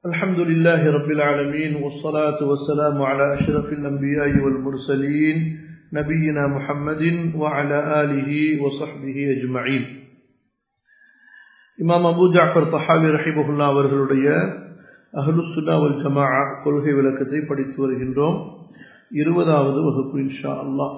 الحمد لله رب العالمين والصلاة والسلام على أشرف الأنبياء والمرسلين نبينا محمد وعلى آله وصحبه أجمعين இமாம் அபு ஜாஃபர் தஹாவி ரஹிபுல்லா அவர்களுடைய அஹ்லுசுல்லா வல் ஜமாஆ கொள்கை விளக்கத்தை படித்து வருகின்றோம் இருபதாவது வகுப்பு இன்ஷா அல்லாஹ்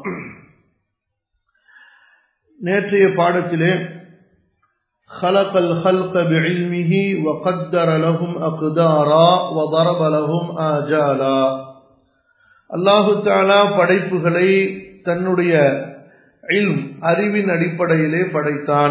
நேற்றைய பாடத்திலே خلق الخلق بعلمه وقدر لهم أقدارا وضرب لهم آجالا அல்லாஹு தாலா படைப்புகளை தன்னுடைய இல்ம் அறிவின் அடிப்படையிலே படைத்தான்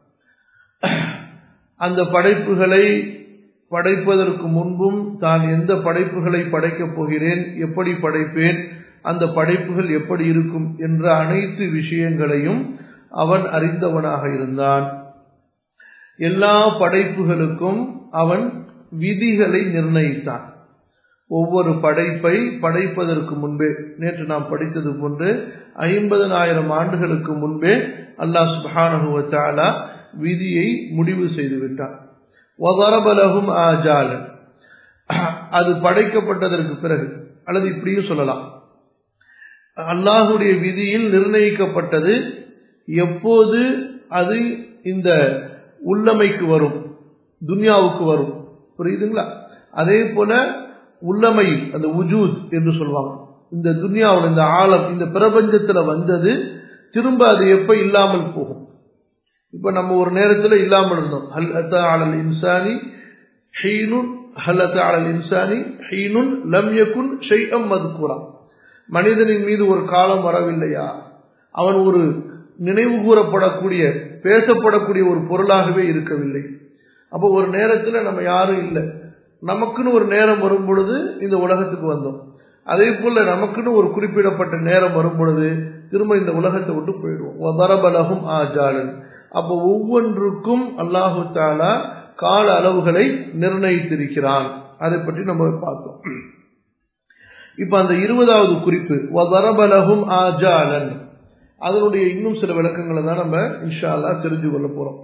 அந்த படைப்புகளை படைப்பதற்கு முன்பும் தான் எந்த படைப்புகளை படைக்கப் போகிறேன் எப்படி படைப்பேன் அந்த படைப்புகள் எப்படி இருக்கும் என்ற அனைத்து விஷயங்களையும் அவன் அறிந்தவனாக இருந்தான் எல்லா படைப்புகளுக்கும் அவன் விதிகளை நிர்ணயித்தான் ஒவ்வொரு படைப்பை படைப்பதற்கு முன்பே நேற்று நாம் படித்தது போன்று ஐம்பதனாயிரம் ஆண்டுகளுக்கு முன்பே அல்லாஹ் சுபானுவத்தாலா விதியை முடிவு செய்துவிட்டான் ஒதரபலகும் ஆஜாலன் அது படைக்கப்பட்டதற்கு பிறகு அல்லது இப்படியும் சொல்லலாம் அல்லாஹுடைய விதியில் நிர்ணயிக்கப்பட்டது எப்போது அது இந்த உள்ளமைக்கு வரும் துன்யாவுக்கு வரும் புரியுதுங்களா அதே போல உள்ளமை அந்த உஜூத் என்று சொல்லுவாங்க இந்த துன்யாவோட இந்த ஆழம் இந்த பிரபஞ்சத்துல வந்தது திரும்ப அது எப்ப இல்லாமல் போகும் இப்ப நம்ம ஒரு நேரத்துல இல்லாமல் இருந்தோம் ஹல் அத்தா அலல் இன்சானி ஹீனுன் ஹல் அத்தா அலல் இன்சானி ஹீனுன் லம் யகுன் ஷைஅம் மதுக்கூரா மனிதனின் மீது ஒரு காலம் வரவில்லையா அவன் ஒரு நினைவு கூறப்படக்கூடிய பேசப்படக்கூடிய ஒரு பொருளாகவே இருக்கவில்லை அப்போ ஒரு நேரத்தில் நம்ம யாரும் இல்லை நமக்குன்னு ஒரு நேரம் வரும் பொழுது இந்த உலகத்துக்கு வந்தோம் அதே போல நமக்குன்னு ஒரு குறிப்பிடப்பட்ட நேரம் வரும் பொழுது திரும்ப இந்த உலகத்தை விட்டு போயிடுவோம் வரபலகும் ஆஜாலன் அப்போ ஒவ்வொன்றுக்கும் அல்லாஹு தாலா கால அளவுகளை நிர்ணயித்திருக்கிறான் அதை பற்றி நம்ம பார்த்தோம் இப்ப அந்த இருபதாவது குறிப்பு வரபலகும் ஆஜாலன் அதனுடைய இன்னும் சில விளக்கங்களை தான் நம்ம இன்ஷா அல்லா தெரிஞ்சு கொள்ள போறோம்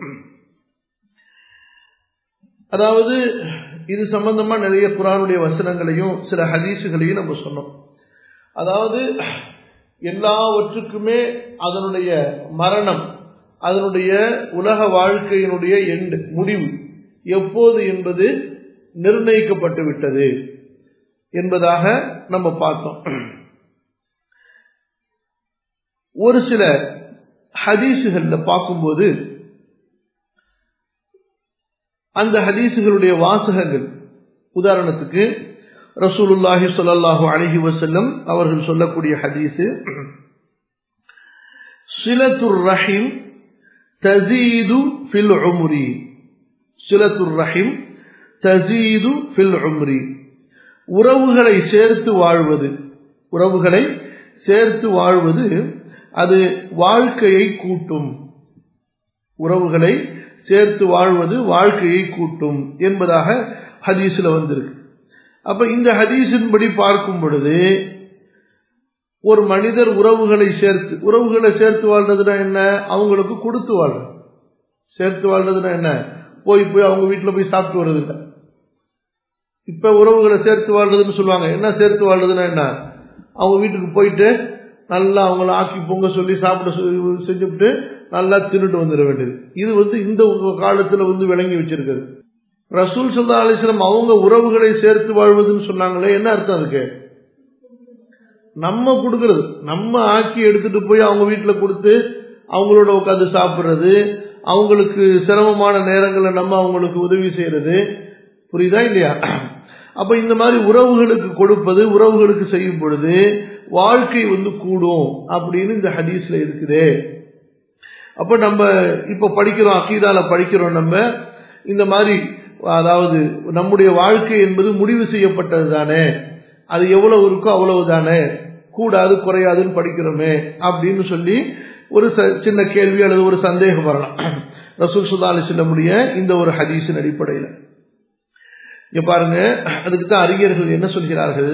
அதாவது இது சம்பந்தமா நிறைய குரானுடைய வசனங்களையும் சில ஹதீசுகளையும் நம்ம சொன்னோம் அதாவது எல்லாவற்றுக்குமே அதனுடைய மரணம் அதனுடைய உலக வாழ்க்கையினுடைய எண்டு முடிவு எப்போது என்பது நிர்ணயிக்கப்பட்டு விட்டது என்பதாக நம்ம பார்த்தோம் ஒரு சில ஹதீசுகள்ல பார்க்கும்போது அந்த ஹதீசுகளுடைய வாசகங்கள் உதாரணத்துக்கு ரசூலுல்லாஹி சொல்லல்லாஹு அலஹி வசல்லம் அவர்கள் சொல்லக்கூடிய ஹதீஸு சிலத்துர் ரஹீம் தசீது ஃபில் உம்ரி சிலத்துர் ரஹீம் தசீது ஃபில் உம்ரி உறவுகளை சேர்த்து வாழ்வது உறவுகளை சேர்த்து வாழ்வது அது வாழ்க்கையை கூட்டும் உறவுகளை சேர்த்து வாழ்வது வாழ்க்கையை கூட்டும் என்பதாக ஹதீஸ்ல வந்திருக்கு அப்ப இந்த ஹதீஸின்படி பார்க்கும் பொழுது ஒரு மனிதர் உறவுகளை சேர்த்து உறவுகளை சேர்த்து வாழ்றதுனா என்ன அவங்களுக்கு கொடுத்து வாழ்றது சேர்த்து வாழ்றதுனா என்ன போய் போய் அவங்க வீட்டில் போய் சாப்பிட்டு வர்றது இல்லை இப்ப உறவுகளை சேர்த்து வாழ்றதுன்னு சொல்லுவாங்க என்ன சேர்த்து வாழ்றதுன்னா என்ன அவங்க வீட்டுக்கு போயிட்டு நல்லா அவங்கள ஆக்கி பொங்க சொல்லி சாப்பிட செஞ்சுட்டு நல்லா தின்னுட்டு வந்துட வேண்டியது இது வந்து இந்த காலத்துல வந்து விளங்கி வச்சிருக்கிறது ரசூல் சல்லா அலிஸ்லாம் அவங்க உறவுகளை சேர்த்து வாழ்வதுன்னு சொன்னாங்களே என்ன அர்த்தம் அதுக்கு நம்ம கொடுக்கறது நம்ம ஆக்கி எடுத்துட்டு போய் அவங்க வீட்டில் கொடுத்து அவங்களோட உட்காந்து சாப்பிட்றது அவங்களுக்கு சிரமமான நேரங்களில் நம்ம அவங்களுக்கு உதவி செய்யறது புரியுதா இல்லையா அப்ப இந்த மாதிரி உறவுகளுக்கு கொடுப்பது உறவுகளுக்கு செய்யும் பொழுது வாழ்க்கை வந்து கூடும் அப்படின்னு இந்த ஹதீஸ்ல இருக்குது அப்ப நம்ம இப்ப படிக்கிறோம் அக்கீதால படிக்கிறோம் நம்ம இந்த மாதிரி அதாவது நம்முடைய வாழ்க்கை என்பது முடிவு செய்யப்பட்டது தானே அது எவ்வளவு இருக்கோ அவ்வளவு தானே கூடாது குறையாதுன்னு படிக்கிறோமே அப்படின்னு சொல்லி ஒரு சின்ன கேள்வி அல்லது ஒரு சந்தேகம் வரலாம் ரசூல் சுல்லா அலிஸ்லமுடைய இந்த ஒரு ஹதீஸின் அடிப்படையில் இங்க பாருங்க அதுக்கு தான் அறிஞர்கள் என்ன சொல்கிறார்கள்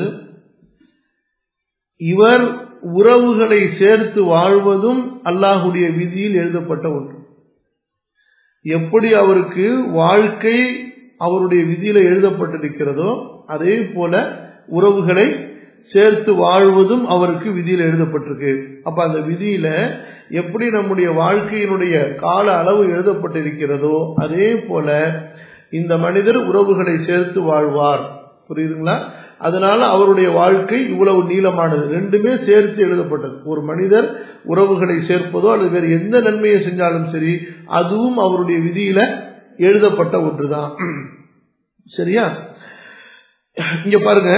இவர் உறவுகளை சேர்த்து வாழ்வதும் அல்லாஹுடைய விதியில் எழுதப்பட்ட ஒன்று எப்படி அவருக்கு வாழ்க்கை அவருடைய விதியில எழுதப்பட்டிருக்கிறதோ அதே போல உறவுகளை சேர்த்து வாழ்வதும் அவருக்கு விதியில் எழுதப்பட்டிருக்கு அப்ப அந்த விதியில எப்படி நம்முடைய வாழ்க்கையினுடைய கால அளவு எழுதப்பட்டிருக்கிறதோ அதே போல இந்த மனிதர் உறவுகளை சேர்த்து வாழ்வார் புரியுதுங்களா அதனால அவருடைய வாழ்க்கை இவ்வளவு நீளமானது ரெண்டுமே சேர்த்து எழுதப்பட்டது ஒரு மனிதர் உறவுகளை சேர்ப்பதோ அல்லது வேறு எந்த நன்மையை செஞ்சாலும் சரி அதுவும் அவருடைய விதியில எழுதப்பட்ட ஒன்றுதான் சரியா இங்க பாருங்க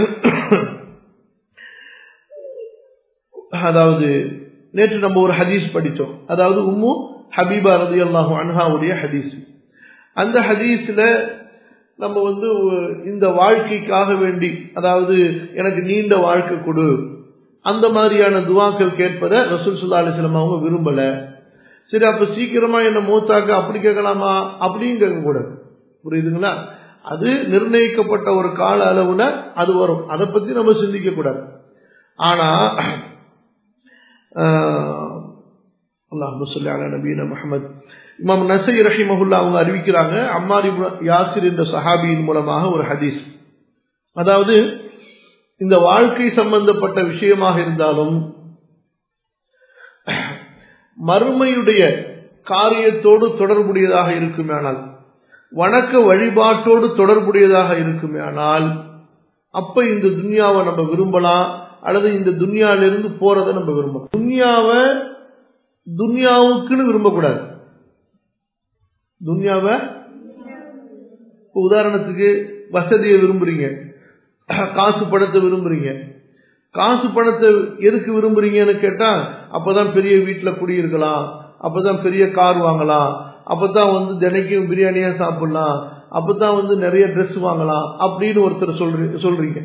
அதாவது நேற்று நம்ம ஒரு ஹதீஸ் படித்தோம் அதாவது உம்மு ஹபீபா ரதி அல்லாஹு அன்ஹாவுடைய ஹதீஸ் அந்த ஹதீஸ்ல நம்ம வந்து இந்த வாழ்க்கைக்காக வேண்டி அதாவது எனக்கு நீண்ட வாழ்க்கை கொடு அந்த மாதிரியான துவாக்கள் கேட்பதை ரசூல் சுல்லா அலிஸ்லாம் அவங்க விரும்பல சரி அப்ப சீக்கிரமா என்ன மூத்தாக்க அப்படி கேட்கலாமா அப்படின்னு கேட்கக்கூடாது புரியுதுங்களா அது நிர்ணயிக்கப்பட்ட ஒரு கால அளவுல அது வரும் அதை பத்தி நம்ம சிந்திக்க கூடாது ஆனா அல்லாஹ் சொல்லி அலா நபீன முகமது இமாம் நசை ரஹிமஹுல்லா அவங்க அறிவிக்கிறாங்க அம்மாரி யாசிர் என்ற சஹாபியின் மூலமாக ஒரு ஹதீஸ் அதாவது இந்த வாழ்க்கை சம்பந்தப்பட்ட விஷயமாக இருந்தாலும் மறுமையுடைய காரியத்தோடு தொடர்புடையதாக இருக்குமேனால் வணக்க வழிபாட்டோடு தொடர்புடையதாக இருக்குமேனால் அப்ப இந்த துன்யாவை நம்ம விரும்பலாம் அல்லது இந்த துன்யாவிலிருந்து போறதை நம்ம விரும்பலாம் துன்யாவை துன்யாவுக்குன்னு விரும்பக்கூடாது துன்யாவை உதாரணத்துக்கு வசதியை விரும்புறீங்க காசு பணத்தை விரும்புறீங்க காசு பணத்தை எதுக்கு விரும்புறீங்கன்னு கேட்டா அப்பதான் பெரிய வீட்டில் குடியிருக்கலாம் அப்பதான் பெரிய கார் வாங்கலாம் அப்பதான் வந்து தினைக்கும் பிரியாணியா சாப்பிடலாம் அப்பதான் வந்து நிறைய ட்ரெஸ் வாங்கலாம் அப்படின்னு ஒருத்தர் சொல்றீ சொல்றீங்க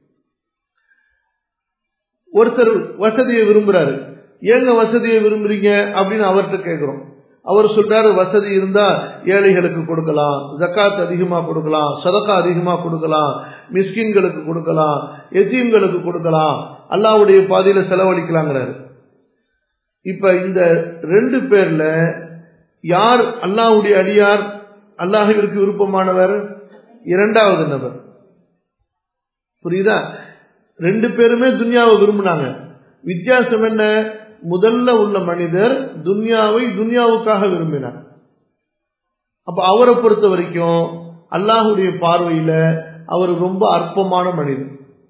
ஒருத்தர் வசதியை விரும்புறாரு ஏங்க வசதியை விரும்புறீங்க அப்படின்னு அவர்கிட்ட கேட்கிறோம் அவர் சொல்றாரு வசதி இருந்தா ஏழைகளுக்கு கொடுக்கலாம் ஜக்காத் அதிகமா கொடுக்கலாம் சதக்கா அதிகமா கொடுக்கலாம் மிஸ்கின்களுக்கு கொடுக்கலாம் எத்தீம்களுக்கு கொடுக்கலாம் அல்லாவுடைய பாதையில செலவழிக்கலாங்கிறாரு இப்ப இந்த ரெண்டு பேர்ல யார் அல்லாவுடைய அடியார் அல்லாஹிற்கு விருப்பமானவர் இரண்டாவது நபர் புரியுதா ரெண்டு பேருமே துன்யாவை விரும்பினாங்க வித்தியாசம் என்ன முதல்ல உள்ள மனிதர் துன்யாவை துன்யாவுக்காக விரும்பினார் அப்ப அவரை பொறுத்த வரைக்கும் அல்லாஹுடைய பார்வையில அவர் ரொம்ப அற்பமான மனிதர்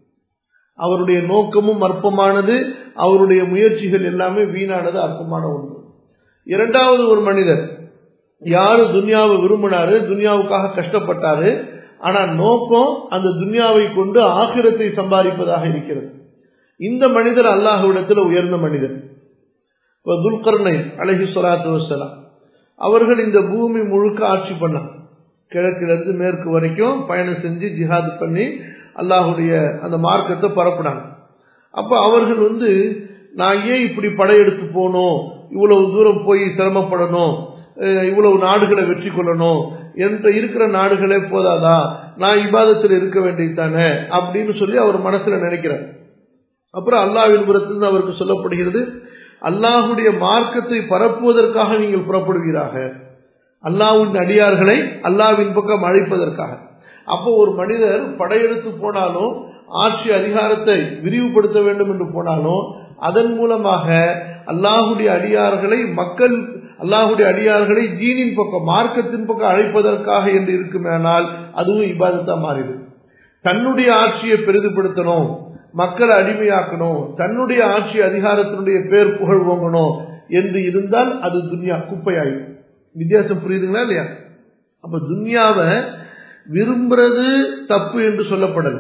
அவருடைய நோக்கமும் அற்பமானது அவருடைய முயற்சிகள் எல்லாமே வீணானது அற்பமான ஒன்று இரண்டாவது ஒரு மனிதர் யாரு துன்யாவை விரும்பினாரு துன்யாவுக்காக கஷ்டப்பட்டாரு ஆனா நோக்கம் அந்த துன்யாவை கொண்டு ஆக்கிரத்தை சம்பாதிப்பதாக இருக்கிறது இந்த மனிதர் அல்லாஹுவிடத்தில் உயர்ந்த மனிதர் துல்கர்னை அலஹி சொலாத்து வசலாம் அவர்கள் இந்த பூமி முழுக்க ஆட்சி பண்ணாங்க கிழக்கிலிருந்து மேற்கு வரைக்கும் பயணம் செஞ்சு ஜிஹாத் பண்ணி அல்லாஹுடைய அந்த மார்க்கத்தை பரப்புனாங்க அப்ப அவர்கள் வந்து நான் ஏன் இப்படி படையெடுத்து போகணும் இவ்வளவு தூரம் போய் சிரமப்படணும் இவ்வளவு நாடுகளை வெற்றி கொள்ளணும் என்ற இருக்கிற நாடுகளே போதாதா நான் இபாதத்தில் இருக்க வேண்டியதானே அப்படின்னு சொல்லி அவர் மனசுல நினைக்கிறார் அப்புறம் அல்லாவின் புறத்திலிருந்து அவருக்கு சொல்லப்படுகிறது அல்லாஹுடைய மார்க்கத்தை பரப்புவதற்காக நீங்கள் புறப்படுவீராக அல்லாவின் அடியார்களை அல்லாவின் பக்கம் அழைப்பதற்காக அப்போ ஒரு மனிதர் படையெடுத்து போனாலும் ஆட்சி அதிகாரத்தை விரிவுபடுத்த வேண்டும் என்று போனாலும் அதன் மூலமாக அல்லாஹுடைய அடியார்களை மக்கள் அல்லாஹுடைய அடியார்களை ஜீனின் பக்கம் மார்க்கத்தின் பக்கம் அழைப்பதற்காக என்று இருக்குமேனால் அதுவும் இபாதத்தா மாறிடும் தன்னுடைய ஆட்சியை பெரிதுபடுத்தணும் மக்களை அடிமையாக்கணும் தன்னுடைய ஆட்சி அதிகாரத்தினுடைய பேர் புகழ் ஓங்கணும் என்று இருந்தால் அது துன்யா குப்பையாயிடும் வித்தியாசம் புரியுதுங்களா இல்லையா அப்ப துன்யாவை விரும்புறது தப்பு என்று சொல்லப்படல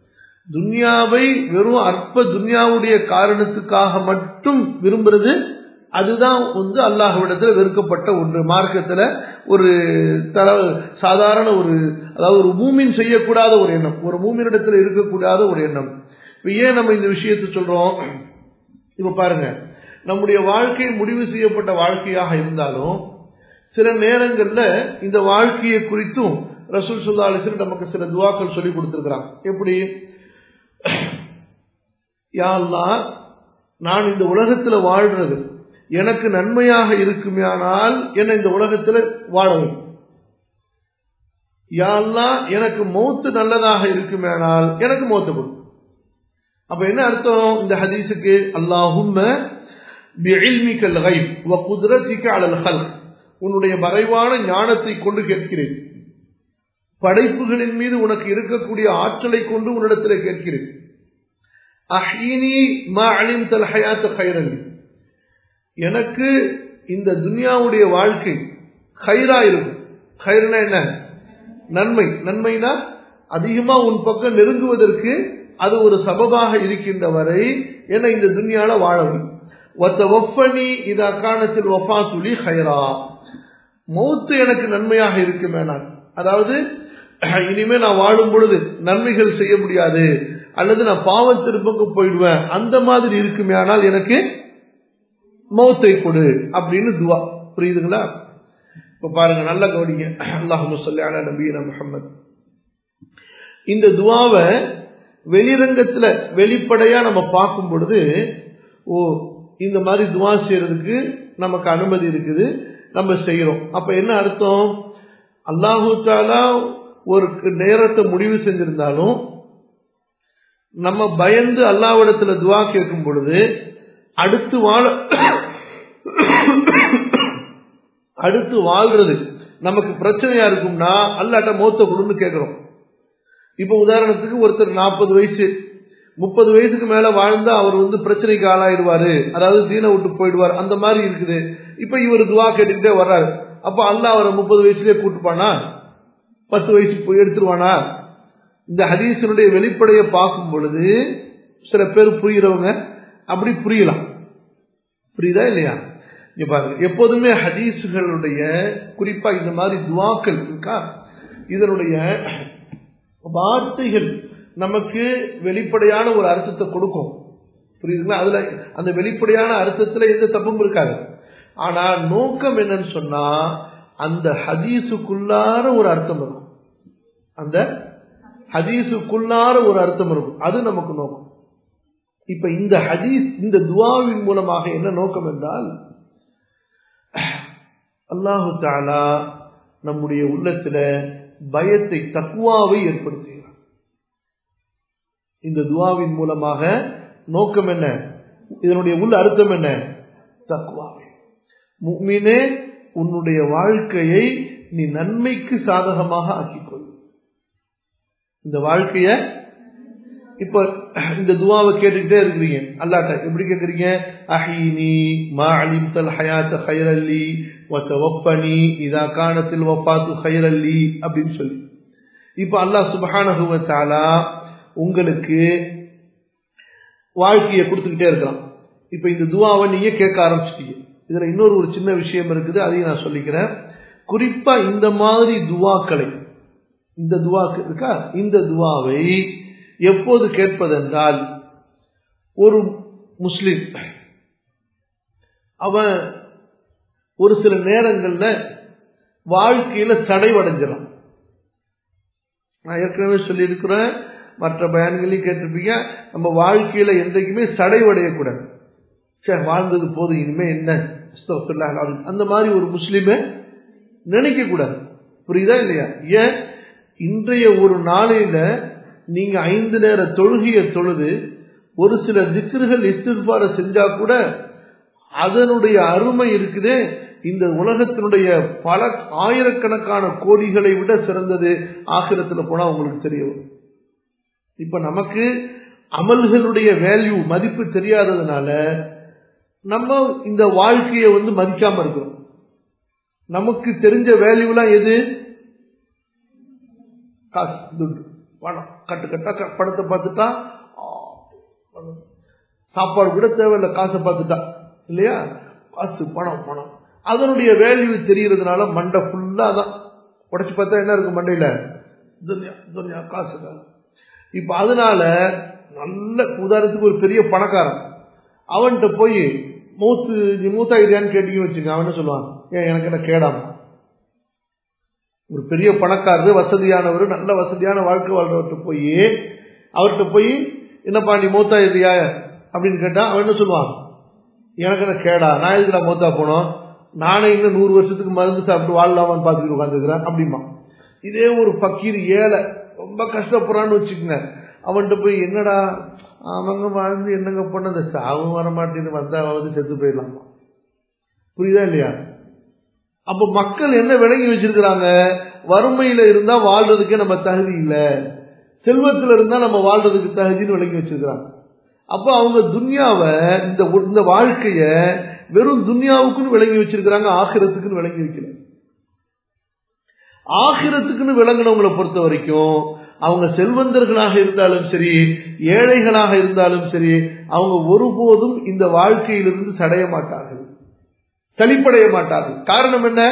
துன்யாவை வெறும் அற்ப துன்யாவுடைய காரணத்துக்காக மட்டும் விரும்புறது அதுதான் வந்து அல்லாஹ்விடத்தில் வெறுக்கப்பட்ட ஒன்று மார்க்கத்தில் ஒரு தர சாதாரண ஒரு அதாவது ஒரு மூமின் செய்யக்கூடாத ஒரு எண்ணம் ஒரு மூமினிடத்தில் இருக்கக்கூடாத ஒரு எண்ணம் இப்போ ஏன் நம்ம இந்த விஷயத்தை சொல்றோம் இப்போ பாருங்க நம்முடைய வாழ்க்கை முடிவு செய்யப்பட்ட வாழ்க்கையாக இருந்தாலும் சில நேரங்களில் இந்த வாழ்க்கையை குறித்தும் ரசூல் சுல்லா அலிஸ்லம் நமக்கு சில துவாக்கள் சொல்லி கொடுத்துருக்கிறாங்க எப்படி யாழ்லா நான் இந்த உலகத்தில் வாழ்றது எனக்கு நன்மையாக இருக்குமேனால் என்னை இந்த உலகத்தில் வாழ யாரெல்லாம் எனக்கு மௌத்து நல்லதாக இருக்குமேனால் எனக்கு மௌத்து கொடு அப்ப என்ன அர்த்தம் இந்த ஹதீஸுக்கு அல்லாஹும் உன்னுடைய மறைவான ஞானத்தை கொண்டு கேட்கிறேன் படைப்புகளின் மீது உனக்கு இருக்கக்கூடிய ஆற்றலை கொண்டு உன்னிடத்தில் கேட்கிறேன் அஹீனி மா அலிம் தல் ஹயாத் ஹைரன் எனக்கு இந்த துனியாவுடைய வாழ்க்கை ஹைரா இருக்கும் ஹைர்னா என்ன நன்மை நன்மைனா அதிகமா உன் பக்கம் நெருங்குவதற்கு அது ஒரு சபபாக இருக்கின்ற வரை என்ன இந்த துன்யால வாழவும் ஒத்த ஒப்பனி இது அக்காணத்தில் ஒப்பா சுழி ஹைரா மௌத்து எனக்கு நன்மையாக இருக்குமே நான் அதாவது இனிமே நான் வாழும் பொழுது நன்மைகள் செய்ய முடியாது அல்லது நான் பாவத்திருப்புக்கு போயிடுவேன் அந்த மாதிரி இருக்குமே ஆனால் எனக்கு மௌத்தை கொடு அப்படின்னு துவா புரியுதுங்களா இப்ப பாருங்க நல்ல கவனிங்க அல்லாஹு சொல்லி அலா நபீன முகமது இந்த துவாவை வெளிரங்கத்துல வெளிப்படையா நம்ம பார்க்கும் பொழுது ஓ இந்த மாதிரி துவா செய்யறதுக்கு நமக்கு அனுமதி இருக்குது நம்ம செய்யறோம் அப்ப என்ன அர்த்தம் அல்லாஹு தாலா ஒரு நேரத்தை முடிவு செஞ்சிருந்தாலும் நம்ம பயந்து அல்லாவிடத்துல துவா கேட்கும் பொழுது அடுத்து வாழ அடுத்து வாழ்றது நமக்கு பிரச்சனையா இருக்கும்னா அல்லாட்ட மோத்த கொடுன்னு கேட்கிறோம் இப்ப உதாரணத்துக்கு ஒருத்தர் நாற்பது வயசு முப்பது வயசுக்கு மேல வாழ்ந்தா அவர் வந்து பிரச்சனைக்கு ஆளாயிடுவாரு அதாவது தீன விட்டு போயிடுவார் அந்த மாதிரி இருக்குது இப்ப இவர் துவா கேட்டுக்கிட்டே வர்றாரு அப்ப அல்லா அவரை முப்பது வயசுலயே கூட்டுப்பானா பத்து வயசு போய் எடுத்துருவானா இந்த ஹதீசனுடைய வெளிப்படையை பார்க்கும் பொழுது சில பேர் புரிகிறவங்க அப்படி புரியலாம் புரியுதா இல்லையா இங்க பாருங்க எப்போதுமே ஹதீஸுகளுடைய குறிப்பா இந்த மாதிரி துவாக்கள் இருக்கா இதனுடைய வார்த்தைகள் நமக்கு வெளிப்படையான ஒரு அர்த்தத்தை கொடுக்கும் புரியுதுங்களா அதுல அந்த வெளிப்படையான அர்த்தத்துல எந்த தப்பும் இருக்காது ஆனா நோக்கம் என்னன்னு சொன்னா அந்த ஹதீஸுக்குள்ளார ஒரு அர்த்தம் இருக்கும் அந்த ஹதீஸுக்குள்ளார ஒரு அர்த்தம் இருக்கும் அது நமக்கு நோக்கம் இப்ப இந்த ஹதீஸ் இந்த துவாவின் மூலமாக என்ன நோக்கம் என்றால் அல்லாஹு தாலா நம்முடைய உள்ளத்துல பயத்தை தக்குவாவை ஏற்படுத்துகிறார் இந்த துவாவின் மூலமாக நோக்கம் என்ன இதனுடைய உள்ள அர்த்தம் என்ன தக்குவாவை முக்மீனே உன்னுடைய வாழ்க்கையை நீ நன்மைக்கு சாதகமாக ஆக்கிக்கொள் இந்த வாழ்க்கைய இப்ப இந்த துவாவை கேட்டுக்கிட்டே இருக்கிறீங்க அல்லாட்ட எப்படி கேட்கறீங்க அஹீனி மா அலிம்தல் ஹயாத்த ஹைரல்லி ஒப்பனி இதா காணத்தில் ஒப்பாத்து ஹைரல்லி அப்படின்னு சொல்லி இப்ப அல்லாஹ் சுபஹானகுவத்தாலா உங்களுக்கு வாழ்க்கையை கொடுத்துக்கிட்டே இருக்கிறான் இப்ப இந்த துவாவை நீங்க கேட்க ஆரம்பிச்சிட்டீங்க இதுல இன்னொரு ஒரு சின்ன விஷயம் இருக்குது அதையும் நான் சொல்லிக்கிறேன் குறிப்பா இந்த மாதிரி துவாக்களை இந்த துவாக்கு இருக்கா இந்த துவாவை எப்போது கேட்பதென்றால் ஒரு முஸ்லிம் அவன் ஒரு சில நேரங்கள்ல வாழ்க்கையில தடைவடைஞ்சிடும் நான் ஏற்கனவே சொல்லியிருக்கிறேன் மற்ற பயன்களையும் கேட்டிருப்பீங்க நம்ம வாழ்க்கையில என்றைக்குமே சடைவடையக்கூடாது சரி வாழ்ந்தது போதும் இனிமே என்ன அந்த மாதிரி ஒரு முஸ்லீமை நினைக்க கூடாது புரியுதா இல்லையா ஏன் இன்றைய ஒரு நாளையில நீங்க ஐந்து நேர தொழுகைய தொழுது ஒரு சில திக்ருகள் இஸ்திஃபார செஞ்சா கூட அதனுடைய அருமை இருக்குதே இந்த உலகத்தினுடைய பல ஆயிரக்கணக்கான கோடிகளை விட சிறந்தது ஆகிரத்துல போனா உங்களுக்கு தெரியும் இப்ப நமக்கு அமல்களுடைய வேல்யூ மதிப்பு தெரியாததுனால நம்ம இந்த வாழ்க்கையை வந்து மதிக்காம இருக்கிறோம் நமக்கு தெரிஞ்ச வேல்யூலாம் எது காசு துட்டு பணம் கட்டு கட்டா படத்தை பார்த்துட்டா சாப்பாடு கூட தேவையில்லை காசை பார்த்துட்டா இல்லையா காசு பணம் பணம் அதனுடைய வேல்யூ தெரியறதுனால மண்டை ஃபுல்லா தான் உடச்சு பார்த்தா என்ன இருக்கும் மண்டையில துன்யா துன்யா காசு இப்ப அதனால நல்ல உதாரணத்துக்கு ஒரு பெரிய பணக்காரன் அவன்கிட்ட போய் மூத்து நீ மூத்தாயிரியான்னு கேட்டீங்கன்னு வச்சுங்க அவன் என்ன சொல்லுவான் ஏன் எனக்கு என்ன கேடாமா ஒரு பெரிய பணக்காரர் வசதியானவர் நல்ல வசதியான வாழ்க்கை வாழ்றவர்கிட்ட போய் அவர்கிட்ட போய் என்னப்பா நீ மூத்தாயிரியா அப்படின்னு கேட்டா அவன் என்ன சொல்லுவான் எனக்கு என்ன கேடா நான் எதுக்குடா மூத்தா போனோம் நானே இன்னும் நூறு வருஷத்துக்கு மருந்து சாப்பிட்டு வாழலாமான்னு பார்த்துட்டு உட்காந்துக்கிறேன் அப்படிமா இதே ஒரு பக்கீர் ஏழை ரொம்ப கஷ்டப்படுறான்னு வச்சுக்கோங்க அவன்கிட்ட போய் என்னடா அவங்க வாழ்ந்து என்னங்க பண்ண சாவும் வர மாட்டேன்னு வந்தாவது செத்து போயிடலாமா புரியுதா இல்லையா அப்ப மக்கள் என்ன விளங்கி வச்சிருக்கிறாங்க வறுமையில இருந்தா வாழ்றதுக்கே நம்ம தகுதி இல்லை செல்வத்துல இருந்தா நம்ம வாழ்றதுக்கு தகுதின்னு விளங்கி வச்சிருக்கிறாங்க அப்ப அவங்க துன்யாவை இந்த இந்த வாழ்க்கைய வெறும் துன்யாவுக்குன்னு விளங்கி வச்சிருக்கிறாங்க ஆகிரத்துக்குன்னு விளங்கி வைக்கல ஆகிரத்துக்குன்னு விளங்கினவங்களை பொறுத்த வரைக்கும் அவங்க செல்வந்தர்களாக இருந்தாலும் சரி ஏழைகளாக இருந்தாலும் சரி அவங்க ஒருபோதும் இந்த வாழ்க்கையிலிருந்து சடைய மாட்டார்கள் தளிப்படைய மாட்டார்கள் காரணம் என்ன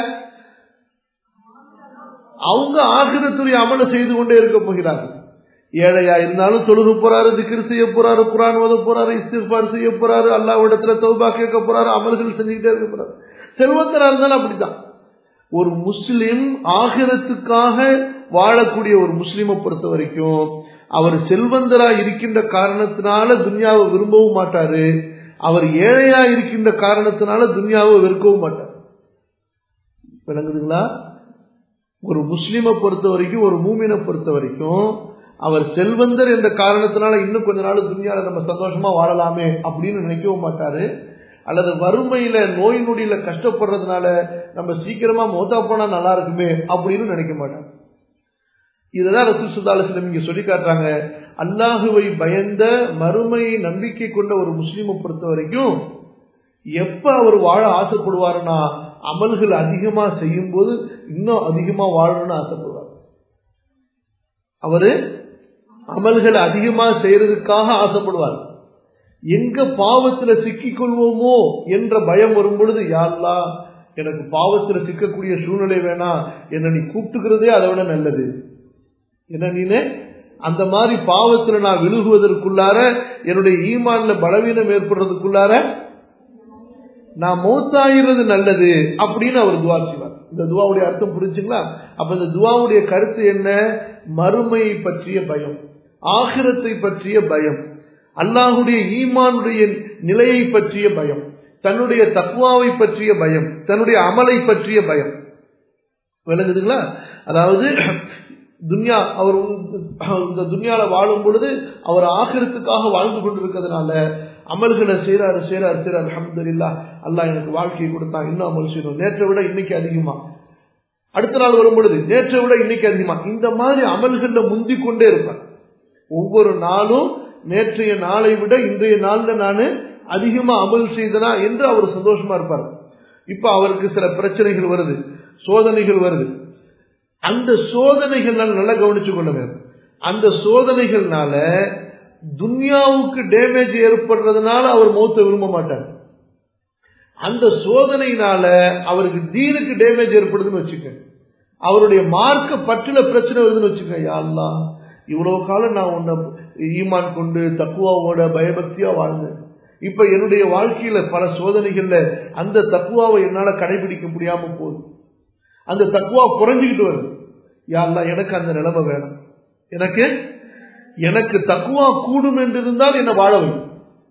அவங்க ஆகிரத்துடைய அமல செய்து கொண்டே இருக்க போகிறார்கள் ஏழையா இருந்தாலும் தொழுக போறாரு திக்ரு செய்ய போறாரு குரான் ஓத போறாரு இஸ்திஃபார் செய்ய போறாரு அல்லாவிடத்துல தௌபா கேட்க போறாரு அமல்கள் செஞ்சுக்கிட்டே இருக்க போறாரு செல்வந்தரா இருந்தாலும் அப்படித்தான் ஒரு முஸ்லிம் ஆகிரத்துக்காக வாழக்கூடிய ஒரு முஸ்லிமை பொறுத்த வரைக்கும் அவர் செல்வந்தரா இருக்கின்ற காரணத்தினால துன்யாவை விரும்பவும் மாட்டாரு அவர் ஏழையா இருக்கின்ற காரணத்தினால துன்யாவை வெறுக்கவும் மாட்டார் விளங்குதுங்களா ஒரு முஸ்லிமை பொறுத்த வரைக்கும் ஒரு மூமினை பொறுத்த வரைக்கும் அவர் செல்வந்தர் என்ற காரணத்தினால இன்னும் கொஞ்ச நாள் துன்யால நம்ம சந்தோஷமா வாழலாமே அப்படின்னு நினைக்கவும் மாட்டாரு அல்லது வறுமையில நோய் நொடியில கஷ்டப்படுறதுனால நம்ம சீக்கிரமா மோத்தா போனா நல்லா இருக்குமே அப்படின்னு நினைக்க மாட்டாங்க இதுதான் ரசூல் சுல்லாஸ்லம் இங்க சொல்லி காட்டுறாங்க அல்லாஹுவை பயந்த மறுமையை நம்பிக்கை கொண்ட ஒரு முஸ்லீமை பொறுத்த வரைக்கும் எப்ப அவர் வாழ ஆசைப்படுவாருன்னா அமல்கள் அதிகமா செய்யும் போது இன்னும் அதிகமா வாழணும்னு ஆசைப்படுவார் அவரு அமல்கள் அதிகமா செய்யறதுக்காக ஆசைப்படுவார் எங்க பாவத்துல சிக்கிக் கொள்வோமோ என்ற பயம் வரும் பொழுது யாருலா எனக்கு பாவத்துல சிக்கக்கூடிய சூழ்நிலை வேணாம் என்ன நீ கூப்பிட்டுக்கிறதே அதை விட நல்லது என்ன நீனு அந்த மாதிரி பாவத்துல நான் விழுகுவதற்குள்ளார என்னுடைய ஈமான்ல பலவீனம் ஏற்படுறதுக்குள்ளார நான் மௌத்தாகிறது நல்லது அப்படின்னு அவர் துவா செய்வார் இந்த துவாவுடைய அர்த்தம் புரிஞ்சுங்களா அப்ப இந்த துவாவுடைய கருத்து என்ன மறுமையை பற்றிய பயம் ஆகிரத்தை பற்றிய பயம் அல்லாஹுடைய ஈமானுடைய நிலையை பற்றிய பயம் தன்னுடைய தக்குவாவை பற்றிய பயம் தன்னுடைய அமலை பற்றிய பயம் விளங்குதுங்களா அதாவது துன்யா அவர் இந்த துன்யால வாழும் பொழுது அவர் ஆகிரத்துக்காக வாழ்ந்து கொண்டிருக்கிறதுனால அமல்களை செய்யறாரு செய்யறாரு செய்யறாரு அஹமதுல்லா அல்லாஹ் எனக்கு வாழ்க்கையை கொடுத்தான் இன்னும் அமல் செய்யணும் நேற்றை விட இன்னைக்கு அதிகமா அடுத்த நாள் வரும் பொழுது நேற்றை விட இன்னைக்கு அதிகமா இந்த மாதிரி அமல்கள்ல முந்தி கொண்டே இருப்பார் ஒவ்வொரு நாளும் நேற்றைய நாளை விட இன்றைய நாள்ல நான் அதிகமா அமல் செய்தனா என்று அவர் சந்தோஷமா இருப்பார் இப்ப அவருக்கு சில பிரச்சனைகள் வருது சோதனைகள் வருது அந்த சோதனைகள் நல்லா கவனிச்சு கொள்ள வேண்டும் அந்த சோதனைகள்னால துன்யாவுக்கு டேமேஜ் ஏற்படுறதுனால அவர் மௌத்த விரும்ப மாட்டார் அந்த சோதனையினால அவருக்கு தீனுக்கு டேமேஜ் ஏற்படுதுன்னு வச்சுக்க அவருடைய மார்க்க பற்றில பிரச்சனை வருதுன்னு வச்சுக்க யாருலா இவ்வளவு காலம் நான் உன்னை ஈமான் கொண்டு தக்குவாவோட பயபக்தியா வாழ்ந்தேன் இப்ப என்னுடைய வாழ்க்கையில பல சோதனைகள்ல அந்த தக்குவாவை என்னால கடைபிடிக்க முடியாம போகுது அந்த தக்குவா குறைஞ்சுக்கிட்டு வருது யாருலாம் எனக்கு அந்த நிலைமை வேணும் எனக்கு எனக்கு தக்குவா கூடும் என்று இருந்தால் என்ன வாழ வைக்கும்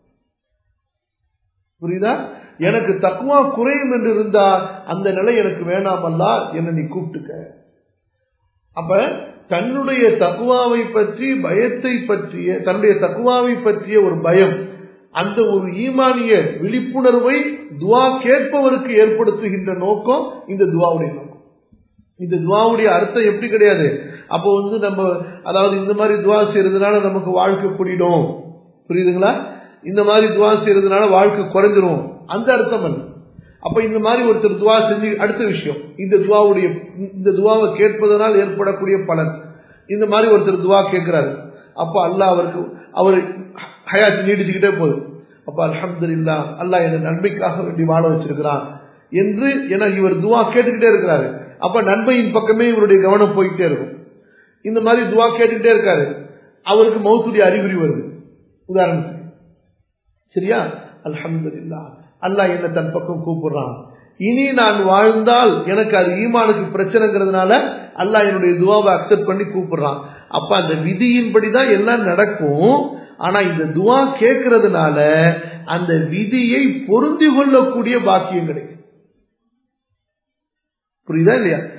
புரியுதா எனக்கு தக்குவா குறையும் என்று இருந்தா அந்த நிலை எனக்கு வேணாமல்லா என்ன நீ கூப்பிட்டுக்க அப்ப தன்னுடைய தக்குவாவை பற்றி பயத்தை பற்றிய தன்னுடைய தக்குவாவை பற்றிய ஒரு பயம் அந்த ஒரு ஈமானிய விழிப்புணர்வை துவா கேட்பவருக்கு ஏற்படுத்துகின்ற நோக்கம் இந்த துவாவுடைய நோக்கம் இந்த துவாவுடைய அர்த்தம் எப்படி கிடையாது அப்போ வந்து நம்ம அதாவது இந்த மாதிரி துவா செய்யறதுனால நமக்கு வாழ்க்கை கூடிடும் புரியுதுங்களா இந்த மாதிரி துவா செய்யறதுனால வாழ்க்கை குறைஞ்சிரும் அந்த அர்த்தம் அல்ல அப்ப இந்த மாதிரி ஒருத்தர் துவா செஞ்சு அடுத்த விஷயம் இந்த துவாவுடைய இந்த துவாவை கேட்பதனால் ஏற்படக்கூடிய பலன் இந்த மாதிரி ஒருத்தர் துவா கேட்கிறாரு அப்ப அல்லாஹ் அவருக்கு அவர் ஹயாத் நீடிச்சுக்கிட்டே போகுது அப்ப அலமது இல்லா அல்லாஹ் என்னை நன்மைக்காக வேண்டி வாழ வச்சிருக்கிறான் என்று என இவர் துவா கேட்டுக்கிட்டே இருக்கிறாரு அப்ப நன்மையின் பக்கமே இவருடைய கவனம் போய்கிட்டே இருக்கும் இந்த மாதிரி துவா கேட்டுக்கிட்டே இருக்காரு அவருக்கு மௌத்துடைய அறிகுறி வருது உதாரணத்துக்கு சரியா அலமது இல்லா அல்லாஹ் என்ன தன் பக்கம் கூப்பிடுறான் இனி நான் வாழ்ந்தால் எனக்கு அது ஈமானுக்கு பிரச்சனைங்கிறதுனால அல்லாஹ் என்னுடைய துவாவை அக்செப்ட் பண்ணி கூப்பிடுறான் அப்ப அந்த விதியின்படி தான் எல்லாம் நடக்கும் ஆனா இந்த துவா கேட்கறதுனால அந்த விதியை பொருந்தி கொள்ளக்கூடிய பாக்கியம் கிடைக்கும் புரியுதா இல்லையா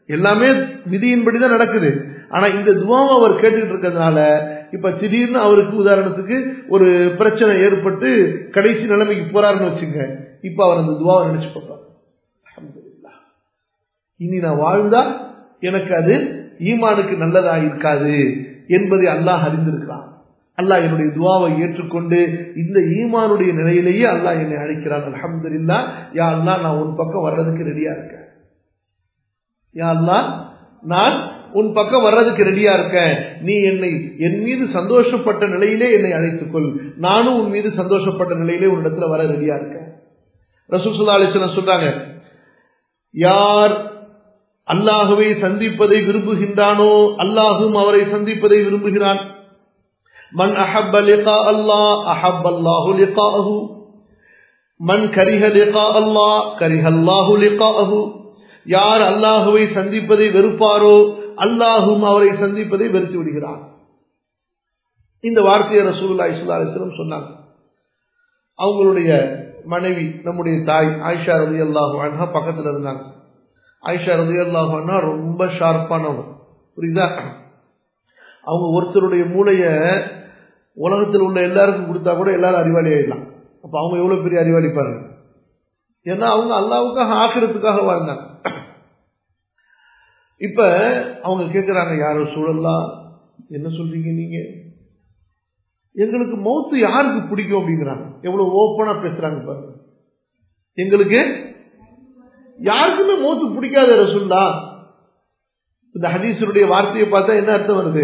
எல்லாமே விதியின்படிதான் நடக்குது ஆனா இந்த துவாவை அவர் கேட்டுட்டு இருக்கிறதுனால இப்ப திடீர்னு அவருக்கு உதாரணத்துக்கு ஒரு பிரச்சனை ஏற்பட்டு கடைசி நிலைமைக்கு போறாருன்னு வச்சுங்க இப்ப அவர் அந்த துவாவை நினைச்சு பார்ப்பார் அல்ஹம்துலில்லாஹ். இனி நான் வாழ்ந்தா எனக்கு அது ஈமானுக்கு நல்லதா இருக்காது என்பதை அல்லாஹ் அறிந்திருக்கிறான் அல்லாஹ் என்னுடைய துவாவை ஏற்றுக்கொண்டு இந்த ஈமானுடைய நிலையிலேயே அல்லாஹ் என்னை அழைக்கிறான் அல்ஹம்துலில்லாஹ் யா அல்லாஹ் நான் உன் பக்கம் வர்றதுக்கு ரெடியா இருக்கேன் யா அல்லாஹ் நான் உன் பக்கம் வர்றதுக்கு ரெடியா இருக்கேன் நீ என்னை என் மீது சந்தோஷப்பட்ட நிலையிலே என்னை அழைத்துக்கொள் நானும் உன் மீது சந்தோஷப்பட்ட நிலையிலே உன்னிடத்துல வர ரெடியா இருக்கேன் ரசூல் சுல்லா அலிஸ்லாம் சொல்றாங்க யார் அல்லாஹுவை சந்திப்பதை விரும்புகின்றானோ அல்லாஹும் அவரை சந்திப்பதை விரும்புகிறான் மன் அஹப்ப லிகா அல்லாஹ் அஹப்ப அல்லாஹு லிகாஹு மன் கரிஹ லிகா அல்லாஹ் கரிஹ அல்லாஹு லிகாஹு யார் அல்லாஹுவை சந்திப்பதை வெறுப்பாரோ அல்லாஹும் அவரை சந்திப்பதை வெறுத்து விடுகிறான் இந்த வார்த்தையை ரசூலுல்லாஹி ஸல்லல்லாஹு அலைஹி வஸல்லம் சொன்னாங்க அவங்களுடைய மனைவி நம்முடைய தாய் ஆயிஷா ரலியல்லாஹு அன்ஹா பக்கத்துல இருந்தாங்க ஆயிஷா ரலியல்லாஹு அன்ஹா ரொம்ப ஷார்ப்பானவங்க புரியுதா அவங்க ஒருத்தருடைய மூளைய உலகத்தில் உள்ள எல்லாருக்கும் கொடுத்தா கூட எல்லாரும் அறிவாளி ஆயிடலாம் அப்ப அவங்க எவ்வளவு பெரிய அறிவாளி பாருங்க ஏன்னா அவங்க அல்லாவுக்காக ஆக்கிறதுக்காக வாழ்ந்தாங்க இப்ப அவங்க கேட்கிறாங்க யாரோ சூழல்லாம் என்ன சொல்றீங்க நீங்க எங்களுக்கு மௌத்து யாருக்கு பிடிக்கும் அப்படிங்கிறாங்க எவ்வளவு ஓப்பனா பேசுறாங்க பாருங்க எங்களுக்கு யாருக்குமே மௌத்து பிடிக்காத ரசுல்லா இந்த ஹதீஸருடைய வார்த்தையை பார்த்தா என்ன அர்த்தம் வருது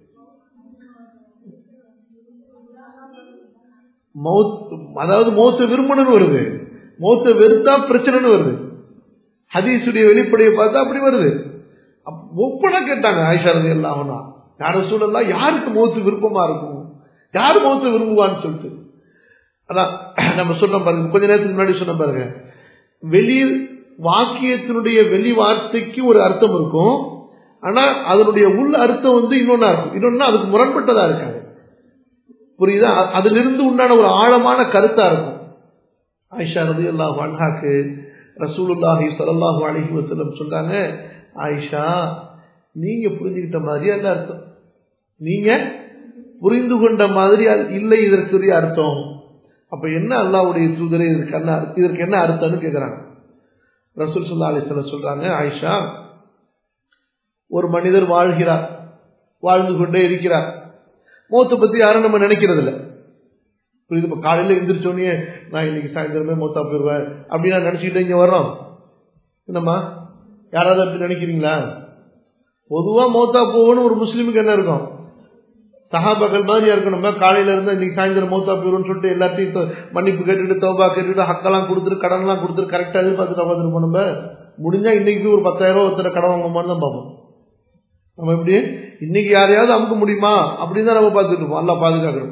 மௌத் அதாவது மௌத்த விரும்பணும்னு வருது மௌத்த வெறுத்தா பிரச்சனைன்னு வருது ஹதீஸுடைய வெளிப்படையை பார்த்தா அப்படி வருது ஒப்பனா கேட்டாங்க ஆயிஷா ரதி எல்லாம் யார சூழல்லாம் யாருக்கு மௌத்து விருப்பமா இருக்கும் யார் மௌத்த விரும்புவான்னு சொல்லிட்டு அதான் நம்ம சொன்ன பாருங்க கொஞ்ச நேரத்துக்கு முன்னாடி சொன்ன பாருங்க வெளி வாக்கியத்தினுடைய வெளி வார்த்தைக்கு ஒரு அர்த்தம் இருக்கும் ஆனா அதனுடைய உள்ள அர்த்தம் வந்து இன்னொன்னா இருக்கும் இன்னொன்னா அதுக்கு முரண்பட்டதா இருக்காது புரியுதா அதிலிருந்து உண்டான ஒரு ஆழமான கருத்தா இருக்கும் ஆயிஷா ரதி அல்லா வன்ஹாக்கு ரசூலுல்லாஹி சல்லாஹூ அலஹி வசலம் சொல்றாங்க ஆயிஷா நீங்க புரிஞ்சுக்கிட்ட மாதிரி அல்ல அர்த்தம் நீங்க புரிந்து கொண்ட மாதிரி இல்லை இதற்குரிய அர்த்தம் அப்ப என்ன அல்லாவுடைய தூதரே இதற்கு என்ன இதற்கு என்ன அர்த்தம்னு கேட்கிறாங்க ரசூல் சுல்லா அலிஸ்ல சொல்றாங்க ஆயிஷா ஒரு மனிதர் வாழ்கிறார் வாழ்ந்து கொண்டே இருக்கிறார் மூத்த பத்தி யாரும் நம்ம நினைக்கிறது இல்லை புரியுது இப்போ காலையில் எந்திரிச்சோடனே நான் இன்னைக்கு சாயந்தரமே மூத்தா போயிடுவேன் அப்படின்னு நான் நினச்சிக்கிட்டு இங்கே வர்றோம் என்னம்மா யாராவது அப்படி நினைக்கிறீங்களா பொதுவாக மௌத்தா போகணும்னு ஒரு முஸ்லீமுக்கு என்ன இருக்கும் சஹாபாக்கள் மாதிரியா இருக்கும் நம்ம காலையில இருந்து இன்னைக்கு சாயந்தரம் மௌத்தா போயிடும்னு சொல்லிட்டு எல்லாத்தையும் மன்னிப்பு கேட்டுட்டு தோபா கேட்டுட்டு ஹக்கெல்லாம் கொடுத்துட்டு கடன்லாம் கொடுத்துட்டு கரெக்டாக எதிர்பார்த்துட்டு உட்காந்துருப்போம் நம்ம முடிஞ்சா இன்னைக்கு போய் ஒரு பத்தாயிரம் ரூபா ஒருத்தர கடன் வாங்குமான்னு தான் பார்ப்போம் நம்ம எப்படி இன்னைக்கு யாரையாவது அமுக்க முடியுமா அப்படின்னு தான் நம்ம பார்த்துட்டு இருப்போம் நல்லா பாதுகாக்கணும்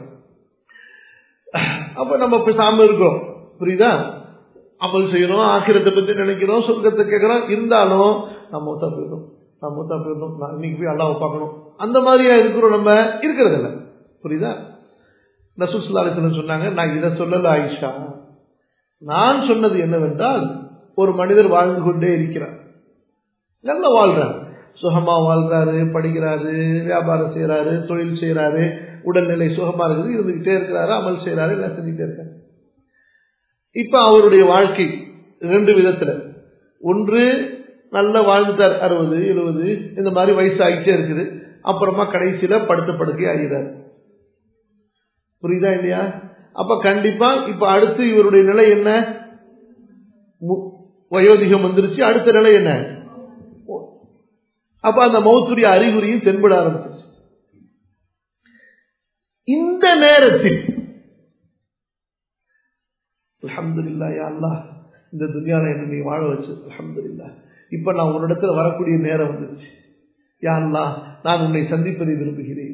அப்ப நம்ம பேசாம இருக்கோம் புரியுதா அமல் செய்யணும் ஆக்கிரத்தை பத்தி நினைக்கிறோம் சொர்க்கத்தை கேட்கிறோம் இருந்தாலும் நான் மூத்தா போயிடும் நான் மூத்தா போயிடணும் நான் இன்னைக்கு போய் அல்லாவை பார்க்கணும் அந்த மாதிரியா இருக்கிறோம் நம்ம இருக்கிறது இல்லை புரியுதா நசுசுல்லாலிசன் சொன்னாங்க நான் இதை சொல்லல ஆயிஷா நான் சொன்னது என்னவென்றால் ஒரு மனிதர் வாழ்ந்து கொண்டே இருக்கிறார் நல்லா வாழ்றார் சுகமா வாழ்றாரு படிக்கிறாரு வியாபாரம் செய்யறாரு தொழில் செய்யறாரு உடல்நிலை சுகமா இருக்குது இருந்துகிட்டே இருக்கிறாரு அமல் செய்யறாரு எல்லாம் செஞ்சுட்டே இருக்காரு இப்ப அவருடைய வாழ்க்கை ரெண்டு விதத்துல ஒன்று நல்லா வாழ்ந்துட்டார் அறுபது எழுபது இந்த மாதிரி வயசு ஆகிட்டே இருக்குது அப்புறமா கடைசியில படுத்த படுக்கை ஆகிறார் புரியுதா இல்லையா அப்ப கண்டிப்பா இப்ப அடுத்து இவருடைய நிலை என்ன வயோதிகம் வந்துருச்சு அடுத்த நிலை என்ன அப்ப அந்த மௌத்துடைய அறிகுறியும் தென்பட ஆரம்பிச்சு இந்த நேரத்தில் அலமதுல்லா யா அல்லா இந்த துனியால என்ன நீ வாழ வச்சு அலமதுல்லா இப்ப நான் உன்னிடத்துல வரக்கூடிய நேரம் வந்துருச்சு யா அல்லா நான் உன்னை சந்திப்பதை விரும்புகிறேன்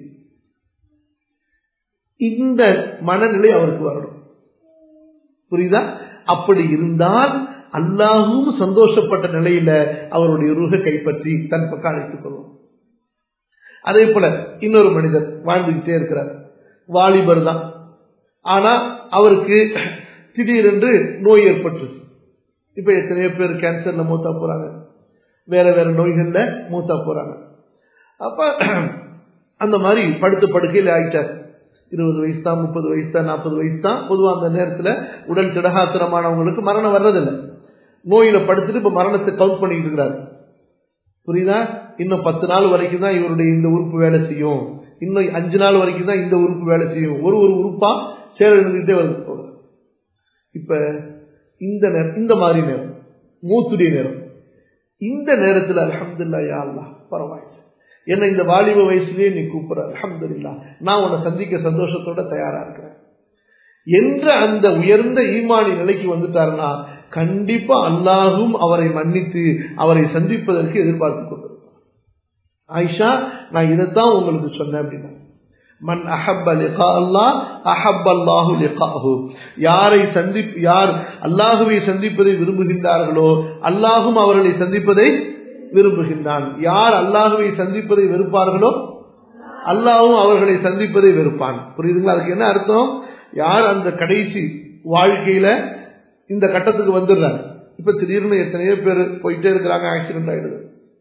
இந்த மனநிலை அவருக்கு வரணும் புரியுதா அப்படி இருந்தால் அல்லாஹும் சந்தோஷப்பட்ட நிலையில அவருடைய ருக கைப்பற்றி தன் பக்கம் அழைத்துக் கொள்வோம் அதே போல இன்னொரு மனிதர் வாழ்ந்துகிட்டே இருக்கிறார் வாலிபர் தான் ஆனா அவருக்கு திடீரென்று நோய் ஏற்பட்டுச்சு இப்ப எத்தனையோ பேர் கேன்சர்ல மூத்தா போறாங்க வேற வேற நோய்கள்ல மூத்தா போறாங்க அப்ப அந்த மாதிரி படுத்த படுக்கையில் ஆயிட்டார் இருபது வயசு தான் முப்பது வயசு தான் நாற்பது வயசு தான் பொதுவாக அந்த நேரத்தில் உடல் திடகாத்திரமானவங்களுக்கு மரணம் வர்றதில்லை நோயில படுத்துட்டு இப்ப மரணத்தை கவுண்ட் பண்ணிட்டு இருக்கிறார் புரியுதா இன்னும் பத்து நாள் வரைக்கும் தான் இவருடைய இந்த உறுப்பு வேலை செய்யும் இன்னும் அஞ்சு நாள் வரைக்கும் தான் இந்த உறுப்பு வேலை செய்யும் ஒரு ஒரு உறுப்பா சேர இருந்துகிட்டே வருது இப்ப இந்த நேரம் இந்த மாதிரி நேரம் மூத்துடைய நேரம் இந்த நேரத்தில் அலமதுல்லா யா அல்லா பரவாயில்ல என்ன இந்த வாலிப வயசுலயே நீ கூப்பிடுற அலமதுல்லா நான் உன்னை சந்திக்க சந்தோஷத்தோட தயாரா இருக்கிறேன் என்ற அந்த உயர்ந்த ஈமானி நிலைக்கு வந்துட்டாருன்னா கண்டிப்பா அல்லாஹும் அவரை மன்னித்து அவரை சந்திப்பதற்கு எதிர்பார்த்து கொண்டிருப்பார் ஆயிஷா நான் இதைத்தான் உங்களுக்கு சொன்னேன் அப்படின்னா மன் அஹப்ப லிகா அல்லாஹ் அஹப்ப அல்லாஹு லிகாஹு யாரை சந்தி யார் அல்லாஹுவை சந்திப்பதை விரும்புகின்றார்களோ அல்லாஹும் அவர்களை சந்திப்பதை விரும்புகின்றான் யார் அல்லாஹுவை சந்திப்பதை வெறுப்பார்களோ அல்லாஹும் அவர்களை சந்திப்பதை வெறுப்பான் புரியுதுங்களா அதுக்கு என்ன அர்த்தம் யார் அந்த கடைசி வாழ்க்கையில இந்த கட்டத்துக்கு வந்துடுறாங்க இப்ப திடீர்னு எத்தனையோ பேர் போயிட்டே இருக்கிறாங்க ஆக்சிடென்ட் ஆயிடுது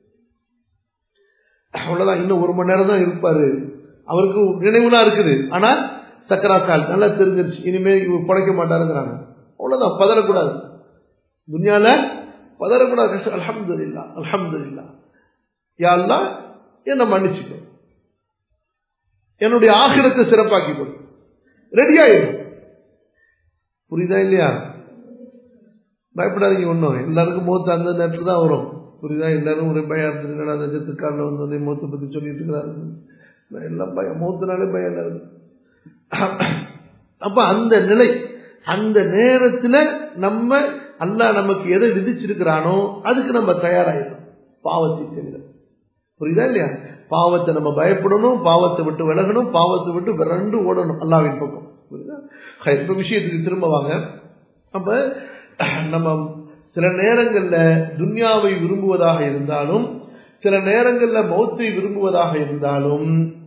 அவ்வளவுதான் இன்னும் ஒரு மணி நேரம் தான் இருப்பாரு அவருக்கு நினைவுலாம் இருக்குது ஆனா சக்கராக்கால் நல்லா தெரிஞ்சிருச்சு இனிமே இவர் படைக்க மாட்டாருங்கிறாங்க அவ்வளவுதான் பதறக்கூடாது துன்யால பதறக்கூடாது அலமது இல்லா அலமது இல்லா யாரெல்லாம் என்ன மன்னிச்சுக்கோ என்னுடைய ஆகிரத்தை சிறப்பாக்கி கொடு ரெடி ஆயிடும் புரியுதா இல்லையா பயப்படாதீங்க ஒன்றும் எல்லாருக்கும் மூத்த அந்த நேரத்தில் தான் வரும் புரியுதா எல்லாரும் ஒரு பயம் இருந்துருக்கா அந்த ஜத்துக்காரில் வந்து வந்து மூத்த பற்றி சொல்லிட்டு இருக்கிறாரு எல்லாம் பயம் மூத்தனாலே பயம் இருக்கு அப்ப அந்த நிலை அந்த நேரத்துல நம்ம அல்லாஹ் நமக்கு எதை விதிச்சிருக்கிறானோ அதுக்கு நம்ம தயாராயிடும் பாவத்தை தவிர புரியுதா இல்லையா பாவத்தை நம்ம பயப்படணும் பாவத்தை விட்டு விலகணும் பாவத்தை விட்டு விரண்டு ஓடணும் அல்லாவின் பக்கம் புரியுதா இப்ப விஷயத்துக்கு திரும்ப வாங்க அப்ப நம்ம சில நேரங்கள்ல துன்யாவை விரும்புவதாக இருந்தாலும் சில நேரங்கள்ல மௌத்தை விரும்புவதாக இருந்தாலும்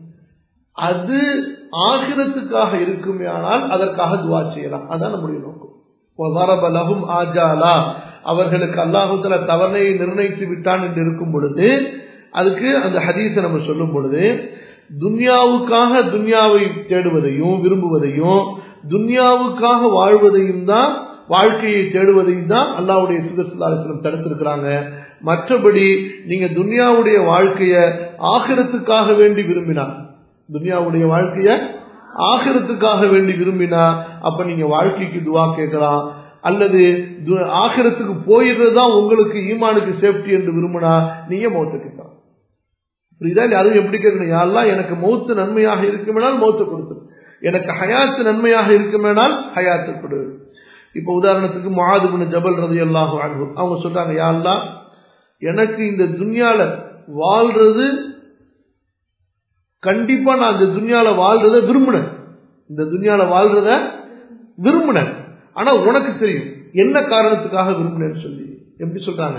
அது ஆகிரத்துக்காக இருக்குமே ஆனால் அதற்காக துவா செய்யலாம் அதான் நம்முடைய நோக்கம் லகும் ஆஜாலா அவர்களுக்கு அல்லாஹுல தவணையை நிர்ணயித்து விட்டான் என்று இருக்கும் பொழுது அதுக்கு அந்த ஹதீஸை நம்ம சொல்லும் பொழுது துன்யாவுக்காக துன்யாவை தேடுவதையும் விரும்புவதையும் துன்யாவுக்காக வாழ்வதையும் தான் வாழ்க்கையை தேடுவதையும் தான் அல்லாவுடைய சுதர்சலாலத்திலும் தடுத்திருக்கிறாங்க மற்றபடி நீங்க துன்யாவுடைய வாழ்க்கைய ஆகிரத்துக்காக வேண்டி விரும்பினா துன்யாவுடைய வாழ்க்கைய ஆகிரத்துக்காக வேண்டி விரும்பினா அப்ப நீங்க வாழ்க்கைக்கு துவா கேட்கலாம் அல்லது ஆகிரத்துக்கு போயிடுறது தான் உங்களுக்கு ஈமானுக்கு சேஃப்டி என்று விரும்பினா நீங்க மௌத்த கேட்கலாம் புரியுதா அதுவும் எப்படி கேட்கணும் யாரெல்லாம் எனக்கு மௌத்து நன்மையாக இருக்குமேனால் மௌத்த கொடுத்து எனக்கு ஹயாத்து நன்மையாக இருக்குமேனால் ஹயாத்து கொடு இப்ப உதாரணத்துக்கு மாதுபின் ஜபல் ரதி அல்லாஹு அவங்க சொல்றாங்க யாரெல்லாம் எனக்கு இந்த துன்யால வாழ்றது கண்டிப்பா நான் இந்த துன்யால வாழ்றத விரும்பினேன் இந்த துன்யால வாழ்றத விரும்பினேன் ஆனா உனக்கு தெரியும் என்ன காரணத்துக்காக விரும்பினேன்னு சொல்லி எப்படி சொல்றாங்க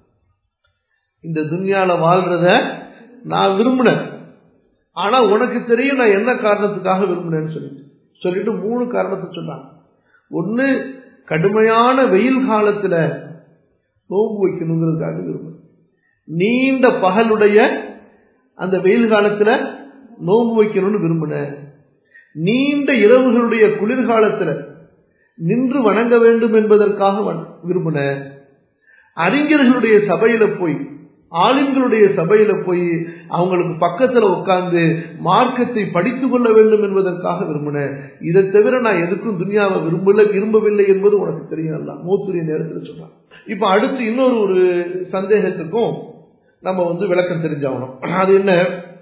இந்த துன்யால வாழ்றத நான் விரும்பினேன் ஆனா உனக்கு தெரியும் நான் என்ன காரணத்துக்காக விரும்பினேன்னு சொல்லிட்டு சொல்லிட்டு மூணு காரணத்தை சொன்னாங்க ஒன்னு கடுமையான வெயில் காலத்துல நோம்பு வைக்கணுங்கிறதுக்காக விரும்பினேன் நீண்ட பகலுடைய அந்த வெயில் காலத்துல நோன்பு வைக்கணும்னு விரும்பினேன் நீண்ட இரவுகளுடைய குளிர்காலத்துல நின்று வணங்க வேண்டும் என்பதற்காக விரும்பினேன் அறிஞர்களுடைய சபையில போய் ஆளுங்களுடைய சபையில போய் அவங்களுக்கு பக்கத்துல உட்கார்ந்து மார்க்கத்தை படித்துக் கொள்ள வேண்டும் என்பதற்காக விரும்பினேன் இதை தவிர நான் எதுக்கும் துனியாவை விரும்பல விரும்பவில்லை என்பது உனக்கு தெரியும் அல்ல மூத்துரிய நேரத்தில் சொல்றான் இப்ப அடுத்து இன்னொரு ஒரு சந்தேகத்துக்கும் நம்ம வந்து விளக்கம் தெரிஞ்சாகணும் அது என்ன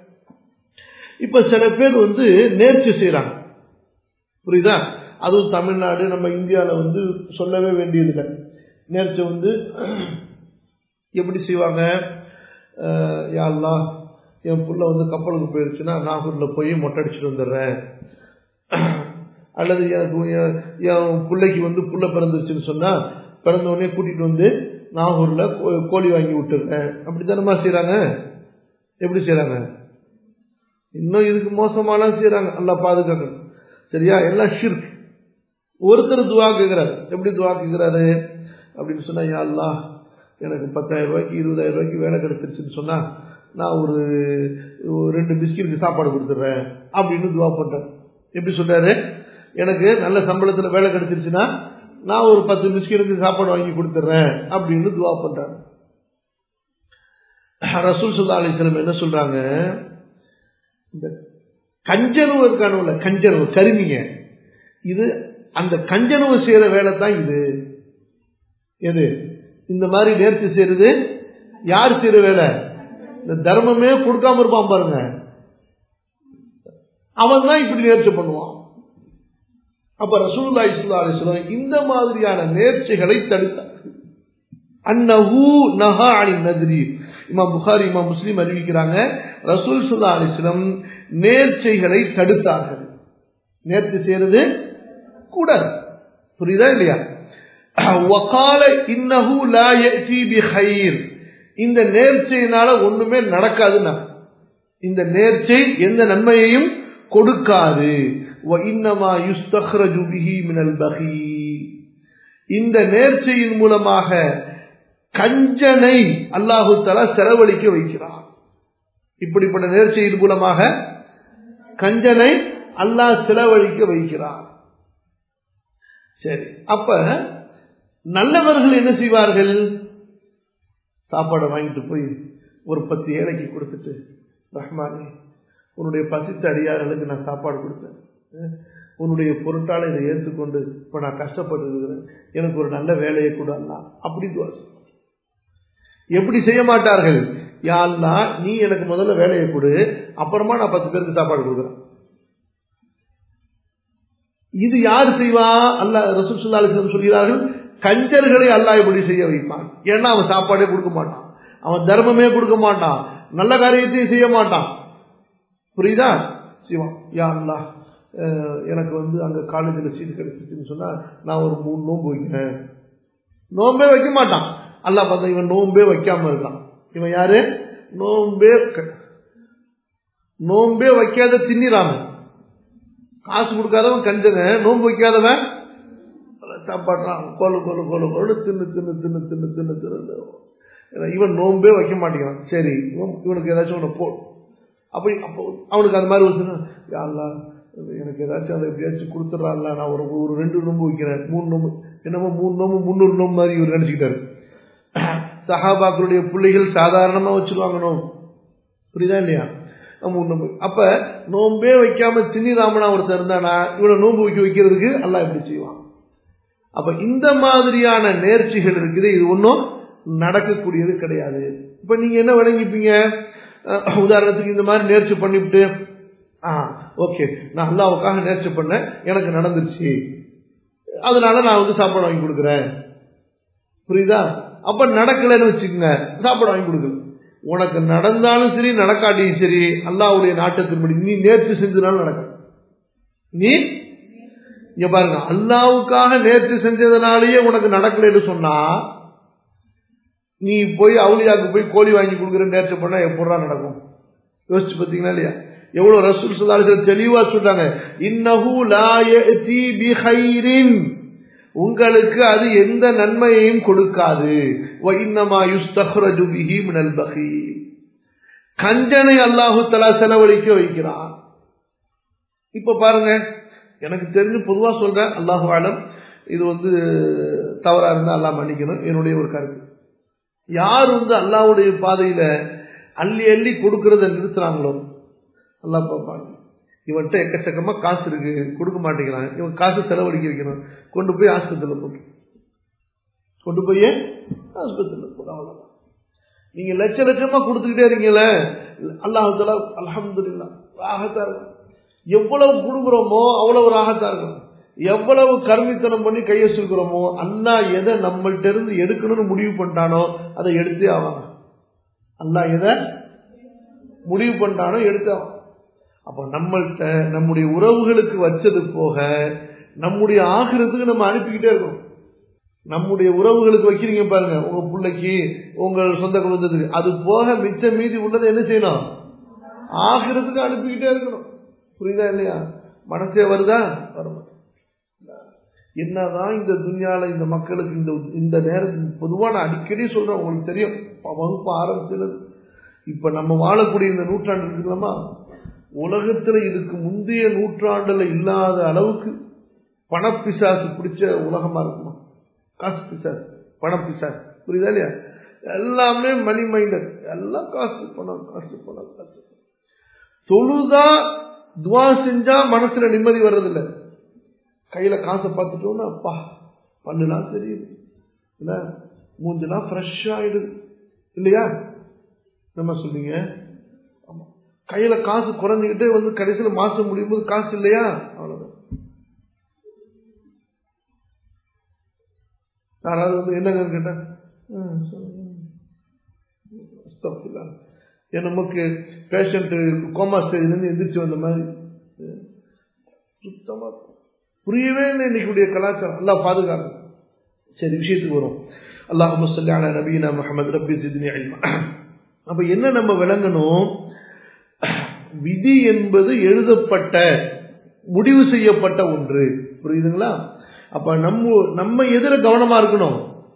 இப்ப சில பேர் வந்து நேர்ச்சி செய்யறாங்க புரியுதா அதுவும் தமிழ்நாடு நம்ம இந்தியாவில் வந்து சொல்லவே வேண்டியதில்லை நேர்ச்சி வந்து எப்படி செய்வாங்க யாழ்லாம் என் புள்ள வந்து கப்பலுக்கு போயிடுச்சுன்னா நாகூர்ல போய் மொட்டை அடிச்சுட்டு வந்துடுறேன் அல்லது எனக்கு என் பிள்ளைக்கு வந்து புள்ள பிறந்துருச்சுன்னு சொன்னா பிறந்த உடனே கூட்டிட்டு வந்து நாகூர்ல கோழி வாங்கி விட்டுருக்கேன் அப்படி தானமா செய்யறாங்க எப்படி செய்யறாங்க இன்னும் இதுக்கு மோசமான செய்யறாங்க நல்லா பாதுகாக்கணும் சரியா எல்லாம் ஷிர்க் ஒருத்தர் துவா கேட்கிறாரு எப்படி துவா கேட்கிறாரு அப்படின்னு சொன்னா யா அல்லா எனக்கு பத்தாயிரம் ரூபாய்க்கு இருபதாயிரம் ரூபாய்க்கு வேலை கிடைச்சிருச்சுன்னு சொன்னா நான் ஒரு ஒரு ரெண்டு பிஸ்கெட்டுக்கு சாப்பாடு கொடுத்துட்றேன் அப்படின்னு துவா பண்றேன் எப்படி சொல்றாரு எனக்கு நல்ல சம்பளத்துல வேலை கிடைச்சிருச்சுன்னா நான் ஒரு பத்து பிஸ்கெட்டுக்கு சாப்பாடு வாங்கி கொடுத்துட்றேன் அப்படின்னு துவா பண்றாங்க ரசூல் சுல்லா அலிஸ்லம் என்ன சொல்றாங்க இந்த கஞ்சனவு இருக்கானுல கஞ்சனவு கருமிங்க இது அந்த கஞ்சனவு செய்யற வேலை தான் இது எது இந்த மாதிரி நேர்த்தி செய்யறது யார் செய்யற வேலை இந்த தர்மமே கொடுக்காம இருப்பான் பாருங்க அவன் தான் இப்படி நேர்ச்சி பண்ணுவான் அப்ப ரசூல்லா இஸ்லா அலிஸ்லாம் இந்த மாதிரியான நேர்ச்சிகளை தடுத்தார் அன்னஹூ நஹா அலி நதிரி இமாம் புகாரி இமாம் முஸ்லீம் அறிவிக்கிறாங்க ரசூல் சுல்லா அலிஸ்லம் நேர்ச்சைகளை தடுத்தார்கள் நேர்ச்சி செய்யறது கூடாது புரியுதா இல்லையா வகால இன்னஹு லா யதி பிஹைர் இந்த நேர்ச்சையினால ஒண்ணுமே நடக்காதுன்னா இந்த நேர்ச்சை எந்த நன்மையையும் கொடுக்காது وإنما يستخرج به من البخيل இந்த நேர்ச்சையின் மூலமாக கஞ்சனை அல்லாஹு தலா செலவழிக்க வைக்கிறார் இப்படிப்பட்ட நேர்ச்சையின் மூலமாக கஞ்சனை அல்லாஹ் செலவழிக்க வைக்கிறார் சரி அப்ப நல்லவர்கள் என்ன செய்வார்கள் சாப்பாடை வாங்கிட்டு போய் ஒரு பத்து ஏழைக்கு கொடுத்துட்டு ரஹ்மானே உன்னுடைய பசித்த அடியார்களுக்கு நான் சாப்பாடு கொடுத்தேன் உன்னுடைய பொருட்டாளை இதை ஏற்றுக்கொண்டு இப்ப நான் கஷ்டப்பட்டு இருக்கிறேன் எனக்கு ஒரு நல்ல வேலையை கூட அல்ல அப்படி எப்படி செய்ய மாட்டார்கள் யாழ்லா நீ எனக்கு முதல்ல வேலையை கொடு அப்புறமா நான் பத்து பேருக்கு சாப்பாடு கொடுக்குறேன் இது யார் செய்வா அல்ல ரசூல்லா சொல்கிறார்கள் கஞ்சர்களை அல்லாஹ் இப்படி செய்ய வைப்பான் ஏன்னா அவன் சாப்பாடே கொடுக்க மாட்டான் அவன் தர்மமே கொடுக்க மாட்டான் நல்ல காரியத்தையும் செய்ய மாட்டான் புரியுதா சிவம் யா அல்லா எனக்கு வந்து அங்க காலேஜில் சீட்டு கிடைச்சிச்சுன்னு சொன்னா நான் ஒரு மூணு நோன்பு வைக்கிறேன் நோன்பே வைக்க மாட்டான் அல்லா பார்த்தா இவன் நோன்பே வைக்காம இருக்கான் இவன் யாரு நோன்பே நோன்பே வைக்காத தின்னிராம காசு கொடுக்காதவன் கஞ்சங்க நோன்பு வைக்காதவன் சாப்பாடுறான் கொலு கொலு கொலு கொலு தின்னு தின்னு தின்னு தின்னு தின்னு தின்னு இவன் நோன்பே வைக்க மாட்டேங்கிறான் சரி இவனுக்கு ஏதாச்சும் ஒன்று போ அப்படி அப்போ அவனுக்கு அந்த மாதிரி ஒரு யாழ்லா எனக்கு ஏதாச்சும் அதை எப்படியாச்சும் கொடுத்துட்றான்ல நான் ஒரு ஒரு ரெண்டு நோம்பு வைக்கிறேன் மூணு நோம்பு என்னமோ மூணு நோம்பு முந்நூறு நோம்பு மாதிரி இவர் நினச்சிக்கிட்டாரு சஹாபாக்களுடைய பிள்ளைகள் சாதாரணமாக வச்சிருவாங்க நோம்பு புரியுதா இல்லையா மூணு நோம்பு அப்ப நோம்பே வைக்காம திணிராமனா ஒருத்தர் இருந்தானா இவனை நோம்பு வைக்க வைக்கிறதுக்கு எல்லாம் எப்படி செய்வான் அப்ப இந்த மாதிரியான நேர்ச்சிகள் இருக்குது இது ஒன்றும் நடக்கக்கூடியது கிடையாது இப்ப நீங்க என்ன விளங்கிப்பீங்க உதாரணத்துக்கு இந்த மாதிரி நேர்ச்சி பண்ணிவிட்டு ஆ ஓகே நான் அல்லாவுக்காக நேர்ச்சி பண்ணேன் எனக்கு நடந்துருச்சு அதனால நான் வந்து சாப்பாடு வாங்கி கொடுக்குறேன் புரியுதா அப்ப நடக்கலைன்னு வச்சுக்கோங்க சாப்பாடு வாங்கி கொடுக்கல உனக்கு நடந்தாலும் சரி நடக்காட்டியும் சரி அல்லாவுடைய நாட்டத்தின்படி நீ நேர்ச்சி செஞ்சதுனால நடக்க நீ இங்க பாருங்க அல்லாவுக்காக நேர்ச்சி செஞ்சதுனாலேயே உனக்கு நடக்கலைன்னு சொன்னா நீ போய் அவுளியாவுக்கு போய் கோழி வாங்கி கொடுக்குற நேர்ச்சி பண்ணா எப்படா நடக்கும் யோசிச்சு பார்த்தீங்களா இல்லையா எவ்வளவு ரசூல் சுல்லாலிசர் தெளிவா சொல்றாங்க இன்னஹு லா யதி பிஹைரின் உங்களுக்கு அது எந்த நன்மையையும் கொடுக்காது வ இன்னமா யுஸ்தஹ்ரஜு பிஹி மினல் பகீல் கஞ்சனை அல்லாஹு தலா செலவழிக்க வைக்கிறான் இப்ப பாருங்க எனக்கு தெரிஞ்சு பொதுவா சொல்றேன் அல்லாஹு ஆலம் இது வந்து தவறா இருந்தா அல்லாஹ் மன்னிக்கணும் என்னுடைய ஒரு கருத்து யார் வந்து அல்லாவுடைய பாதையில அள்ளி அள்ளி கொடுக்கறத நிறுத்துறாங்களோ அல்லா பார்ப்பாங்க இவன்கிட்ட எக்கச்சக்கமா காசு இருக்கு கொடுக்க மாட்டேங்கிறான் இவன் காசு செலவழிக்க வைக்கணும் கொண்டு போய் ஆஸ்பத்திரியில் போட்டு கொண்டு போய் ஆஸ்பத்திரியில் போட்டு அவ்வளவுதான் நீங்க லட்ச லட்சமா கொடுத்துக்கிட்டே இருக்கீங்களே அல்லாஹால அலமது இல்லா ராகத்தா இருக்கும் எவ்வளவு கொடுக்குறோமோ அவ்வளவு ராகத்தா இருக்கும் எவ்வளவு கருமித்தனம் பண்ணி கையை சுக்கிறோமோ அல்லா எதை நம்மள்ட்ட இருந்து எடுக்கணும்னு முடிவு பண்ணிட்டானோ அதை எடுத்தே ஆவாங்க அல்லா எதை முடிவு பண்ணிட்டானோ எடுத்தே ஆவாங்க அப்ப நம்மள்கிட்ட நம்முடைய உறவுகளுக்கு வச்சது போக நம்முடைய ஆகிறதுக்கு நம்ம அனுப்பிக்கிட்டே இருக்கோம் நம்முடைய உறவுகளுக்கு வைக்கிறீங்க பாருங்க உங்க பிள்ளைக்கு உங்கள் சொந்த குடும்பத்துக்கு அது போக மிச்சம் மீதி உள்ளதை என்ன செய்யணும் ஆகிறதுக்கு அனுப்பிக்கிட்டே இருக்கணும் புரியுதா இல்லையா மனசே வருதா வர என்னதான் இந்த துன்யால இந்த மக்களுக்கு இந்த இந்த நேரத்தில் பொதுவாக நான் அடிக்கடி சொல்றேன் உங்களுக்கு தெரியும் வகுப்பு ஆரம்பிச்சது இப்ப நம்ம வாழக்கூடிய இந்த நூற்றாண்டு இருக்குல்லமா உலகத்துல இதுக்கு முந்தைய நூற்றாண்டுல இல்லாத அளவுக்கு பணப்பிசாசு பிடிச்ச உலகமா இருக்குமா காசு பிசாசு பணப்பிசாசு புரியுதா இல்லையா எல்லாமே மணி மைண்டட் எல்லாம் காசு பணம் காசு பணம் காசு தொழுதா துவா செஞ்சா மனசுல நிம்மதி வர்றதில்லை கையில காசை பார்த்துட்டோம்னா அப்பா பண்ணுலாம் தெரியுது இல்ல மூஞ்செல்லாம் ஃப்ரெஷ் ஆயிடுது இல்லையா நம்ம சொல்றீங்க கையில காசு குறைஞ்சுக்கிட்டே வந்து கடைசியில மாசம் முடியும் போது காசு இல்லையா அவ்வளவுதான் யாராவது வந்து என்னங்க கேட்டேன் நமக்கு பேஷண்ட் கோமா ஸ்டேஜ்லேருந்து எந்திரிச்சு வந்த மாதிரி சுத்தமா புரியவே இல்லை இன்னைக்குடைய கலாச்சாரம் எல்லாம் பாதுகாப்பு சரி விஷயத்துக்கு வரும் அல்லாஹ் முசல்லான நபீனா முகமது ரபி சித்னி அல்மா அப்ப என்ன நம்ம விளங்கணும் விதி என்பது எழுதப்பட்ட முடிவு செய்யப்பட்ட ஒன்று புரியுதுங்களா அப்ப நம்ம நம்ம எதிர கவனமா இருக்கணும்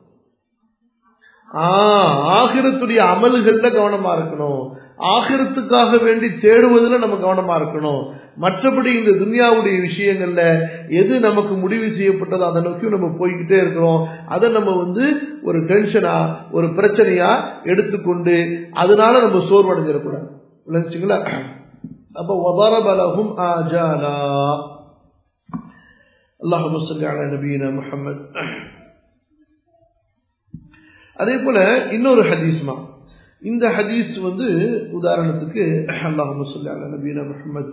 ஆகிரத்துடைய அமல்கள்ல கவனமா இருக்கணும் ஆகிரத்துக்காக வேண்டி தேடுவதில் நம்ம கவனமா இருக்கணும் மற்றபடி இந்த துன்யாவுடைய விஷயங்கள்ல எது நமக்கு முடிவு செய்யப்பட்டதோ அதை நோக்கி நம்ம போய்கிட்டே இருக்கிறோம் அதை நம்ம வந்து ஒரு டென்ஷனா ஒரு பிரச்சனையா எடுத்துக்கொண்டு அதனால நம்ம சோர்வடைஞ்சிடக்கூடாது விளைச்சுங்களா அப்ப ஒதரபலகும் ஆஜாலா அல்லாஹு சொல்லி அலா நபீன முஹம்மத் அதே போல இன்னொரு ஹதீஸ்மா இந்த ஹதீஸ் வந்து உதாரணத்துக்கு அல்லாஹு சொல்லி அலா நபீன முஹம்மத்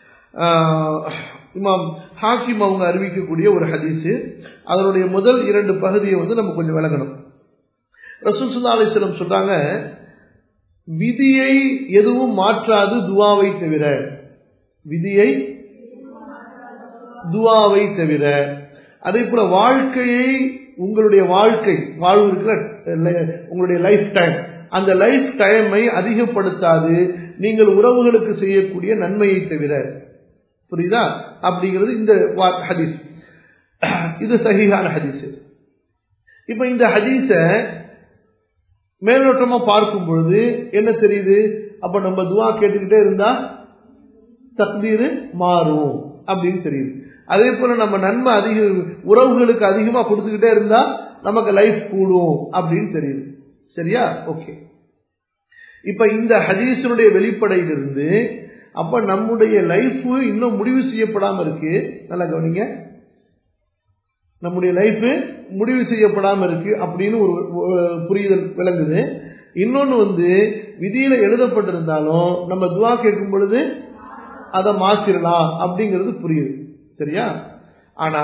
இமாம் ஹாக்கிம் அவங்க அறிவிக்கக்கூடிய ஒரு ஹதீஸ் அதனுடைய முதல் இரண்டு பகுதியை வந்து நம்ம கொஞ்சம் விளங்கணும் ரசூல் சுல்லா அலிஸ்லம் சொல்றாங்க விதியை எதுவும் மாற்றாது துவாவை தவிர விதியை துவாவை தவிர அதே போல வாழ்க்கையை உங்களுடைய வாழ்க்கை வாழ்வு இருக்கிற உங்களுடைய லைஃப் டைம் அந்த லைஃப் டைமை அதிகப்படுத்தாது நீங்கள் உறவுகளுக்கு செய்யக்கூடிய நன்மையை தவிர புரியுதா அப்படிங்கிறது இந்த ஹதீஸ் இது சகிஹான ஹதீஸ் இப்ப இந்த ஹதீஸ மேலோட்டமா பார்க்கும் பொழுது என்ன தெரியுது அப்ப நம்ம துவா கேட்டுக்கிட்டே இருந்தா தக்தீர் மாறும் அப்படின்னு தெரியுது அதே போல நம்ம நன்மை அதிக உறவுகளுக்கு அதிகமா கொடுத்துக்கிட்டே இருந்தா நமக்கு லைஃப் கூடும் அப்படின்னு தெரியுது சரியா ஓகே இப்ப இந்த ஹதீஸனுடைய வெளிப்படையிலிருந்து அப்ப நம்முடைய லைஃப் இன்னும் முடிவு செய்யப்படாம இருக்கு நல்லா கவனிங்க நம்முடைய லைஃப் முடிவு செய்யப்படாம இருக்கு அப்படின்னு ஒரு புரிதல் விளங்குது இன்னொன்னு வந்து விதியில எழுதப்பட்டிருந்தாலும் நம்ம துவா கேட்கும் பொழுது அதை மாத்திரலாம் அப்படிங்கிறது புரியுது சரியா ஆனா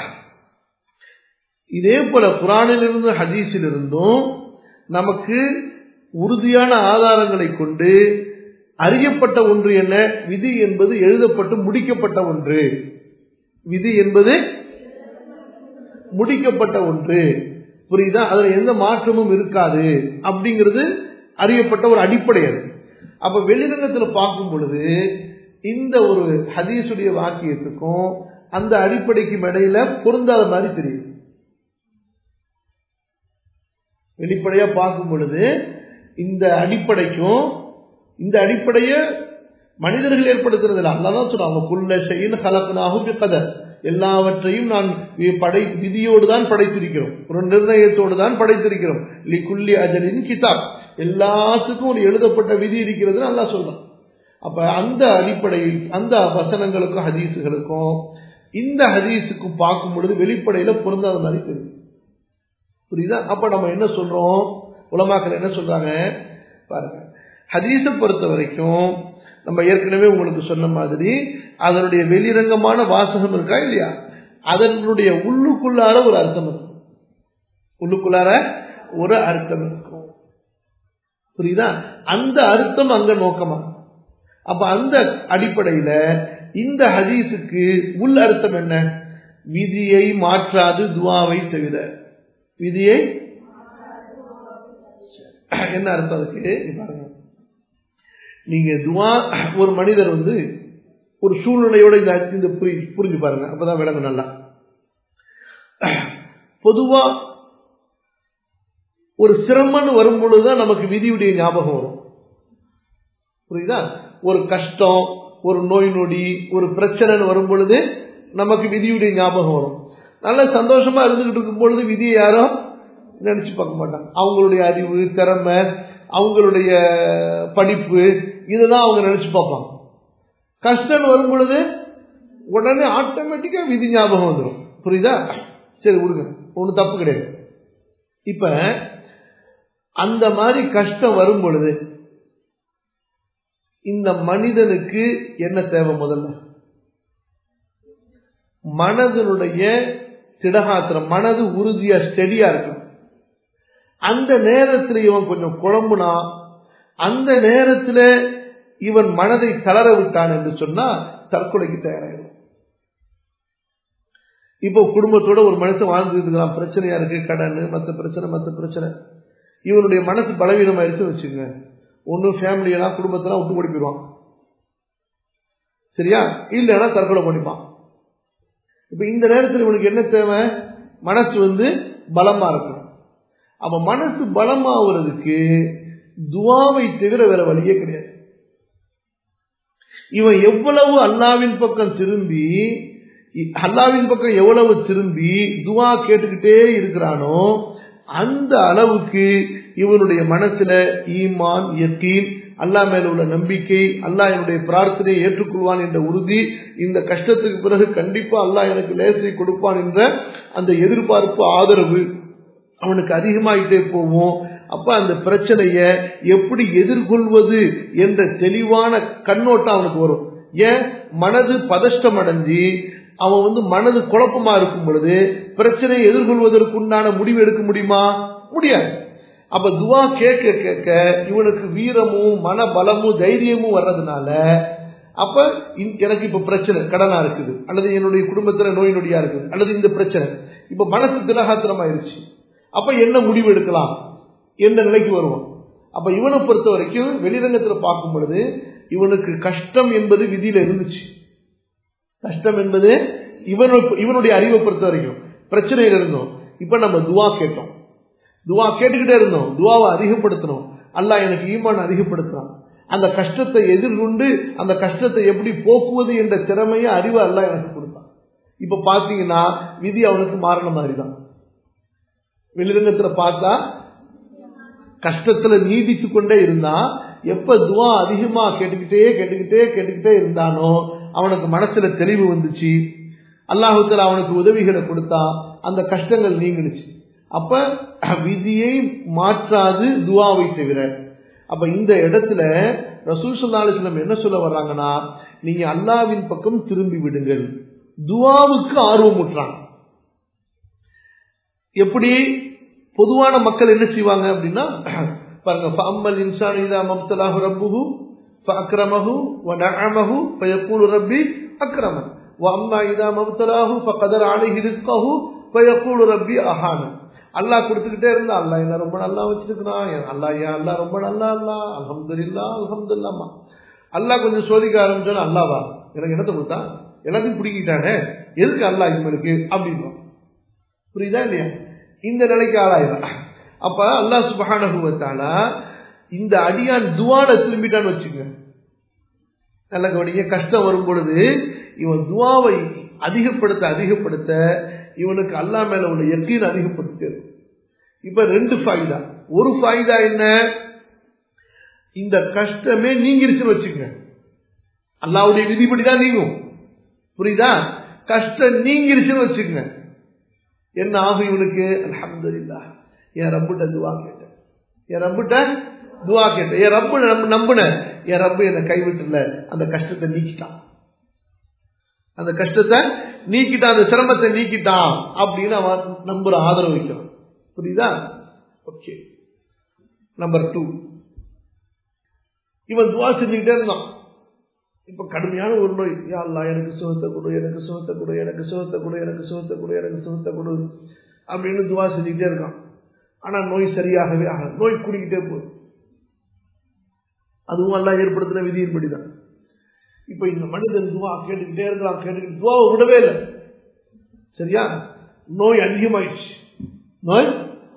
இதே போல குரானிலிருந்து ஹதீஸிலிருந்தும் நமக்கு உறுதியான ஆதாரங்களை கொண்டு அறியப்பட்ட ஒன்று என்ன விதி என்பது எழுதப்பட்டு முடிக்கப்பட்ட ஒன்று விதி என்பது முடிக்கப்பட்ட ஒன்று புரியுதா அதுல எந்த மாற்றமும் இருக்காது அப்படிங்கிறது அறியப்பட்ட ஒரு அடிப்படை அது அப்ப வெளிரங்கத்துல பார்க்கும் பொழுது இந்த ஒரு ஹதீஸுடைய வாக்கியத்துக்கும் அந்த அடிப்படைக்கு இடையில பொருந்தாத மாதிரி தெரியுது வெளிப்படையா பார்க்கும் பொழுது இந்த அடிப்படைக்கும் இந்த அடிப்படைய மனிதர்கள் ஏற்படுத்துறது இல்லை அல்லாதான் சொல்றாங்க குள்ள செய்யின் கலக்கனாகும் கதர் எல்லாவற்றையும் நான் படை விதியோடு தான் படைத்திருக்கிறோம் ஒரு நிர்ணயத்தோடு தான் படைத்திருக்கிறோம் லிக்குல்லி அஜலின் கிதாப் எல்லாத்துக்கும் ஒரு எழுதப்பட்ட விதி இருக்கிறது நல்லா சொல்றான் அப்ப அந்த அடிப்படை அந்த வசனங்களுக்கும் ஹதீஸுகளுக்கும் இந்த ஹதீஸுக்கும் பார்க்கும் பொழுது வெளிப்படையில பொருந்தாத மாதிரி தெரியும் புரியுதா அப்ப நம்ம என்ன சொல்றோம் உலமாக்கள் என்ன சொல்றாங்க பாருங்க ஹதீஸை பொறுத்த வரைக்கும் நம்ம ஏற்கனவே உங்களுக்கு சொன்ன மாதிரி அதனுடைய வெளிரங்கமான வாசகம் இருக்கா இல்லையா அதனுடைய உள்ளுக்குள்ளார ஒரு அர்த்தம் இருக்கும் உள்ளுக்குள்ளார ஒரு அர்த்தம் இருக்கும் புரியுதா அந்த அர்த்தம் அங்க நோக்கமா அப்ப அந்த அடிப்படையில இந்த ஹதீஸுக்கு உள் அர்த்தம் என்ன விதியை மாற்றாது துவாவை தவிர விதியை என்ன அர்த்தம் அதுக்கு பாருங்க நீங்க துவா ஒரு மனிதர் வந்து ஒரு சூழ்நிலையோட இந்த இந்த புரிஞ்சு பாருங்க அப்பதான் விளங்கும் நல்லா பொதுவா ஒரு சிரமம்னு வரும் பொழுதுதான் நமக்கு விதியுடைய ஞாபகம் வரும் புரியுதா ஒரு கஷ்டம் ஒரு நோய் நொடி ஒரு பிரச்சனைன்னு வரும் பொழுது நமக்கு விதியுடைய ஞாபகம் வரும் நல்ல சந்தோஷமா இருந்துகிட்டு இருக்கும் பொழுது விதியை யாரும் நினைச்சு பார்க்க மாட்டாங்க அவங்களுடைய அறிவு திறமை அவங்களுடைய படிப்பு இதெல்லாம் அவங்க நினைச்சு பார்ப்பாங்க கஷ்டம் வரும் பொழுது உடனே ஆட்டோமேட்டிக்கா விதி ஞாபகம் வந்துடும் புரியுதா சரி விடுங்க ஒன்றும் தப்பு கிடையாது இப்ப அந்த மாதிரி கஷ்டம் வரும் பொழுது இந்த மனிதனுக்கு என்ன தேவை முதல்ல மனதனுடைய திடகாத்திரம் மனது உறுதியா ஸ்டெடியா இருக்கணும் அந்த நேரத்தில் இவன் கொஞ்சம் குழம்புனா அந்த நேரத்தில் இவன் மனதை தளர விட்டான் என்று சொன்னா தற்கொலைக்கு தயாராகிடும் இப்போ குடும்பத்தோட ஒரு மனுஷன் வாழ்ந்துட்டு இருக்கலாம் பிரச்சனையா இருக்கு கடன் மற்ற பிரச்சனை மற்ற பிரச்சனை இவனுடைய மனசு பலவீனமாயிருச்சு வச்சுங்க ஒன்னும் ஃபேமிலியெல்லாம் குடும்பத்தெல்லாம் விட்டு ஓடி போயிடுவான் சரியா இல்லைன்னா தற்கொலை பண்ணிப்பான் இப்ப இந்த நேரத்தில் இவனுக்கு என்ன தேவை மனசு வந்து பலமா இருக்கணும் அப்ப மனசு பலமாவதுக்கு துவாவை தவிர வேற வழியே கிடையாது இவன் எவ்வளவு அல்லாவின் பக்கம் திரும்பி அல்லாவின் பக்கம் எவ்வளவு திரும்பி துவா கேட்டுக்கிட்டே இருக்கிறானோ அந்த அளவுக்கு இவனுடைய மனசுல ஈமான் யக்கீன் அல்லா மேல உள்ள நம்பிக்கை அல்லாஹ் என்னுடைய பிரார்த்தனையை ஏற்றுக்கொள்வான் என்ற உறுதி இந்த கஷ்டத்துக்கு பிறகு கண்டிப்பா அல்லாஹ் எனக்கு லேசை கொடுப்பான் என்ற அந்த எதிர்பார்ப்பு ஆதரவு அவனுக்கு அதிகமாயிட்டே போவோம் அப்ப அந்த பிரச்சனைய எப்படி எதிர்கொள்வது என்ற தெளிவான கண்ணோட்டம் அவனுக்கு வரும் ஏன் மனது பதஷ்டம் அடைஞ்சி அவன் வந்து மனது குழப்பமா இருக்கும் பொழுது பிரச்சனையை எதிர்கொள்வதற்கு உண்டான முடிவு எடுக்க முடியுமா முடியாது அப்ப துவா கேட்க கேட்க இவனுக்கு வீரமும் மன பலமும் தைரியமும் வர்றதுனால அப்ப எனக்கு இப்ப பிரச்சனை கடனா இருக்குது அல்லது என்னுடைய குடும்பத்துல நோய் நொடியா இருக்குது அல்லது இந்த பிரச்சனை இப்ப மனசு திலகாத்திரமாயிருச்சு அப்ப என்ன முடிவு எடுக்கலாம் எந்த நிலைக்கு வருவான் அப்ப இவனை பொறுத்த வரைக்கும் வெளிரங்கத்துல பார்க்கும் பொழுது இவனுக்கு கஷ்டம் என்பது விதியில இருந்துச்சு கஷ்டம் என்பது இவனுடைய அறிவை பொறுத்த வரைக்கும் பிரச்சனையில இருந்தோம் இப்ப நம்ம துவா கேட்டோம் துவா கேட்டுக்கிட்டே இருந்தோம் துவாவை அதிகப்படுத்தணும் அல்லாஹ் எனக்கு ஈமான் அதிகப்படுத்தலாம் அந்த கஷ்டத்தை எதிர்கொண்டு அந்த கஷ்டத்தை எப்படி போக்குவது என்ற திறமையை அறிவு அல்லாஹ் எனக்கு கொடுத்தான் இப்ப பாத்தீங்கன்னா விதி அவனுக்கு மாறின மாதிரி தான் வெளிரங்கத்துல பார்த்தா கஷ்டத்துல நீடித்து கொண்டே இருந்தா எப்ப துவா அதிகமா கேட்டுக்கிட்டே கேட்டுக்கிட்டே கேட்டுக்கிட்டே இருந்தானோ அவனுக்கு மனசுல தெளிவு வந்துச்சு அல்லாஹுத்தல அவனுக்கு உதவிகளை கொடுத்தா அந்த கஷ்டங்கள் நீங்கிடுச்சு அப்ப விதியை மாற்றாது துவாவை தவிர அப்ப இந்த இடத்துல ரசூல் சொல்லாலிஸ்லம் என்ன சொல்ல வர்றாங்கன்னா நீங்க அல்லாவின் பக்கம் திரும்பி விடுங்கள் துவாவுக்கு ஆர்வம் ஊட்டுறாங்க எப்படி பொதுவான மக்கள் என்ன செய்வாங்க அப்படின்னா பாருங்க ஃபஅம்மல் இன்சான் இதா மப்தலாஹு ரப்புஹு ஃபஅக்ரமஹு வ நஅமஹு ஃபயக்கூலு ரப்பி அக்ரமன் வ அம்மா இதா மப்தலாஹு ஃபகதர அலைஹி ரிஸ்கஹு ஃபயக்கூலு ரப்பி அஹான அல்லாஹ் கொடுத்துக்கிட்டே இருந்தா அல்லாஹ் என்ன ரொம்ப நல்லா வச்சிருக்கிறான் அல்லாஹ் ஏன் அல்லாஹ் ரொம்ப நல்லா அல்லா அல்ஹம்துலில்லாஹ் அல்ஹம்துலில்லாஹ் அல்லாஹ் கொஞ்சம் சோதிக்க ஆரம்பிச்சோன்னா அல்லாவா எனக்கு என்னத்தை கொடுத்தான் எல்லாத்தையும் பிடிக்கிட்டானே எதுக்கு அல்லாஹ் இவனுக்கு அப்படின்னு புரியுதா இல்லையா இந்த நிலைக்கு ஆளாயிரம் அப்ப அல்லாஹ் சுபஹானஹுவத்தால இந்த அடியான் துவால திரும்பிட்டான்னு வச்சுங்க நல்ல கவனிங்க கஷ்டம் வரும் பொழுது இவன் துவாவை அதிகப்படுத்த அதிகப்படுத்த இவனுக்கு அல்லா மேல உள்ள எக்கீன் அதிகப்படுத்திட்டே இருக்கும் இப்ப ரெண்டு ஃபாய்தா ஒரு ஃபாய்தா என்ன இந்த கஷ்டமே நீங்கிருச்சுன்னு வச்சுங்க அல்லாவுடைய விதிப்படிதான் நீங்கும் புரியுதா கஷ்டம் நீங்கிருச்சுன்னு வச்சுக்கங்க என்ன ஆகும் இவனுக்கு அலமதுல்லா என் ரப்புட்ட துவா கேட்டேன் என் ரப்புட்ட துவா கேட்டேன் என் ரப்பு நம்பின என் ரப்பு என்னை கைவிட்டுல அந்த கஷ்டத்தை நீக்கிட்டான் அந்த கஷ்டத்தை நீக்கிட்டான் அந்த சிரமத்தை நீக்கிட்டான் அப்படின்னு அவன் நம்புற ஆதரவு வைக்கிறான் புரியுதா ஓகே நம்பர் டூ இவன் துவா செஞ்சுக்கிட்டே இருந்தான் இப்ப கடுமையான ஒரு நோய் யாழ்லா எனக்கு சுகத்தை கொடு எனக்கு சுகத்தை கொடு எனக்கு சுகத்தை கொடு எனக்கு சுகத்தை கொடு எனக்கு சுகத்தை கொடு அப்படின்னு துவா செஞ்சுக்கிட்டே இருக்கான் ஆனா நோய் சரியாகவே ஆக நோய் குடிக்கிட்டே போகுது அதுவும் எல்லாம் ஏற்படுத்தின விதியின்படிதான் இப்ப இந்த மனிதன் துவா கேட்டுக்கிட்டே இருக்கலாம் கேட்டுக்கிட்டு துவாவை விடவே இல்லை சரியா நோய் அதிகமாயிடுச்சு நோய்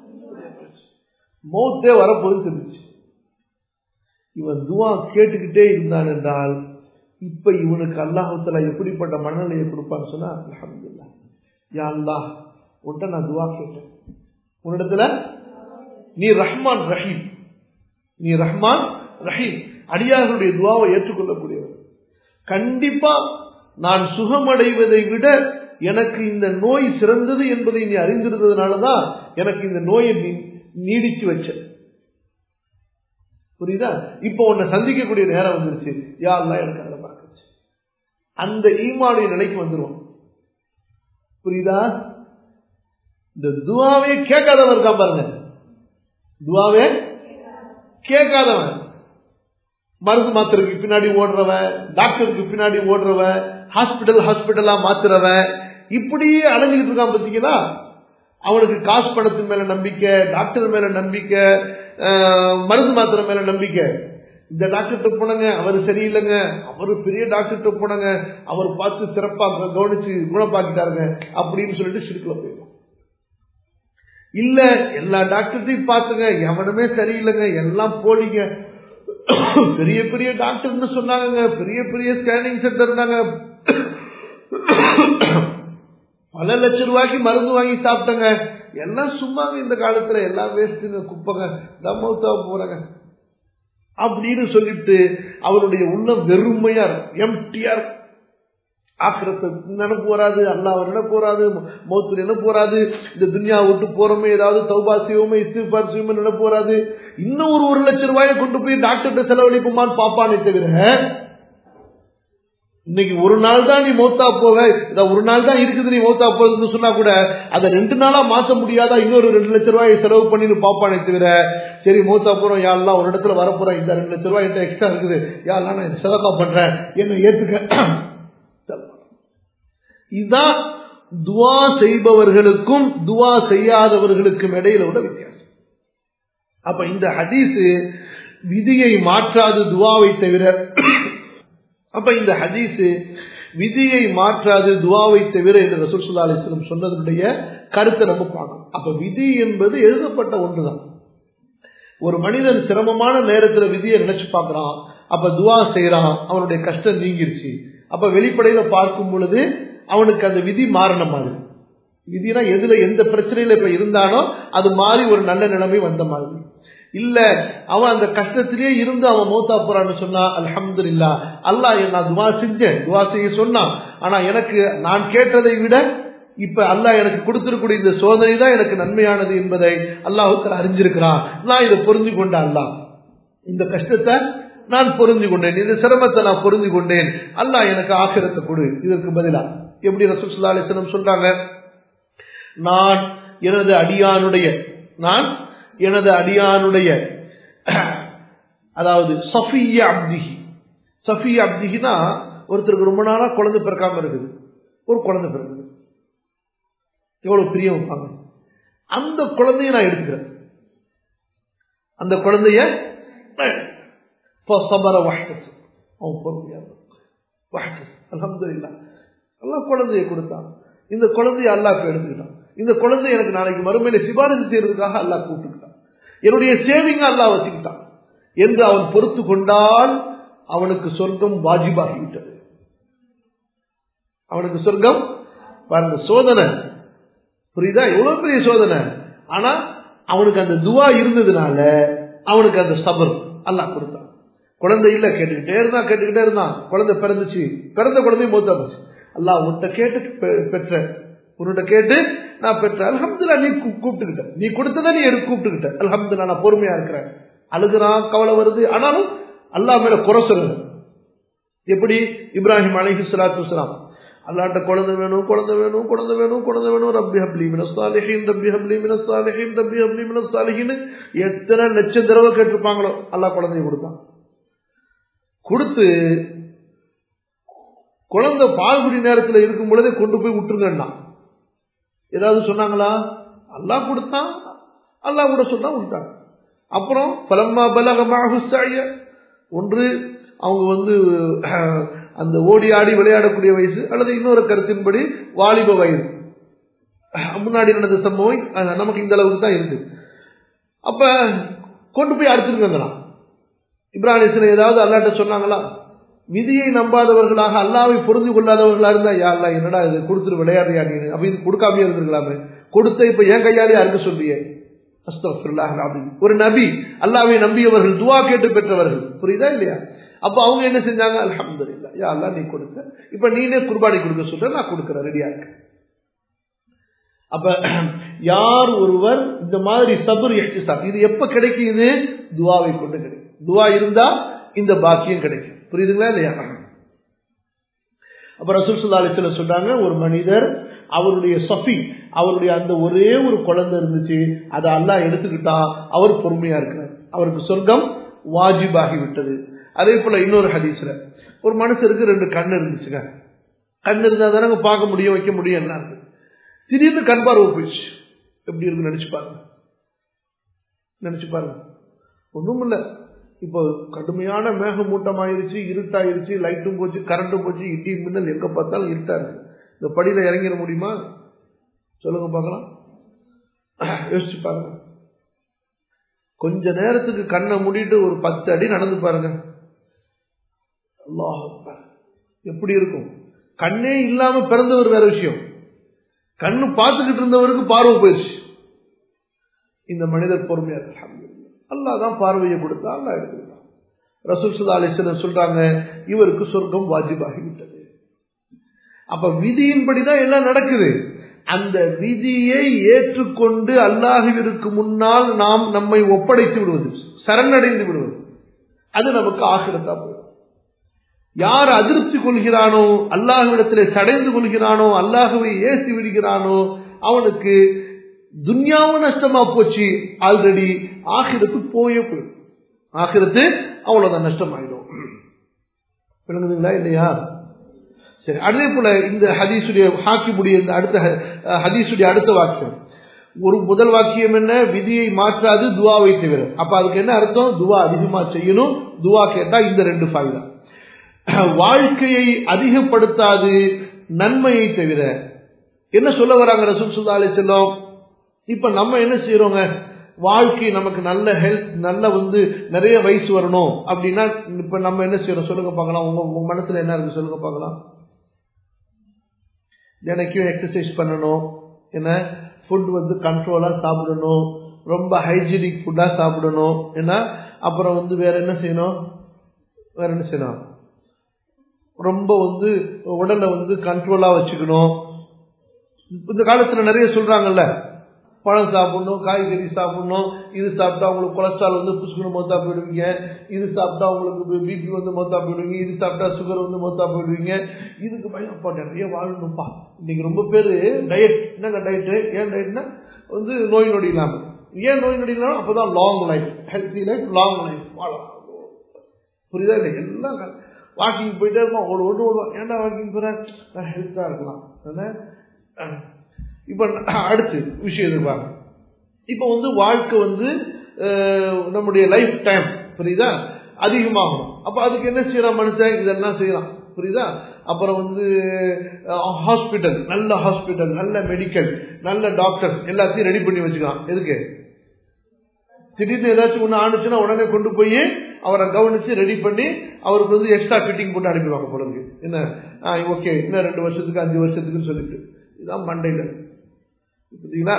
மௌத்தே வரப்போது தெரிஞ்சு இவன் துவா கேட்டுக்கிட்டே இருந்தான் என்றால் இப்ப இவனுக்கு அல்லாஹத்துல எப்படிப்பட்ட மனநிலையை கொடுப்பான்னு சொன்னா அலமதுல்லா யா அல்லாஹ் உன்ட்ட நான் துவா கேட்டேன் உன்னிடத்துல நீ ரஹ்மான் ரஹீம் நீ ரஹ்மான் ரஹீம் அடியார்களுடைய துவாவை ஏற்றுக்கொள்ளக்கூடியவர் கண்டிப்பா நான் சுகமடைவதை விட எனக்கு இந்த நோய் சிறந்தது என்பதை நீ அறிந்திருந்ததுனாலதான் எனக்கு இந்த நோயை நீ நீடிச்சு வச்ச புரியுதா இப்போ உன்னை சந்திக்கக்கூடிய நேரம் வந்துருச்சு யாரெல்லாம் எனக்கு அதை பார்க்கச்சு அந்த ஈமானுடைய நிலைக்கு வந்துருவோம் புரியுதா இந்த துவாவே கேட்காதவன் இருக்கான் பாருங்க துவாவே கேட்காதவன் மருந்து மாத்திரைக்கு பின்னாடி ஓடுறவன் டாக்டருக்கு பின்னாடி ஓடுறவன் ஹாஸ்பிட்டல் ஹாஸ்பிட்டலா மாத்துறவன் இப்படியே அலைஞ்சுக்கிட்டு இருக்கான் பார்த்தீங்களா அவனுக்கு காசு பணத்தின் மேல நம்பிக்கை டாக்டர் மேல நம்பிக்கை மருந்து மாத்திரை மேல நம்பிக்கை இந்த டாக்டர்கிட்ட போனங்க அவர் சரியில்லைங்க அவரு பெரிய டாக்டர்கிட்ட போனங்க அவர் பார்த்து சிறப்பா கவனிச்சு குணப்பாக்கிட்டாருங்க அப்படின்னு சொல்லிட்டு சிறுக்குல போயிடும் இல்ல எல்லா டாக்டர்கிட்டையும் பார்த்துங்க எவனுமே சரியில்லைங்க எல்லாம் போலிங்க பெரிய பெரிய டாக்டர்னு சொன்னாங்க பெரிய பெரிய ஸ்கேனிங் சென்டர் இருந்தாங்க பல லட்சம் ரூபாய்க்கு மருந்து வாங்கி சாப்பிட்டங்க எல்லாம் சும்மாங்க இந்த காலத்துல எல்லாம் வேஸ்ட்டுங்க குப்பைங்க தம்மௌத்தா போறாங்க அப்படின்னு சொல்லிட்டு அவருடைய உள்ளம் வெறுமையா எம்டியா ஆக்கிரத்தை நினைப்பு வராது அல்லாஹ் நினைப்பு வராது மௌத்து நினைப்பு வராது இந்த துன்யா விட்டு போறோமே ஏதாவது தௌபா செய்வோமே இஸ்திஃபார் செய்வோமே நினைப்பு வராது இன்னும் ஒரு ஒரு லட்சம் ரூபாயை கொண்டு போய் டாக்டர்கிட்ட செலவழிப்புமான்னு பாப்பானே தவிர இன்னைக்கு ஒரு நாள் தான் நீ மௌத்தா போவ இத ஒரு நாள் தான் இருக்குது நீ மௌத்தா போகுதுன்னு சொன்னா கூட அதை ரெண்டு நாளா மாத்த முடியாதா இன்னொரு ரெண்டு லட்சம் ரூபாய் செலவு பண்ணி பாப்பானே தவிர சரி மௌத்தா போறோம் யாரெல்லாம் ஒரு இடத்துல வரப்போறேன் இந்த ரெண்டு லட்சம் ரூபாய் என்கிட்ட எக்ஸ்ட்ரா இருக்குது யாரெல்லாம் நான் செலக்கா பண்றேன் என்ன ஏத்துக்க இதுதான் துவா செய்பவர்களுக்கும் துவா செய்யாதவர்களுக்கும் இடையில உள்ள வித்தியாசம் அப்ப இந்த ஹதீஸ் விதியை மாற்றாது துவாவை தவிர அப்ப இந்த ஹதீஸ் விதியை மாற்றாது துவாவை தவிர என்று ரசூல் சுல்லா அலிஸ்லம் சொன்னதனுடைய கருத்தை நம்ம பார்க்கணும் அப்ப விதி என்பது எழுதப்பட்ட ஒன்றுதான் ஒரு மனிதன் சிரமமான நேரத்துல விதியை நினைச்சு பார்க்கறான் அப்ப துவா செய்யறான் அவனுடைய கஷ்டம் நீங்கிருச்சு அப்ப வெளிப்படையில பார்க்கும் பொழுது அவனுக்கு அந்த விதி மாறின மாதிரி விதினா எதுல எந்த பிரச்சனையில இப்ப இருந்தானோ அது மாறி ஒரு நல்ல நிலைமை வந்த மாதிரி இல்ல அவன் அந்த கஷ்டத்திலேயே இருந்து அவன் மௌத்தா போறான்னு சொன்னா அலமது இல்லா அல்லா நான் துவா செஞ்சேன் துவா செய்ய சொன்னான் ஆனா எனக்கு நான் கேட்டதை விட இப்ப அல்லாஹ் எனக்கு கொடுத்திருக்கூடிய இந்த சோதனை தான் எனக்கு நன்மையானது என்பதை அல்லாஹுக்கு அறிஞ்சிருக்கிறான் நான் இதை புரிஞ்சு கொண்டேன் அல்லாஹ் இந்த கஷ்டத்தை நான் புரிஞ்சு கொண்டேன் இந்த சிரமத்தை நான் புரிஞ்சு கொண்டேன் அல்லாஹ் எனக்கு ஆக்கிரத்தை கொடு இதற்கு பதிலா எப்படி ரசூல்லா அலிஸ்லம் சொல்றாங்க நான் எனது அடியானுடைய நான் எனது அடியானுடைய அதாவது சஃபிய அப்திஹி சஃபிய அப்திஹினா ஒருத்தருக்கு ரொம்ப நாளா குழந்தை பிறக்காம இருக்குது ஒரு குழந்தை பிறகுது எவ்வளவு பிரியம் வைப்பாங்க அந்த குழந்தைய நான் எடுத்துக்கிறேன் அந்த குழந்தைய சபர வஹ்டஸ் அவன் பொறுமையா வஹ்டஸ் அலமதுல்லா அல்லா குழந்தைய கொடுத்தான் இந்த குழந்தைய அல்லாக்கு எடுத்துக்கிட்டான் இந்த குழந்தை எனக்கு நாளைக்கு மறுமையில சிபாரிசு செய்யறதுக்காக அல்லா கூப்பிட்டுக்கிட்டான் என்னுடைய சேவிங்க அல்லா வச்சுக்கிட்டான் என்று அவன் பொறுத்து கொண்டால் அவனுக்கு சொர்க்கம் வாஜிபாகிவிட்டது அவனுக்கு சொர்க்கம் பாருங்க சோதனை புரியுதா எவ்வளவு பெரிய சோதனை ஆனா அவனுக்கு அந்த துவா இருந்ததுனால அவனுக்கு அந்த சபர் அல்லாஹ் கொடுத்தான் குழந்தை இல்ல கேட்டுக்கிட்டே இருந்தான் கேட்டுக்கிட்டே இருந்தான் குழந்தை பிறந்துச்சு பிறந்த குழந்தையும் மூத்தா போச்சு அல்லாஹ் உன்கிட்ட கேட்டு பெற்ற உன்னிட்ட கேட்டு நான் பெற்றேன் அலமதுல்லா நீ கூப்பிட்டுக்கிட்ட நீ கொடுத்ததை நீ எடுத்து கூப்பிட்டுக்கிட்ட அலமதுல்லா நான் பொறுமையா இருக்கிறேன் அழுகுறான் கவலை வருது ஆனாலும் அல்லாஹ் மேல குறை சொல்லுங்க எப்படி இப்ராஹிம் அலிஹி சலாத்து வலாம் அல்லாட்ட குழந்தை வேணும் குழந்தை வேணும் குழந்தை வேணும் குழந்தை வேணும் ரப்பி ஹப்லி மினஸ்தாலிஹின் ரப்பி ஹப்லி மினஸ்தாலிஹின் ரப்பி ஹப்லி மினஸ்தாலிஹின் எத்தனை லட்சம் தடவை கேட்டிருப்பாங்களோ அல்லாஹ் குழந்தைய கொடுத்தான் கொடுத்து குழந்தை பால்குடி நேரத்தில் இருக்கும் பொழுதே கொண்டு போய் விட்டுருங்கன்னா ஏதாவது சொன்னாங்களா அல்லாஹ் கொடுத்தான் அல்லாஹ் கூட சொன்னா விட்டாங்க அப்புறம் பலம்மா பலகமாக ஒன்று அவங்க வந்து அந்த ஓடி ஆடி விளையாடக்கூடிய வயசு அல்லது இன்னொரு கருத்தின்படி வாலிப வயது முன்னாடி நடந்த சம்பவம் அஹ், நமக்கு இந்த அளவுக்கு தான் இருக்கு அப்ப கொண்டு போய் அறுத்துருக்கலாம் இப்ராஹிம் ஏதாவது அல்லாட்ட சொன்னாங்களா விதியை நம்பாதவர்களாக அல்லாவை புரிந்து கொள்ளாதவர்களா இருந்தா யா அல்லா என்னடா இது கொடுத்துட்டு விளையாடுறியா நீ அப்ப இது கொடுக்காமயே இருந்திருக்கலாமே கொடுத்த இப்ப என் கையாலே அறுக்க சொல்றியே அஸ்தக்ஃபிருல்லாஹ் அல்-அஸீம். ஒரு நபி அல்லாவை நம்பியவர்கள் துவா கேட்டு பெற்றவர்கள் புரியுதா இல்லையா அப்ப அவங்க என்ன செஞ்சாங்க அல்ஹம்துலில்லாஹ் யா அல்லாஹ் நீ கொடுத்த இப்ப நீனே குர்பானி கொடுக்க சொல்ற நான் கொடுக்கறேன் ரெடியா இருக்கு அப்ப யார் ஒருவர் இந்த மாதிரி சபர் எஹ்திசாப் இது எப்ப கிடைக்கும் இது துவாவை கொண்டு கிடைக்கும் துவா இருந்தா இந்த பாக்கியம் கிடைக்கும் புரியுதுங்களா இல்லையா அப்ப ரசூல் ஸல்லல்லாஹு அலைஹி வஸல்லம் சொல்றாங்க ஒரு மனிதர் அவருடைய சஃபி அவருடைய அந்த ஒரே ஒரு குழந்தை இருந்துச்சு அதை அல்லாஹ் எடுத்துக்கிட்டான் அவர் பொறுமையா இருக்கிறார் அவருக்கு சொர்க்கம் வாஜிபாகி விட்டது அதே போல இன்னொரு ஹதீஸ்ல ஒரு மனுஷருக்கு ரெண்டு கண் இருந்துச்சுங்க கண் இருந்தா தானே பார்க்க முடியும் வைக்க முடியும் என்ன இருக்கு திடீர்னு கண் பார்வை போயிடுச்சு எப்படி இருக்குன்னு நினைச்சு பாருங்க நினைச்சு பாருங்க ஒண்ணும் இல்ல இப்போ கடுமையான மேகமூட்டம் ஆயிருச்சு இருட்டாயிருச்சு லைட்டும் போச்சு கரண்ட்டும் போச்சு இடி மின்னல் எங்க பார்த்தாலும் இருட்டா இருக்கு இந்த படியில இறங்கிட முடியுமா சொல்லுங்க பார்க்கலாம் யோசிச்சு பாருங்க கொஞ்ச நேரத்துக்கு கண்ணை மூடிட்டு ஒரு பத்து அடி நடந்து பாருங்க அல்லாஹ் அக்பர். எப்படி இருக்கும் கண்ணே இல்லாம பிறந்தவர் வேற விஷயம் கண்ணு பார்த்துக்கிட்டு இருந்தவருக்கு பார்வை போயிடுச்சு இந்த மனிதர் பொறுமையா அல்லாஹ் தான் பார்வையை கொடுத்தா அல்லாஹ் எடுத்துக்கிட்டான் ரசூல் சுல்லா அலிஸ்லம் சொல்றாங்க இவருக்கு சொர்க்கம் வாஜிபாகி விட்டது அப்ப விதியின்படிதான் எல்லாம் நடக்குது அந்த விதியை ஏற்றுக்கொண்டு அல்லாஹுவிற்கு முன்னால் நாம் நம்மை ஒப்படைத்து விடுவது சரணடைந்து விடுவது அது நமக்கு ஆகிரத்தா போயிடும் யார் அதிருப்தி கொள்கிறானோ அல்லாஹ்விடத்திலே சடைந்து கொள்கிறானோ அல்லாஹுவை ஏசி விடுகிறானோ அவனுக்கு துன்யாவும் நஷ்டமா போச்சு ஆல்ரெடி ஆகிரத்து போயே போயிடும் ஆகிரத்து அவ்வளவுதான் நஷ்டமாயிடும் விளங்குதுங்களா இல்லையா சரி அதே போல இந்த ஹதீசுடைய ஹாக்கிமுடைய இந்த அடுத்த ஹ- ஹதீசுடைய அடுத்த வாக்கியம் ஒரு முதல் வாக்கியம் என்ன விதியை மாற்றாது துவாவை தவிர அப்ப அதுக்கு என்ன அர்த்தம் துவா அதிகமா செய்யணும் துவா கேட்டா இந்த ரெண்டு ஃபாய்தா வாழ்க்கையை அதிகப்படுத்தாது நன்மையை தவிர என்ன சொல்ல வராங்க ரசூல் சுல்லா அலி செல்லம் இப்ப நம்ம என்ன செய்யறோங்க வாழ்க்கை நமக்கு நல்ல ஹெல்த் நல்ல வந்து நிறைய வயசு வரணும் அப்படின்னா இப்ப நம்ம என்ன செய்யறோம் சொல்லுங்க பார்க்கலாம் உங்க உங்க மனசுல என்ன இருக்கு சொல்லுங்க பார்க்கலாம் தினைக்கும் எக்ஸசைஸ் பண்ணணும் என்ன ஃபுட் வந்து கண்ட்ரோலா சாப்பிடணும் ரொம்ப ஹைஜீனிக் ஃபுட்டா சாப்பிடணும் என்ன அப்புறம் வந்து வேற என்ன செய்யணும் வேற என்ன செய்யணும் ரொம்ப வந்து உடலை வந்து கண்ட்ரோலா வச்சுக்கணும் இந்த காலத்துல நிறைய சொல்றாங்கல்ல பழம் சாப்பிடணும் காய்கறி சாப்பிடணும் இது சாப்பிட்டா உங்களுக்கு கொலஸ்ட்ரால் வந்து புஷ்குன்னு மொத்தா போயிடுவீங்க இது சாப்பிட்டா உங்களுக்கு பிபி வந்து மொத்தா போயிடுவீங்க இது சாப்பிட்டா சுகர் வந்து மொத்தா போயிடுவீங்க இதுக்கு பயம் அப்பா நிறைய வாழணும்ப்பா இன்னைக்கு ரொம்ப பேர் டயட் என்னங்க டயட்டு ஏன் டயட்னா வந்து நோய் நொடி இல்லாம ஏன் நோய் நொடி இல்லாம அப்பதான் long life healthy life long life வாழலாம் புரியுதா இல்லை எல்லாம் வாக்கிங் போயிட்டே இருப்போம் ஒரு ஒன்று ஓடுவோம் ஏன்டா வாக்கிங் போகிறேன் ஹெல்த்தாக இருக்கலாம் என்ன இப்போ அடுத்து விஷயம் இருப்பாங்க இப்போ வந்து வாழ்க்கை வந்து அஹ், நம்முடைய லைஃப் டைம் புரியுதா அதிகமாகும் அப்போ அதுக்கு என்ன செய்யலாம் மனுஷன் இதெல்லாம் செய்யலாம் புரியுதா அப்புறம் வந்து ஹாஸ்பிட்டல் நல்ல ஹாஸ்பிட்டல் நல்ல மெடிக்கல் நல்ல டாக்டர் எல்லாத்தையும் ரெடி பண்ணி வச்சுக்கலாம் எதுக்கு திடீர்னு ஏதாச்சும் ஒன்று ஆணுச்சுன்னா உடனே கொண்டு போய் அவரை கவனிச்சு ரெடி பண்ணி அவருக்கு வந்து எக்ஸ்ட்ரா ஃபிட்டிங் போட்டு அனுப்பிடுவாங்க போல இருக்கு என்ன ஓகே இன்னும் ரெண்டு வருஷத்துக்கு அஞ்சு வருஷத்துக்குன்னு சொல்லிட்டு இதுதான் மண்டையில் பார்த்தீங்களா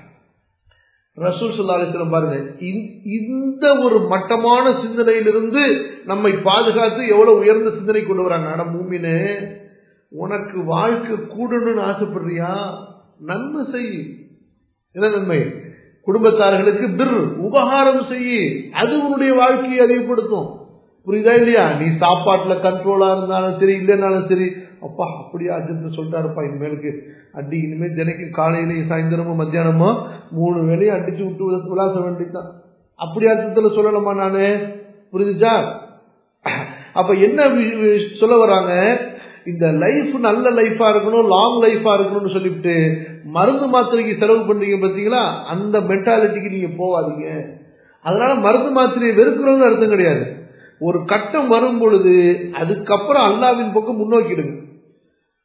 ரசூல் சுல்லா அலிஸ்லம் பாருங்க இந்த- இந்த ஒரு மட்டமான சிந்தனையிலிருந்து நம்மை பாதுகாத்து எவ்வளவு உயர்ந்த சிந்தனை கொண்டு வராங்க ஆனா மூமினு உனக்கு வாழ்க்கை கூடணும்னு ஆசைப்படுறியா நன்மை செய் என்ன நன்மை குடும்பத்தார்களுக்கு பிர் உபகாரம் செய்யி அது உன்னுடைய வாழ்க்கையை அதிகப்படுத்தும் புரியுதா இல்லையா நீ சாப்பாட்டுல கண்ட்ரோலா இருந்தாலும் சரி இல்லைனாலும் சரி அப்பா அப்படியா அஜித் சொல்லிட்டாருப்பா இனிமேலுக்கு அடி இனிமேல் தினைக்கும் காலையிலையும் சாயந்தரமும் மத்தியானமும் மூணு வேலையும் அடிச்சு விட்டு விளாச வேண்டியதுதான் அப்படி அர்த்தத்துல சொல்லலாமா நானு புரிஞ்சுச்சா அப்ப என்ன வி- வி- சொல்ல வராங்க இந்த லைஃப் நல்ல லைஃபா இருக்கணும் லாங் லைஃபா இருக்கணும்னு சொல்லிவிட்டு மருந்து மாத்திரைக்கு செலவு பண்றீங்க பாத்தீங்களா அந்த மென்டாலிட்டிக்கு நீங்க போவாதீங்க அதனால மருந்து மாத்திரையை வெறுக்கிறவங்க அர்த்தம் கிடையாது ஒரு கட்டம் வரும் பொழுது அதுக்கப்புறம் அல்லாவின் பக்கம் முன்னோக்கிடுங்க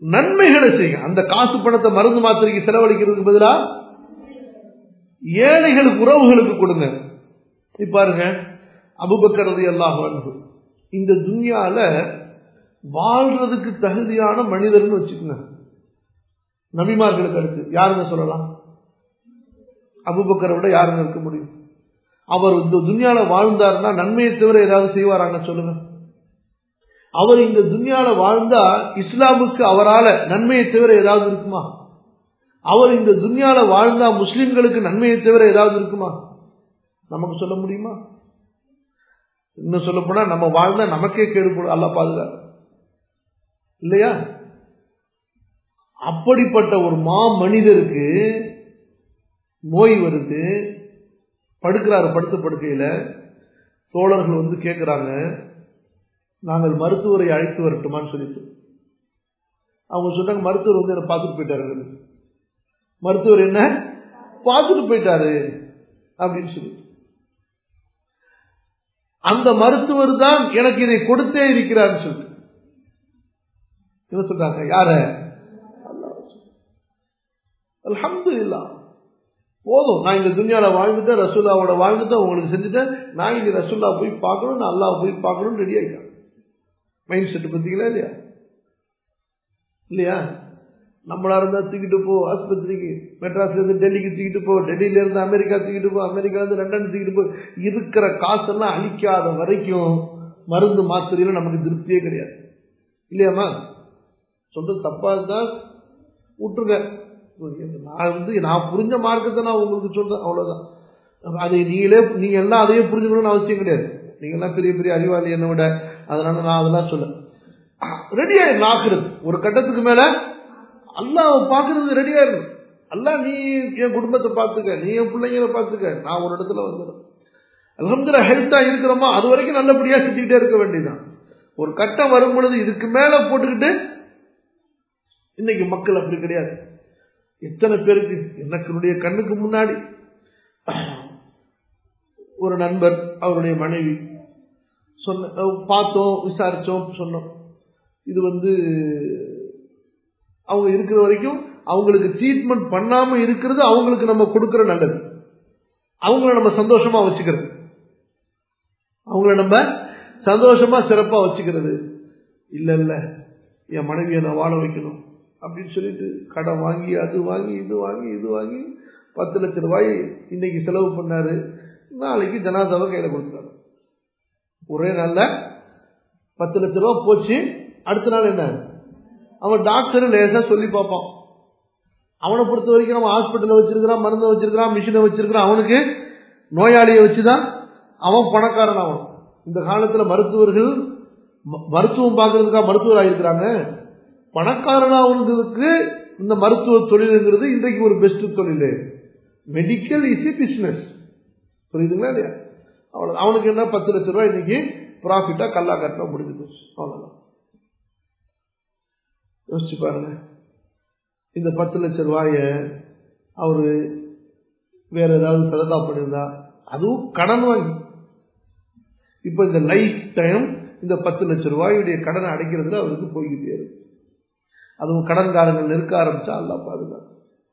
நன்மைகளை செய்யுங்க அந்த காசு பணத்தை மருந்து மாத்திரைக்கு செலவழிக்கிறதுக்கு பதிலா ஏழைகளுக்கு உறவுகளுக்கு கொடுங்க இப்ப பாருங்க அபுபக்கரது எல்லாம் இந்த துன்யால வாழ்றதுக்கு தகுதியான மனிதர்னு வச்சுக்கோங்க நபிமார்களுக்கு அடுத்து யாருங்க சொல்லலாம் அபுபக்கரை விட யாருங்க இருக்க முடியும் அவர் இந்த துன்யால வாழ்ந்தாருன்னா நன்மையை தவிர ஏதாவது செய்வாராங்க சொல்லுங்க அவர் இந்த துன்யால வாழ்ந்தா இஸ்லாமுக்கு அவரால நன்மையை தவிர ஏதாவது இருக்குமா அவர் இந்த துன்யால வாழ்ந்தா முஸ்லிம்களுக்கு நன்மையை தவிர ஏதாவது இருக்குமா நமக்கு சொல்ல முடியுமா இன்னும் சொல்ல போனா நம்ம வாழ்ந்தா நமக்கே கேடுபடும் அல்ல பாதுகாப்பு இல்லையா அப்படிப்பட்ட ஒரு மா மனிதருக்கு நோய் வருது படுக்கிறாரு படுத்த படுக்கையில தோழர்கள் வந்து கேட்கிறாங்க நாங்கள் மருத்துவரை அழைத்து வரட்டுமான்னு சொல்லிட்டு அவங்க சொன்னாங்க மருத்துவர் வந்து என்ன பார்த்துட்டு போயிட்டாரு மருத்துவர் என்ன பார்த்துட்டு போயிட்டாரு அப்படின்னு சொல்லி அந்த மருத்துவர் தான் எனக்கு இதை கொடுத்தே இருக்கிறார் சொல்லி என்ன சொல்றாங்க யார அல்ஹம்து இல்லா போதும் நான் இந்த துணியால வாழ்ந்துட்டேன் ரசூல்லாவோட வாழ்ந்துட்டேன் உங்களுக்கு செஞ்சுட்டேன் நான் இங்க ரசூல்லா போய் பார்க்கணும் நான் அல்லாஹ் போய் பார்க்கணும் ரெடி ஆகிட்டேன் மைண்ட் செட் பார்த்தீங்களா இல்லையா இல்லையா நம்மளா இருந்தா தூக்கிட்டு போ ஆஸ்பத்திரிக்கு மெட்ராஸ்ல இருந்து டெல்லிக்கு தூக்கிட்டு போ டெல்லியில இருந்து அமெரிக்கா தூக்கிட்டு போ அமெரிக்கா இருந்து லண்டன் தூக்கிட்டு போ இருக்கிற காசெல்லாம் அழிக்காத வரைக்கும் மருந்து மாத்திரையில நமக்கு திருப்தியே கிடையாது இல்லையாமா சொல்றது தப்பா இருந்தா விட்டுருங்க நான் வந்து நான் புரிஞ்ச மார்க்கத்தை நான் உங்களுக்கு சொல்றேன் அவ்வளவுதான் அதை நீங்களே நீங்க எல்லாம் அதையே புரிஞ்சுக்கணும்னு அவசியம் கிடையாது நீங்க எல்லாம் பெரிய பெரிய அறிவாளி என்ன விட அதனால நான் அதெல்லாம் சொல்ல ரெடி ஆயிரும் ஆக்குறது ஒரு கட்டத்துக்கு மேல அல்லாஹ் பாக்குறது ரெடி ஆயிரும் அல்லா நீ என் குடும்பத்தை பார்த்துக்க நீ என் பிள்ளைங்களை பார்த்துக்க நான் ஒரு இடத்துல வந்துடும் அலமதுல ஹெல்த்தா இருக்கிறோமா அது வரைக்கும் நல்லபடியா சுத்திக்கிட்டே இருக்க வேண்டியதுதான் ஒரு கட்டம் வரும் பொழுது இதுக்கு மேல போட்டுக்கிட்டு இன்னைக்கு மக்கள் அப்படி கிடையாது எத்தனை பேருக்கு எனக்கு கண்ணுக்கு முன்னாடி ஒரு நண்பர் அவருடைய மனைவி சொன்ன பார்த்தோம் விசாரிச்சோம் சொன்னோம் இது வந்து அவங்க இருக்கிற வரைக்கும் அவங்களுக்கு ட்ரீட்மெண்ட் பண்ணாம இருக்கிறது அவங்களுக்கு நம்ம கொடுக்கற நல்லது அவங்கள நம்ம சந்தோஷமா வச்சுக்கிறது அவங்கள நம்ம சந்தோஷமா சிறப்பா வச்சுக்கிறது இல்ல இல்ல என் மனைவியை நான் வாழ வைக்கணும் அப்படின்னு சொல்லிட்டு கடன் வாங்கி அது வாங்கி இது வாங்கி இது வாங்கி பத்து லட்ச ரூபாய் இன்னைக்கு செலவு பண்ணாரு நாளைக்கு ஜனாதாவை கையில கொடுத்தாரு ஒரே நாள்ல பத்து லட்ச ரூபாய் போச்சு அடுத்த நாள் என்ன அவன் டாக்டர் லேசா சொல்லி பார்ப்பான் அவனை பொறுத்த வரைக்கும் நம்ம ஹாஸ்பிட்டல வச்சிருக்கிறான் மருந்தை வச்சிருக்கிறான் மிஷினை வச்சிருக்கிறான் அவனுக்கு நோயாளியை வச்சுதான் அவன் பணக்காரன் அவன் இந்த காலத்துல மருத்துவர்கள் மருத்துவம் பார்க்கறதுக்காக மருத்துவர் ஆயிருக்கிறாங்க பணக்காரனாவங்களுக்கு இந்த மருத்துவ தொழிலுங்கிறது இன்றைக்கு ஒரு பெஸ்ட் தொழில் மெடிக்கல் இஸ் ஏ பிசினஸ் புரியுதுங்களா இல்லையா அவ்வளவு அவனுக்கு என்ன பத்து லட்ச ரூபாய் இன்னைக்கு ப்ராஃபிட்டா கல்லா கட்டா முடிஞ்சு போச்சு அவ்வளவுதான் யோசிச்சு பாருங்க இந்த பத்து லட்ச ரூபாய அவரு வேற ஏதாவது சததா பண்ணியிருந்தா அதுவும் கடன் வாங்கி இப்ப இந்த லைஃப் டைம் இந்த பத்து லட்ச ரூபாயுடைய கடனை அடைக்கிறதுல அவருக்கு போய்கிட்டே இருக்கு அதுவும் கடன்காரங்கள் நெருக்க ஆரம்பிச்சா அல்லா பாதுகாப்பு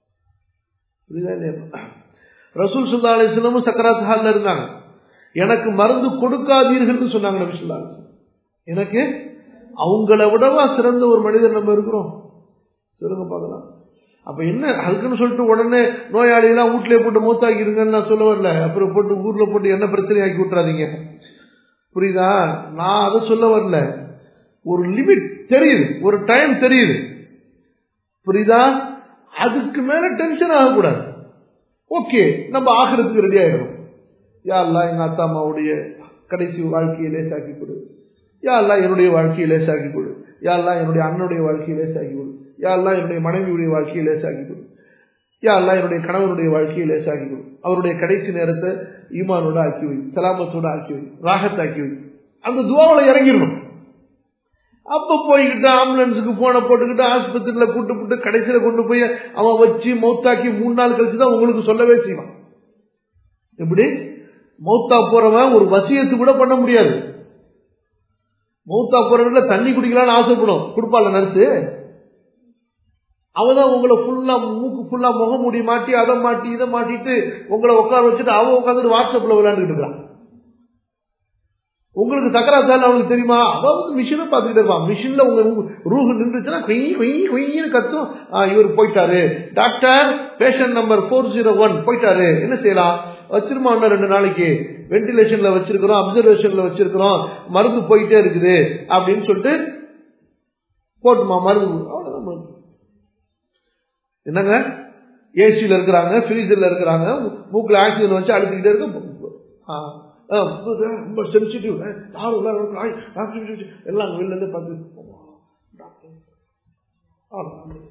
ரசூல் சுல்லா அலிஸ்லமும் சக்கராத் ஹால்ல இருந்தாங்க எனக்கு மருந்து கொடுக்காதீர்கள் சொன்னாங்க நபி சொல்லா எனக்கு அவங்கள விடவா சிறந்த ஒரு மனிதர் நம்ம இருக்கிறோம் சொல்லுங்க பார்க்கலாம் அப்ப என்ன அதுக்குன்னு சொல்லிட்டு உடனே நோயாளியெல்லாம் வீட்லயே போட்டு மூத்தாக்கிருங்கன்னு நான் சொல்ல வரல அப்புறம் போட்டு ஊர்ல போட்டு என்ன பிரச்சனை ஆக்கி விட்டுறாதீங்க புரியுதா நான் அதை சொல்ல வரல ஒரு லிமிட் தெரியுது ஒரு டைம் தெரியுது புரியுதா அதுக்கு மேல டென்ஷன் ஆகக்கூடாது ஓகே நம்ம ஆகிறதுக்கு ரெடி ஆயிடும் யாரெல்லாம் எங்க அத்தா அம்மாவுடைய கடைசி வாழ்க்கையை லேசாக்கி கொடு யாரெல்லாம் என்னுடைய வாழ்க்கையை லேசாக்கி கொடு யாரெல்லாம் என்னுடைய அண்ணனுடைய வாழ்க்கையை லேசாக்கி கொடு யாரெல்லாம் என்னுடைய மனைவியுடைய வாழ்க்கையை லேசாக்கி கொடு யாரெல்லாம் என்னுடைய கணவனுடைய வாழ்க்கையை லேசாக்கி கொடு அவருடைய கடைசி நேரத்தை ஈமானோட ஆக்கி வை சலாமத்தோட ஆக்கி வை ராகத்தாக்கி வை அந்த துவாவில் இறங்கிடணும் அப்ப போய்கிட்டு ஆம்புலன்ஸுக்கு போன போட்டுக்கிட்டு ஆஸ்பத்திரியில கூட்டு போட்டு கடைசியில கொண்டு போய் அவன் வச்சு மௌத்தாக்கி மூணு நாள் கழிச்சு தான் உங்களுக்கு சொல்லவே செய்வான் எப்படி மௌத்தா போறவன் ஒரு வசியத்து கூட பண்ண முடியாது மௌத்தா போறவங்கள தண்ணி குடிக்கலாம்னு ஆசைப்படும் கொடுப்பால நர்ஸு அவதான் உங்களை ஃபுல்லா மூக்கு ஃபுல்லா முகமூடி மாட்டி அதை மாட்டி இதை மாட்டிட்டு உங்களை உட்கார வச்சுட்டு அவ உட்காந்துட்டு வாட்ஸ்அப்ல விளையாண்டுட்டு இருக்கிறான் உங்களுக்கு சக்கராத்தால் அவனுக்கு தெரியுமா அவன் வந்து மிஷினை பார்த்துக்கிட்டே இருப்பான் மிஷின்ல உங்க ரூஹ் நின்றுச்சுன்னா கொய் கொய் கொய்னு கத்தும் ஆ, இவர் போயிட்டாரு doctor patient number four zero one போயிட்டாரு என்ன செய்யலாம் வச்சிருமா இன்னும் ரெண்டு நாளைக்கு வென்டிலேஷன்ல வச்சிருக்கிறோம் அப்சர்வேஷன்ல வச்சிருக்கிறோம் மருந்து போயிட்டே இருக்குது அப்படின்னு சொல்லிட்டு போட்டுமா மருந்து அவ்வளவுதான் மருந்து என்னங்க ஏசியில் இருக்கிறாங்க ஃப்ரீசர்ல இருக்கிறாங்க மூக்கில் ஆக்சிஜன் வச்சு அழுத்திக்கிட்டே இருக்க ஆ, ஆ, ரொம்ப சென்சிட்டிவ் யாரும் உள்ள வரக்கூடாது. ஆய், ஆக்சிஜன் எல்லாம் வெளில இருந்து பார்த்து ஆ,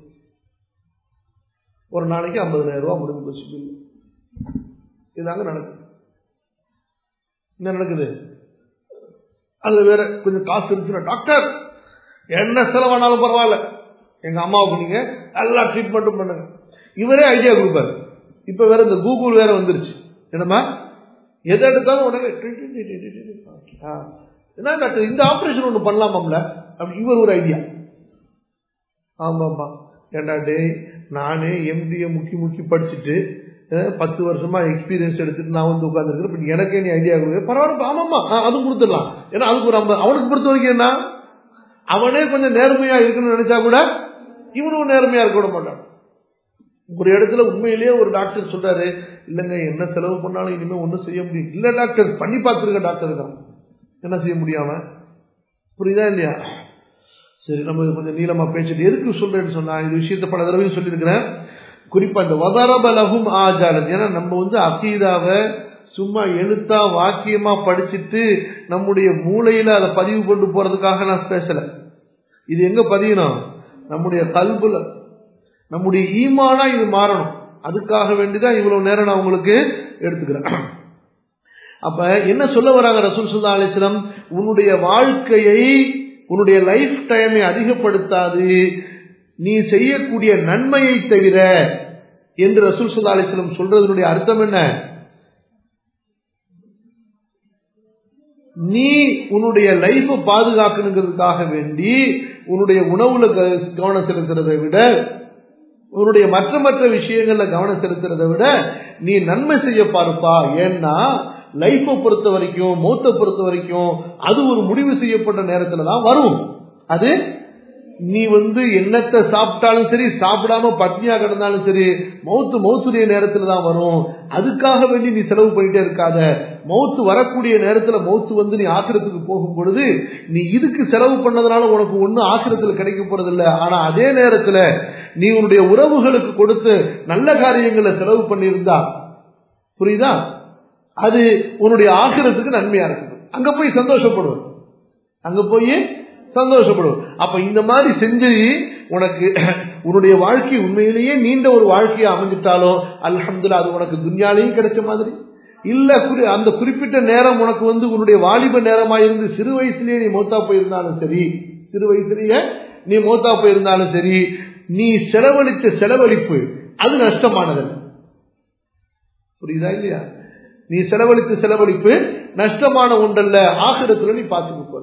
ஒரு நாளைக்கு ஐம்பதனாயிரம் ரூபாய் முடிஞ்சு போச்சு பில் இதாங்க நடக்குது என்ன நடக்குது அது வேற கொஞ்சம் காசு இருந்துச்சுன்னா டாக்டர் என்ன செலவானாலும் பரவாயில்ல எங்க அம்மாவுக்கு நீங்க எல்லா ட்ரீட்மெண்ட்டும் பண்ணுங்க இவரே ஐடியா கொடுப்பாரு இப்ப வேற இந்த கூகுள் வேற வந்துருச்சு என்னமா எதை எடுத்தாலும் உடனே டி, டி, டி, டி, டி, டி, டி. ஆ. என்ன டாக்டர் இந்த ஆபரேஷன் ஒண்ணு பண்ணலாமாம்ல அப்படி இவர் ஒரு ஐடியா ஆமாம்மா ஏண்டா டேய் நானே எம்பிஏ முக்கி முக்கி படிச்சுட்டு அஹ், பத்து வருஷமா எக்ஸ்பீரியன்ஸ் எடுத்துட்டு நான் வந்து உட்காந்துருக்கிறேன் இப்ப எனக்கே நீ ஐடியா கொடுக்க பரவாயில்ல ஆமாம்மா ஆ, அதுவும் கொடுத்துடலாம் ஏன்னா அதுக்கு ஒரு ஐம்பது அவனுக்கு பொறுத்த வரைக்கும் என்ன அவனே கொஞ்சம் நேர்மையா இருக்கணும்னு நினைச்சா கூட இவனும் நேர்மையா இருக்க விட மாட்டான் ஒரு இடத்துல உண்மையிலேயே ஒரு டாக்டர் சொல்றாரு இல்லைங்க என்ன செலவு பண்ணாலும் இனிமே ஒன்றும் செய்ய முடியும் இல்ல டாக்டர் பண்ணி பார்த்துருக்க டாக்டர் தான் என்ன செய்ய முடியாம புரியுதா இல்லையா சரி நம்ம இது கொஞ்சம் நீளமா பேசிட்டு எதுக்கு சொல்றேன்னு சொன்னா இந்த விஷயத்தை பல தடவையும் சொல்லியிருக்கிறேன் குறிப்பா இந்த வதரபலகும் ஆஜாலன் ஏன்னா நம்ம வந்து அகீதாவை சும்மா எழுத்தா வாக்கியமா படிச்சுட்டு நம்முடைய மூளையில அதை பதிவு கொண்டு போறதுக்காக நான் பேசல இது எங்க பதியணும் நம்முடைய கல்புல நம்முடைய ஈமானா இது மாறணும் அதுக்காக வேண்டிதான் இவ்வளவு நேரம் நான் உங்களுக்கு எடுத்துக்கிறேன் அப்ப என்ன சொல்ல வராங்க ரசூல் சுல்லா அலிஸ்லம் உன்னுடைய வாழ்க்கையை உன்னுடைய லைஃப் டைமை அதிகப்படுத்தாது நீ செய்யக்கூடிய நன்மையை தவிர என்று ரசூல் சுல்லா அலிஸ்லம் சொல்றதனுடைய அர்த்தம் என்ன நீ உன்னுடைய லைஃபை பாதுகாக்கணுங்கிறதுக்காக வேண்டி உன்னுடைய உணவுல க- கவனம் செலுத்துறதை விட உன்னுடைய மற்ற மற்ற விஷயங்கள்ல கவனம் செலுத்துறதை விட நீ நன்மை செய்ய பார்ப்பா ஏன்னா லைஃபை பொறுத்த வரைக்கும் மௌத்தை பொறுத்த வரைக்கும் அது ஒரு முடிவு செய்யப்பட்ட நேரத்துல தான் வரும் அது நீ வந்து என்னத்தை சாப்பிட்டாலும் சரி சாப்பிடாம பட்னியா கிடந்தாலும் சரி மௌத்து மௌத்துடைய நேரத்துல தான் வரும் அதுக்காக வேண்டி நீ செலவு பண்ணிட்டே இருக்காத மௌத்து வரக்கூடிய நேரத்துல மௌத்து வந்து நீ ஆக்கிரத்துக்கு போகும் பொழுது நீ இதுக்கு செலவு பண்ணதுனால உனக்கு ஒன்னும் ஆக்கிரத்துல கிடைக்க போறது இல்ல ஆனா அதே நேரத்துல நீ உன்னுடைய உறவுகளுக்கு கொடுத்து நல்ல காரியங்களை செலவு பண்ணியிருந்தா புரியுதா அது உன்னுடைய ஆக்கிரத்துக்கு நன்மையா இருக்குது அங்க போய் சந்தோஷப்படுவது அங்க போய் சந்தோஷப்படும் அப்ப இந்த மாதிரி செஞ்சு உனக்கு உன்னுடைய வாழ்க்கை உண்மையிலேயே நீண்ட ஒரு வாழ்க்கையை அமைஞ்சிட்டாலும் அல்ஹம்துலில்லாஹ் அது உனக்கு துன்யாலையும் கிடைச்ச மாதிரி இல்ல குறி- அந்த குறிப்பிட்ட நேரம் உனக்கு வந்து உன்னுடைய வாலிப நேரமா இருந்து சிறு வயசுலயே நீ மௌத்தா போயிருந்தாலும் சரி சிறு வயசுலயே நீ மௌத்தா போயிருந்தாலும் சரி நீ செலவழித்த செலவழிப்பு அது நஷ்டமானதல்ல புரியுதா இல்லையா நீ செலவழித்த செலவழிப்பு நஷ்டமான ஒன்றல்ல ஆசிரத்துல நீ பார்த்துக்க போற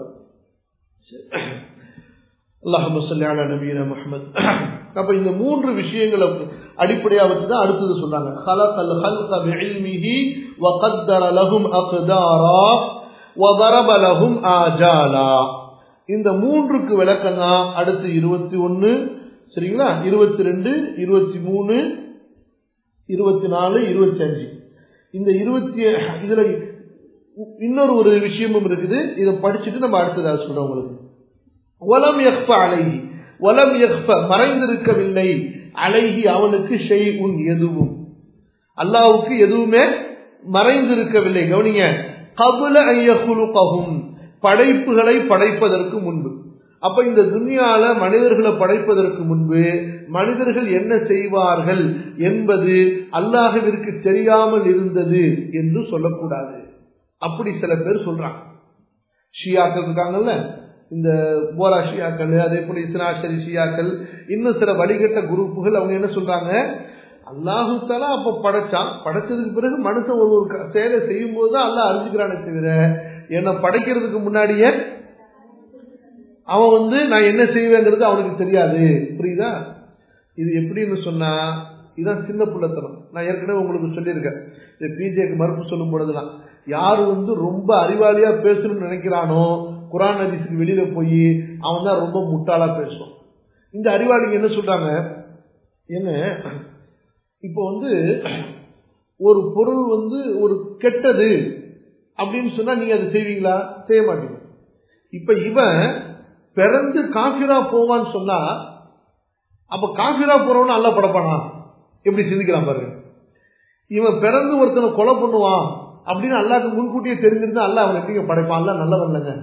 அல்லாஹு சொல்லி அலா நபீன முஹம்மது அப்ப இந்த மூன்று விஷயங்களை அடிப்படையா வச்சு தான் அடுத்தது சொன்னாங்க خلقல் خلق بعلمه وقدر لهم اقدارا وضرب لهم آجالا இந்த மூன்றுக்கு விளக்கம் தான் அடுத்து இருபத்தி ஒன்னு சரிங்களா இருபத்தி ரெண்டு இருபத்தி மூணு இருபத்தி நாலு இருபத்தி அஞ்சு இந்த இருபத்தி இதுல இன்னொரு ஒரு விஷயமும் இருக்குது இதை படிச்சுட்டு நம்ம அடுத்ததாக சொல்றோம் உங்களுக்கு வலம் எஃப அலைஹி வலம் எஃப மறைந்திருக்கவில்லை அலைஹி அவனுக்கு ஷெய் உன் எதுவும் அல்லாவுக்கு எதுவுமே மறைந்திருக்கவில்லை கவனிங்க கபுல ஐயகுலுகவும் படைப்புகளை படைப்பதற்கு முன்பு அப்ப இந்த துன்யால மனிதர்களை படைப்பதற்கு முன்பு மனிதர்கள் என்ன செய்வார்கள் என்பது அல்லாஹுவிற்கு தெரியாமல் இருந்தது என்று சொல்லக்கூடாது அப்படி சில பேர் சொல்றாங்க ஷியாக்கள் இருக்காங்கல்ல இந்த போரா ஷியாக்கள் அதே போல இஸ்னாஷரி ஷியாக்கள் இன்னும் சில வழிகட்ட குரூப்புகள் அவங்க என்ன சொல்றாங்க அல்லாஹு தாலா அப்ப படைச்சான் படைச்சதுக்கு பிறகு மனுஷன் ஒரு ஒரு க- செயலை செய்யும் போது தான் அல்லாஹ் அறிஞ்சுக்கிறானே தவிர என்னை படைக்கிறதுக்கு முன்னாடியே அவன் வந்து நான் என்ன செய்வேங்கிறது அவனுக்கு தெரியாது புரியுதா இது எப்படின்னு சொன்னா இதான் சின்ன புள்ளத்தனம் நான் ஏற்கனவே உங்களுக்கு சொல்லியிருக்கேன் இந்த பிஜேக்கு மறுப்பு சொல்லும் பொழுதுலாம் யார் வந்து ரொம்ப அறிவாளியா பேசணும்னு நினைக்கிறானோ குரான் ஹதீஸுக்கு வெளியில போய் அவன் தான் ரொம்ப முட்டாளா பேசுவான் இந்த அறிவாளிங்க என்ன சொல்றாங்க என்ன இப்போ வந்து ஒரு பொருள் வந்து ஒரு கெட்டது அப்படின்னு சொன்னா நீங்க அதை செய்வீங்களா செய்ய மாட்டீங்க இப்ப இவன் பிறந்து காஃபிரா போவான்னு சொன்னா அப்ப காஃபிரா போறவன அல்ல படப்பானா எப்படி சிந்திக்கலாம் பாருங்க இவன் பிறந்து ஒருத்தனை கொலை பண்ணுவான் அப்படின்னு அல்லாக்கு முன்கூட்டியே தெரிஞ்சிருந்தா அல்ல அவன் எப்படிங்க படைப்பான் அல்ல நல்லவன் இல்லைங்க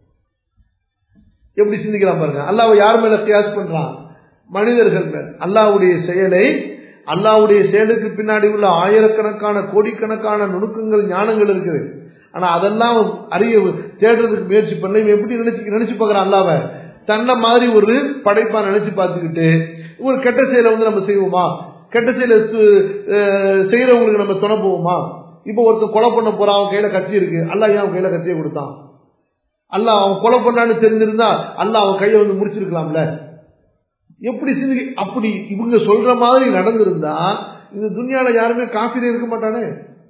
எப்படி சிந்திக்கலாம் பாருங்க அல்லாவை யார் மேல கியாஸ் பண்றான் மனிதர்கள் மேல் அல்லாவுடைய செயலை அல்லாவுடைய செயலுக்கு பின்னாடி உள்ள ஆயிரக்கணக்கான கோடிக்கணக்கான நுணுக்கங்கள் ஞானங்கள் இருக்குது ஆனா அதெல்லாம் அறிய தேடுறதுக்கு முயற்சி பண்ணல இவன் எப்படி நினைச்சு நினைச்சு பார்க்கறான் அல்லாவ தன்னை மாதிரி ஒரு படைப்பா நினைச்சு பார்த்துக்கிட்டு ஒரு கெட்ட செயலை வந்து நம்ம செய்வோமா கெட்ட செயலை செய்யறவங்களுக்கு நம்ம துணை போவோமா இப்போ ஒருத்தர் கொலை பண்ண போறான் அவன் கையில கத்தி இருக்கு அல்ல ஏன் அவன் கையில கத்தியை கொடுத்தான் அல்ல அவன் கொலை பண்ணான்னு தெரிஞ்சிருந்தா அல்ல அவன் கையை வந்து முடிச்சிருக்கலாம்ல எப்படி சிந்தி அப்படி இவங்க சொல்ற மாதிரி நடந்திருந்தா இந்த துன்யால யாருமே காஃபிரே இருக்க மாட்டானே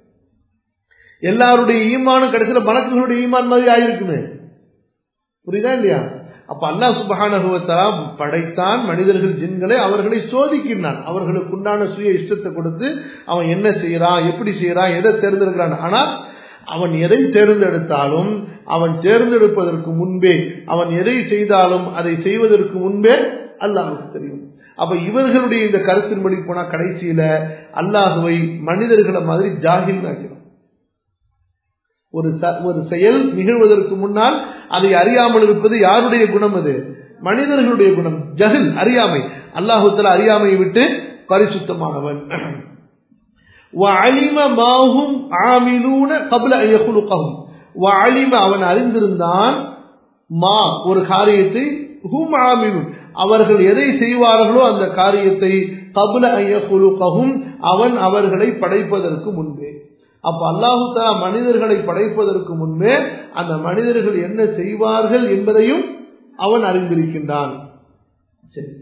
எல்லாருடைய ஈமானும் கடைசியில மலக்குகளுடைய ஈமான் மாதிரி ஆயிருக்குமே புரியுதா இல்லையா அப்ப அல்லாஹ் சுபஹானகுவத்தலா படைத்தான் மனிதர்கள் ஜின்களை அவர்களை சோதிக்கின்றான் அவர்களுக்கு உண்டான சுய இஷ்டத்தை கொடுத்து அவன் என்ன செய்யறான் எப்படி செய்யறான் எதை தேர்ந்தெடுக்கிறான் ஆனா அவன் எதை தேர்ந்தெடுத்தாலும் அவன் தேர்ந்தெடுப்பதற்கு முன்பே அவன் எதை செய்தாலும் அதை செய்வதற்கு முன்பே அல்லாஹுக்கு தெரியும் அப்ப இவர்களுடைய இந்த கருத்தின்படி போனா கடைசியில அல்லாஹுவை மனிதர்களை மாதிரி ஜாகில் ஆகிறோம் ஒரு ஒரு செயல் நிகழ்வதற்கு முன்னால் அதை அறியாமல் இருப்பது யாருடைய குணம் அது மனிதர்களுடைய குணம் ஜஹில் அறியாமை அல்லாஹுத்தல அறியாமையை விட்டு பரிசுத்தமானவன் அவன் அறிந்திருந்தான் மா ஒரு காரியத்தை ஹும் ஆமிலுன் அவர்கள் எதை செய்வார்களோ அந்த காரியத்தை கபுல ஐயகுலுகவும் அவன் அவர்களை படைப்பதற்கு முன்பே அப்ப அல்லாஹு தலா மனிதர்களை படைப்பதற்கு முன்பே அந்த மனிதர்கள் என்ன செய்வார்கள் என்பதையும் அவன் அறிந்திருக்கின்றான் சரி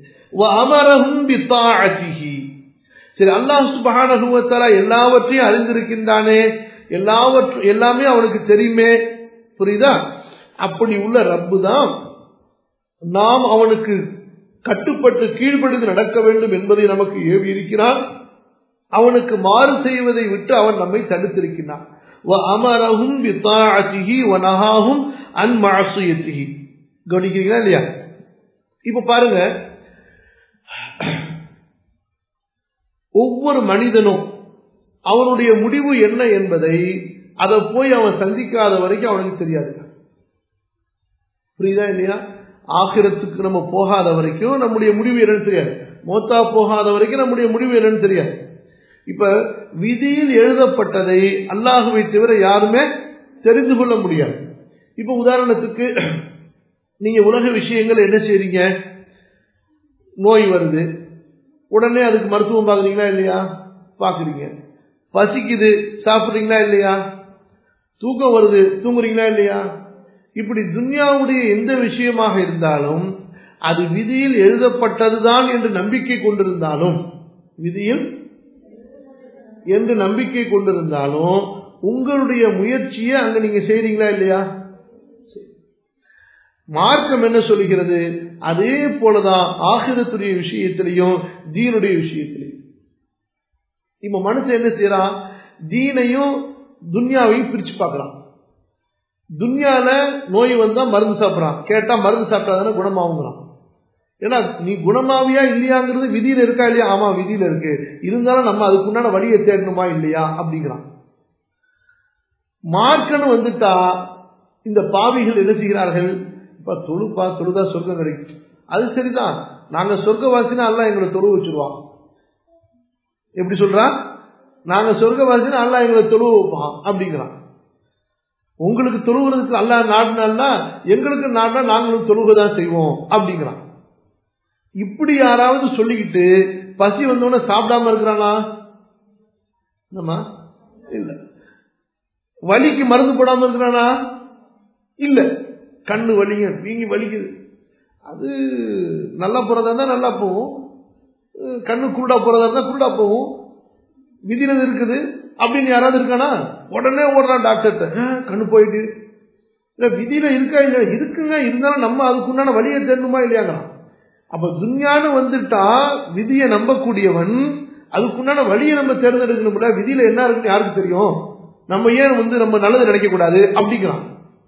சரி அல்லாஹ் சுபஹானஹுவத்தாலா எல்லாவற்றையும் அறிந்திருக்கின்றானே எல்லாவற்றும் எல்லாமே அவனுக்கு தெரியுமே புரியுதா அப்படி உள்ள ரப்பு தான் நாம் அவனுக்கு கட்டுப்பட்டு கீழ்ப்படிந்து நடக்க வேண்டும் என்பதை நமக்கு ஏவி இருக்கிறான் அவனுக்கு மாறு செய்வதை விட்டு அவன் நம்மை தடுத்திருக்கிறான் கவனிக்கிறீங்களா இல்லையா இப்ப பாருங்க ஒவ்வொரு மனிதனும் அவனுடைய முடிவு என்ன என்பதை அதை போய் அவன் சந்திக்காத வரைக்கும் அவனுக்கு தெரியாது புரியுதா இல்லையா ஆகிரத்துக்கு நம்ம போகாத வரைக்கும் நம்முடைய முடிவு என்னன்னு தெரியாது மோத்தா போகாத வரைக்கும் நம்முடைய முடிவு என்னன்னு தெரியாது இப்ப விதியில் எழுதப்பட்டதை அல்லாஹுவை தவிர யாருமே தெரிந்து கொள்ள முடியாது இப்ப உதாரணத்துக்கு நீங்க உலக விஷயங்கள் என்ன செய்றீங்க நோய் வருது உடனே அதுக்கு மருத்துவம் பார்க்குறீங்களா இல்லையா பார்க்குறீங்க பசிக்குது சாப்பிட்றீங்களா இல்லையா தூக்கம் வருது தூங்குறீங்களா இல்லையா இப்படி துன்யாவுடைய எந்த விஷயமாக இருந்தாலும் அது விதியில் எழுதப்பட்டதுதான் என்று நம்பிக்கை கொண்டிருந்தாலும் விதியில் என்று நம்பிக்கை கொண்டிருந்தாலும் உங்களுடைய முயற்சியை அங்க நீங்க செய்றீங்களா இல்லையா மார்க்கம் என்ன சொல்லுகிறது அதே போலதான் ஆகிரத்துடைய விஷயத்திலையும் தீனுடைய விஷயத்திலையும் இப்ப மனுஷன் என்ன செய்யறான் தீனையும் துன்யாவையும் பிரிச்சு பார்க்கலாம் துன்யால நோய் வந்தா மருந்து சாப்பிடறான் கேட்டா மருந்து சாப்பிட்டாதானே குணமாகுங்கிறான் ஏன்னா நீ குணமாவியா இல்லையாங்கிறது விதியில இருக்கா இல்லையா ஆமா விதியில இருக்கு இருந்தாலும் நம்ம அதுக்குண்டான வழியை தேடணுமா இல்லையா அப்படிங்கிறான் மார்க்கன்னு வந்துட்டா இந்த பாவிகள் என்ன செய்கிறார்கள் இப்ப தொழுப்பா தொழுதா சொர்க்கம் கிடைக்கும் அது சரிதான் நாங்க சொர்க்கவாசினா அல்ல எங்களை தொழு வச்சிருவான் எப்படி சொல்றான் நாங்க சொர்க்கவாசினா அல்ல எங்களை தொழு வைப்பான் அப்படிங்கிறான் உங்களுக்கு தொழுகிறதுக்கு அல்ல நாடுனா எங்களுக்கு நாடுனா நாங்களும் தொழுகதான் செய்வோம் அப்படிங்கிறான் இப்படி யாராவது சொல்லிக்கிட்டு பசி வந்தோடனே சாப்பிடாம இருக்கிறானா ஆமா இல்ல வலிக்கு மருந்து போடாம இருக்கிறானா இல்ல கண்ணு வலிங்க வீங்கி வலிக்குது அது நல்லா போறதா இருந்தா நல்லா போகும் கண்ணு குருடா போறதா இருந்தா குருடா போகும் விதியில இது இருக்குது அப்படின்னு யாராவது இருக்கானா உடனே ஓடுறான் டாக்டர்கிட்ட "ஆ, கண்ணு போயிட்டு இல்ல விதியில இருக்கா இல்ல இருக்குங்க இருந்தாலும் நம்ம அதுக்குண்டான வழியை தேடணுமா இல்லையாங்கிறான் அப்ப துன்யான்னு வந்துட்டா விதியை நம்பக்கூடியவன் அதுக்குண்டான வழியை நம்ம தேர்ந்தெடுக்கணும்ல விதியில என்ன இருக்குன்னு யாருக்கு தெரியும் நம்ம ஏன் வந்து நம்ம நல்லது நினைக்க கூடாது அப்படிங்கிறான்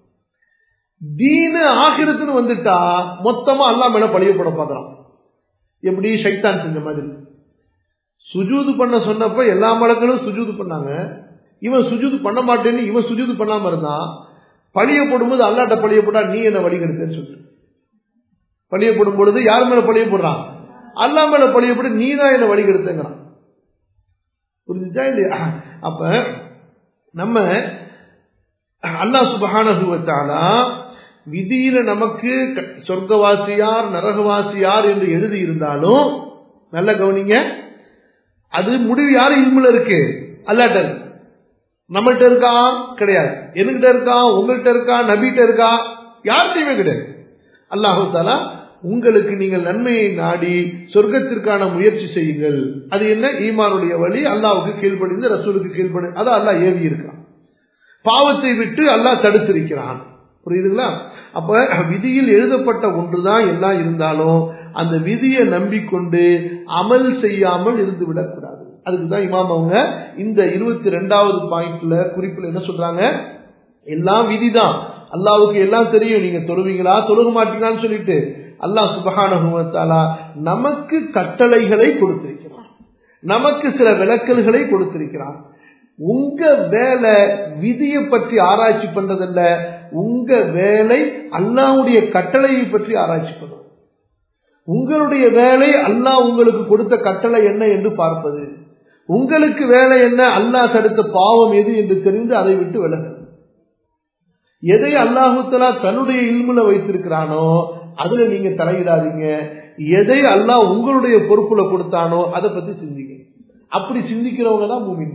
தீனு ஆகிரத்துன்னு வந்துட்டா மொத்தமா அல்லா மேல பழிய போட பாக்குறான் எப்படி ஷைத்தான் செஞ்ச மாதிரி சுஜூது பண்ண சொன்னப்ப எல்லா மலக்களும் சுஜூது பண்ணாங்க இவன் சுஜூது பண்ண மாட்டேன்னு இவன் சுஜூது பண்ணாம இருந்தான் பழிய போடும்போது அல்லாட்ட பழிய போட்டா நீ என்ன வழி கெடுத்தேன்னு சொல்லிட்டு பழிய போடும் பொழுது யார் மேல பழிய போடுறான் அல்லா மேல பழிய போட்டு நீ தான் என்ன வழி கெடுத்தேங்கிறான் புரிஞ்சுச்சா இல்லையா அப்ப நம்ம அல்லாஹ் சுபஹானஹு வ தஆலா விதியில நமக்கு க- சொர்க்கவாசி யார் நரகவாசி யார் என்று எழுதி இருந்தாலும் நல்ல கவனிங்க அது முடிவு யாரு இல்முல இருக்கு அல்லாட்ட இருக்கு நம்மள்ட்ட இருக்கா கிடையாது என்கிட்ட இருக்கா உங்கள்கிட்ட இருக்கா நபிட்ட இருக்கா யார்கிட்டயுமே கிடையாது அல்லாஹு தாலா உங்களுக்கு நீங்கள் நன்மையை நாடி சொர்க்கத்திற்கான முயற்சி செய்யுங்கள் அது என்ன ஈமானுடைய வழி அல்லாஹ்வுக்கு கீழ்ப்படிந்து ரசூலுக்கு கீழ்ப்படி அதை அல்லாஹ் ஏவி இருக்கான் பாவத்தை விட்டு அல்லாஹ் தடுத்திருக்கிறான் புரியுதுங்களா அப்ப விதியில் எழுதப்பட்ட ஒன்றுதான் எல்லாம் இருந்தாலும் அந்த விதியை நம்பிக்கொண்டு அமல் செய்யாமல் இருந்து விடக்கூடாது அதுக்குதான் இமாம் அவங்க இந்த இருபத்தி ரெண்டாவது பாயிண்ட்ல குறிப்பில் என்ன சொல்றாங்க எல்லாம் விதிதான் அல்லாவுக்கு எல்லாம் தெரியும் நீங்க தொழுவீங்களா தொழுக மாட்டீங்களான்னு சொல்லிட்டு அல்லாஹ் சுபஹானஹு வ தஆலா நமக்கு கட்டளைகளை கொடுத்திருக்கிறான் நமக்கு சில விளக்கல்களை கொடுத்திருக்கிறான் உங்க வேலை விதியை பற்றி ஆராய்ச்சி பண்றதல்ல உங்க வேலை அல்லாஹ்வுடைய கட்டளையை பற்றி ஆராய்ச்சி பண்றது உங்களுடைய வேலை அல்லாஹ் உங்களுக்கு கொடுத்த கட்டளை என்ன என்று பார்ப்பது உங்களுக்கு வேலை என்ன அல்லாஹ் தடுத்த பாவம் எது என்று தெரிந்து அதை விட்டு விலகுது எதை அல்லாஹுத்தலா தன்னுடைய இல்முல வைத்திருக்கிறானோ அதுல நீங்க தலையிடாதீங்க எதை அல்லாஹ் உங்களுடைய பொறுப்புல கொடுத்தானோ அதை பத்தி சிந்திங்க அப்படி சிந்திக்கிறவங்க தான் மூமின்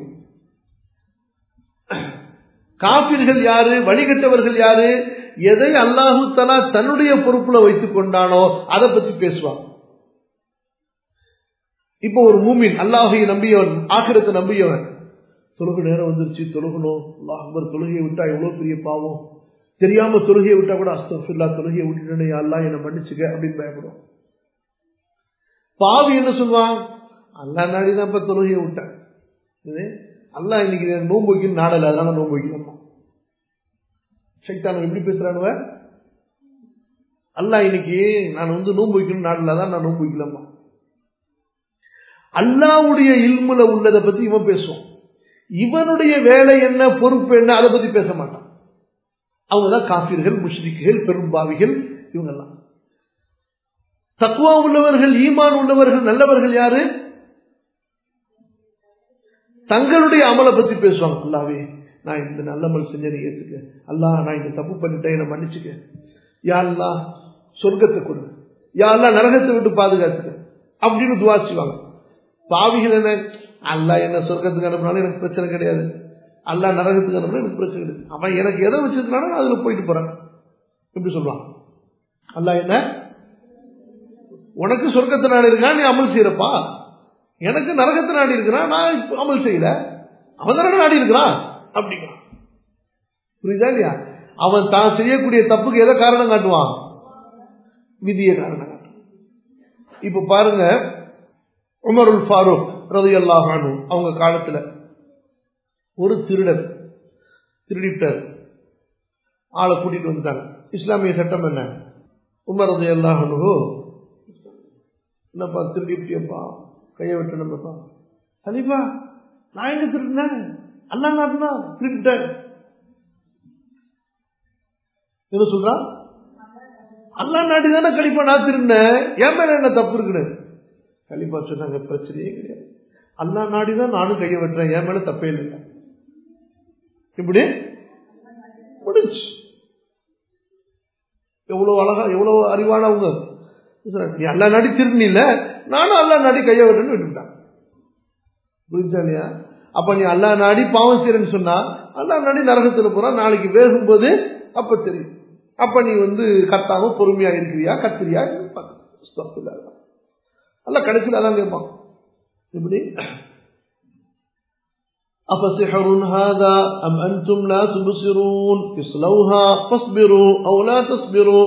காபிர்கள் யாரு வழிகட்டவர்கள் யாரு எதை அல்லாஹு தலா தன்னுடைய பொறுப்புல வைத்துக் கொண்டானோ அதை பத்தி பேசுவாங்க இப்போ ஒரு மூமின் அல்லாஹை நம்பியவன் ஆக்கிரத்தை நம்பியவன் தொழுகு நேரம் வந்துருச்சு தொழுகணும் அல்லாஹ் அக்பர் தொழுகையை விட்டா எவ்வளவு பெரிய பாவம் தெரியாம தொழுகையை விட்டா கூட அஸ்தபில்லா தொழுகையை விட்டுட்டேனே அல்லா என்னை மன்னிச்சுக்க அப்படின்னு பயப்படும் பாவி என்ன சொல்லுவான் அல்லா நாடி தான் இப்ப தொழுகையை விட்டேன் இது அல்லாஹ் இன்னைக்கு எனக்கு நோன்பு வைக்கணும் நாடல அதனால நோன்பு வைக்கணுமா சைத்தான் எப்படி பேசுறானுவ அல்லாஹ் இன்னைக்கு நான் வந்து நோன்பு வைக்கணும் நாடல தான் நான் நோன்பு வைக்கலாமா அல்லாவுடைய இல்முல உள்ளதை பத்தி இவன் பேசுவான் இவனுடைய வேலை என்ன பொறுப்பு என்ன அதை பத்தி பேச மாட்டான் அவங்கதான் காப்பீர்கள் முஷ்ரிக்குகள் பெரும்பாவிகள் இவங்கெல்லாம் தக்குவா உள்ளவர்கள் ஈமான் உள்ளவர்கள் நல்லவர்கள் யாரு தங்களுடைய அமலை பத்தி பேசுவாங்க அல்லாவே நான் இந்த நல்ல அமல் செஞ்சதை ஏத்துக்க அல்லா நான் இந்த தப்பு பண்ணிட்டேன் என்னை மன்னிச்சுக்க யா அல்லா சொர்க்கத்தை கொடு யா அல்லா நரகத்தை விட்டு பாதுகாத்துக்க அப்படின்னு துவா செய்வாங்க பாவிகள் என்ன அல்லா என்ன சொர்க்கத்துக்கு அனுப்பினாலும் எனக்கு பிரச்சனை கிடையாது அல்லா நரகத்துக்கு அனுப்பினா எனக்கு பிரச்சனை கிடையாது அவன் எனக்கு எதை வச்சிருக்கானோ நான் அதுல போயிட்டு போறேன் எப்படி சொல்லுவான் அல்லா என்ன உனக்கு சொர்க்கத்தை நாடு இருக்கான் நீ அமல் செய்யறப்பா எனக்கு நரகத்தை நாடி இருக்கிறான் நான் இப்ப அமல் செய்யல அவன் தானே நாடி இருக்கிறான் அப்படிங்கிறான் புரியுதா இல்லையா அவன் தான் செய்யக்கூடிய தப்புக்கு எதை காரணம் காட்டுவான் விதியை காரணம் காட்டுவான் இப்ப பாருங்க உமருல் ஃபாரூக் ரதி அல்லாஹானு அவங்க காலத்துல ஒரு திருடர் திருடிட்டார் ஆளை கூட்டிட்டு வந்துட்டாங்க இஸ்லாமிய சட்டம் என்ன உமர் ரதி அல்லாஹனு என்னப்பா திருடிட்டியப்பா கையை வெட்டணும்ப்பா கலிப்பா நான் எங்க திருடினேன் அல்லா நாட்டுனா திருடிட்டேன் என்ன சொல்றான் அல்லா நாட்டி தானே கலிப்பா நான் திருடினேன் என் மேல என்ன தப்பு இருக்குன்னு கலிப்பா சொன்னாங்க பிரச்சனையே கிடையாது அல்லா நாடி தான் நானும் கையை வெட்டுறேன் என் மேல தப்பே இல்லை இப்படி முடிஞ்சு எவ்வளவு அழகா எவ்வளவு அறிவானவங்க நீ அல்லா நாடி திருநீல நானும் அல்லா நாடி கையை வெட்டுன்னு விட்டுட்டான் புரிஞ்சா இல்லையா அப்ப நீ அல்லா நாடி பாவம் செய்யறன்னு சொன்னா அல்லா நாடி நரகத்துல போறான் நாளைக்கு வேகும்போது அப்ப தெரியும் அப்ப நீ வந்து கத்தாம பொறுமையா இருக்கிறியா கத்திரியா அல்ல கடைசியில் அதான் கேட்பான் எப்படி أفسحر هذا أم أنتم لا تبصرون اصلوها فاصبروا أو لا تصبروا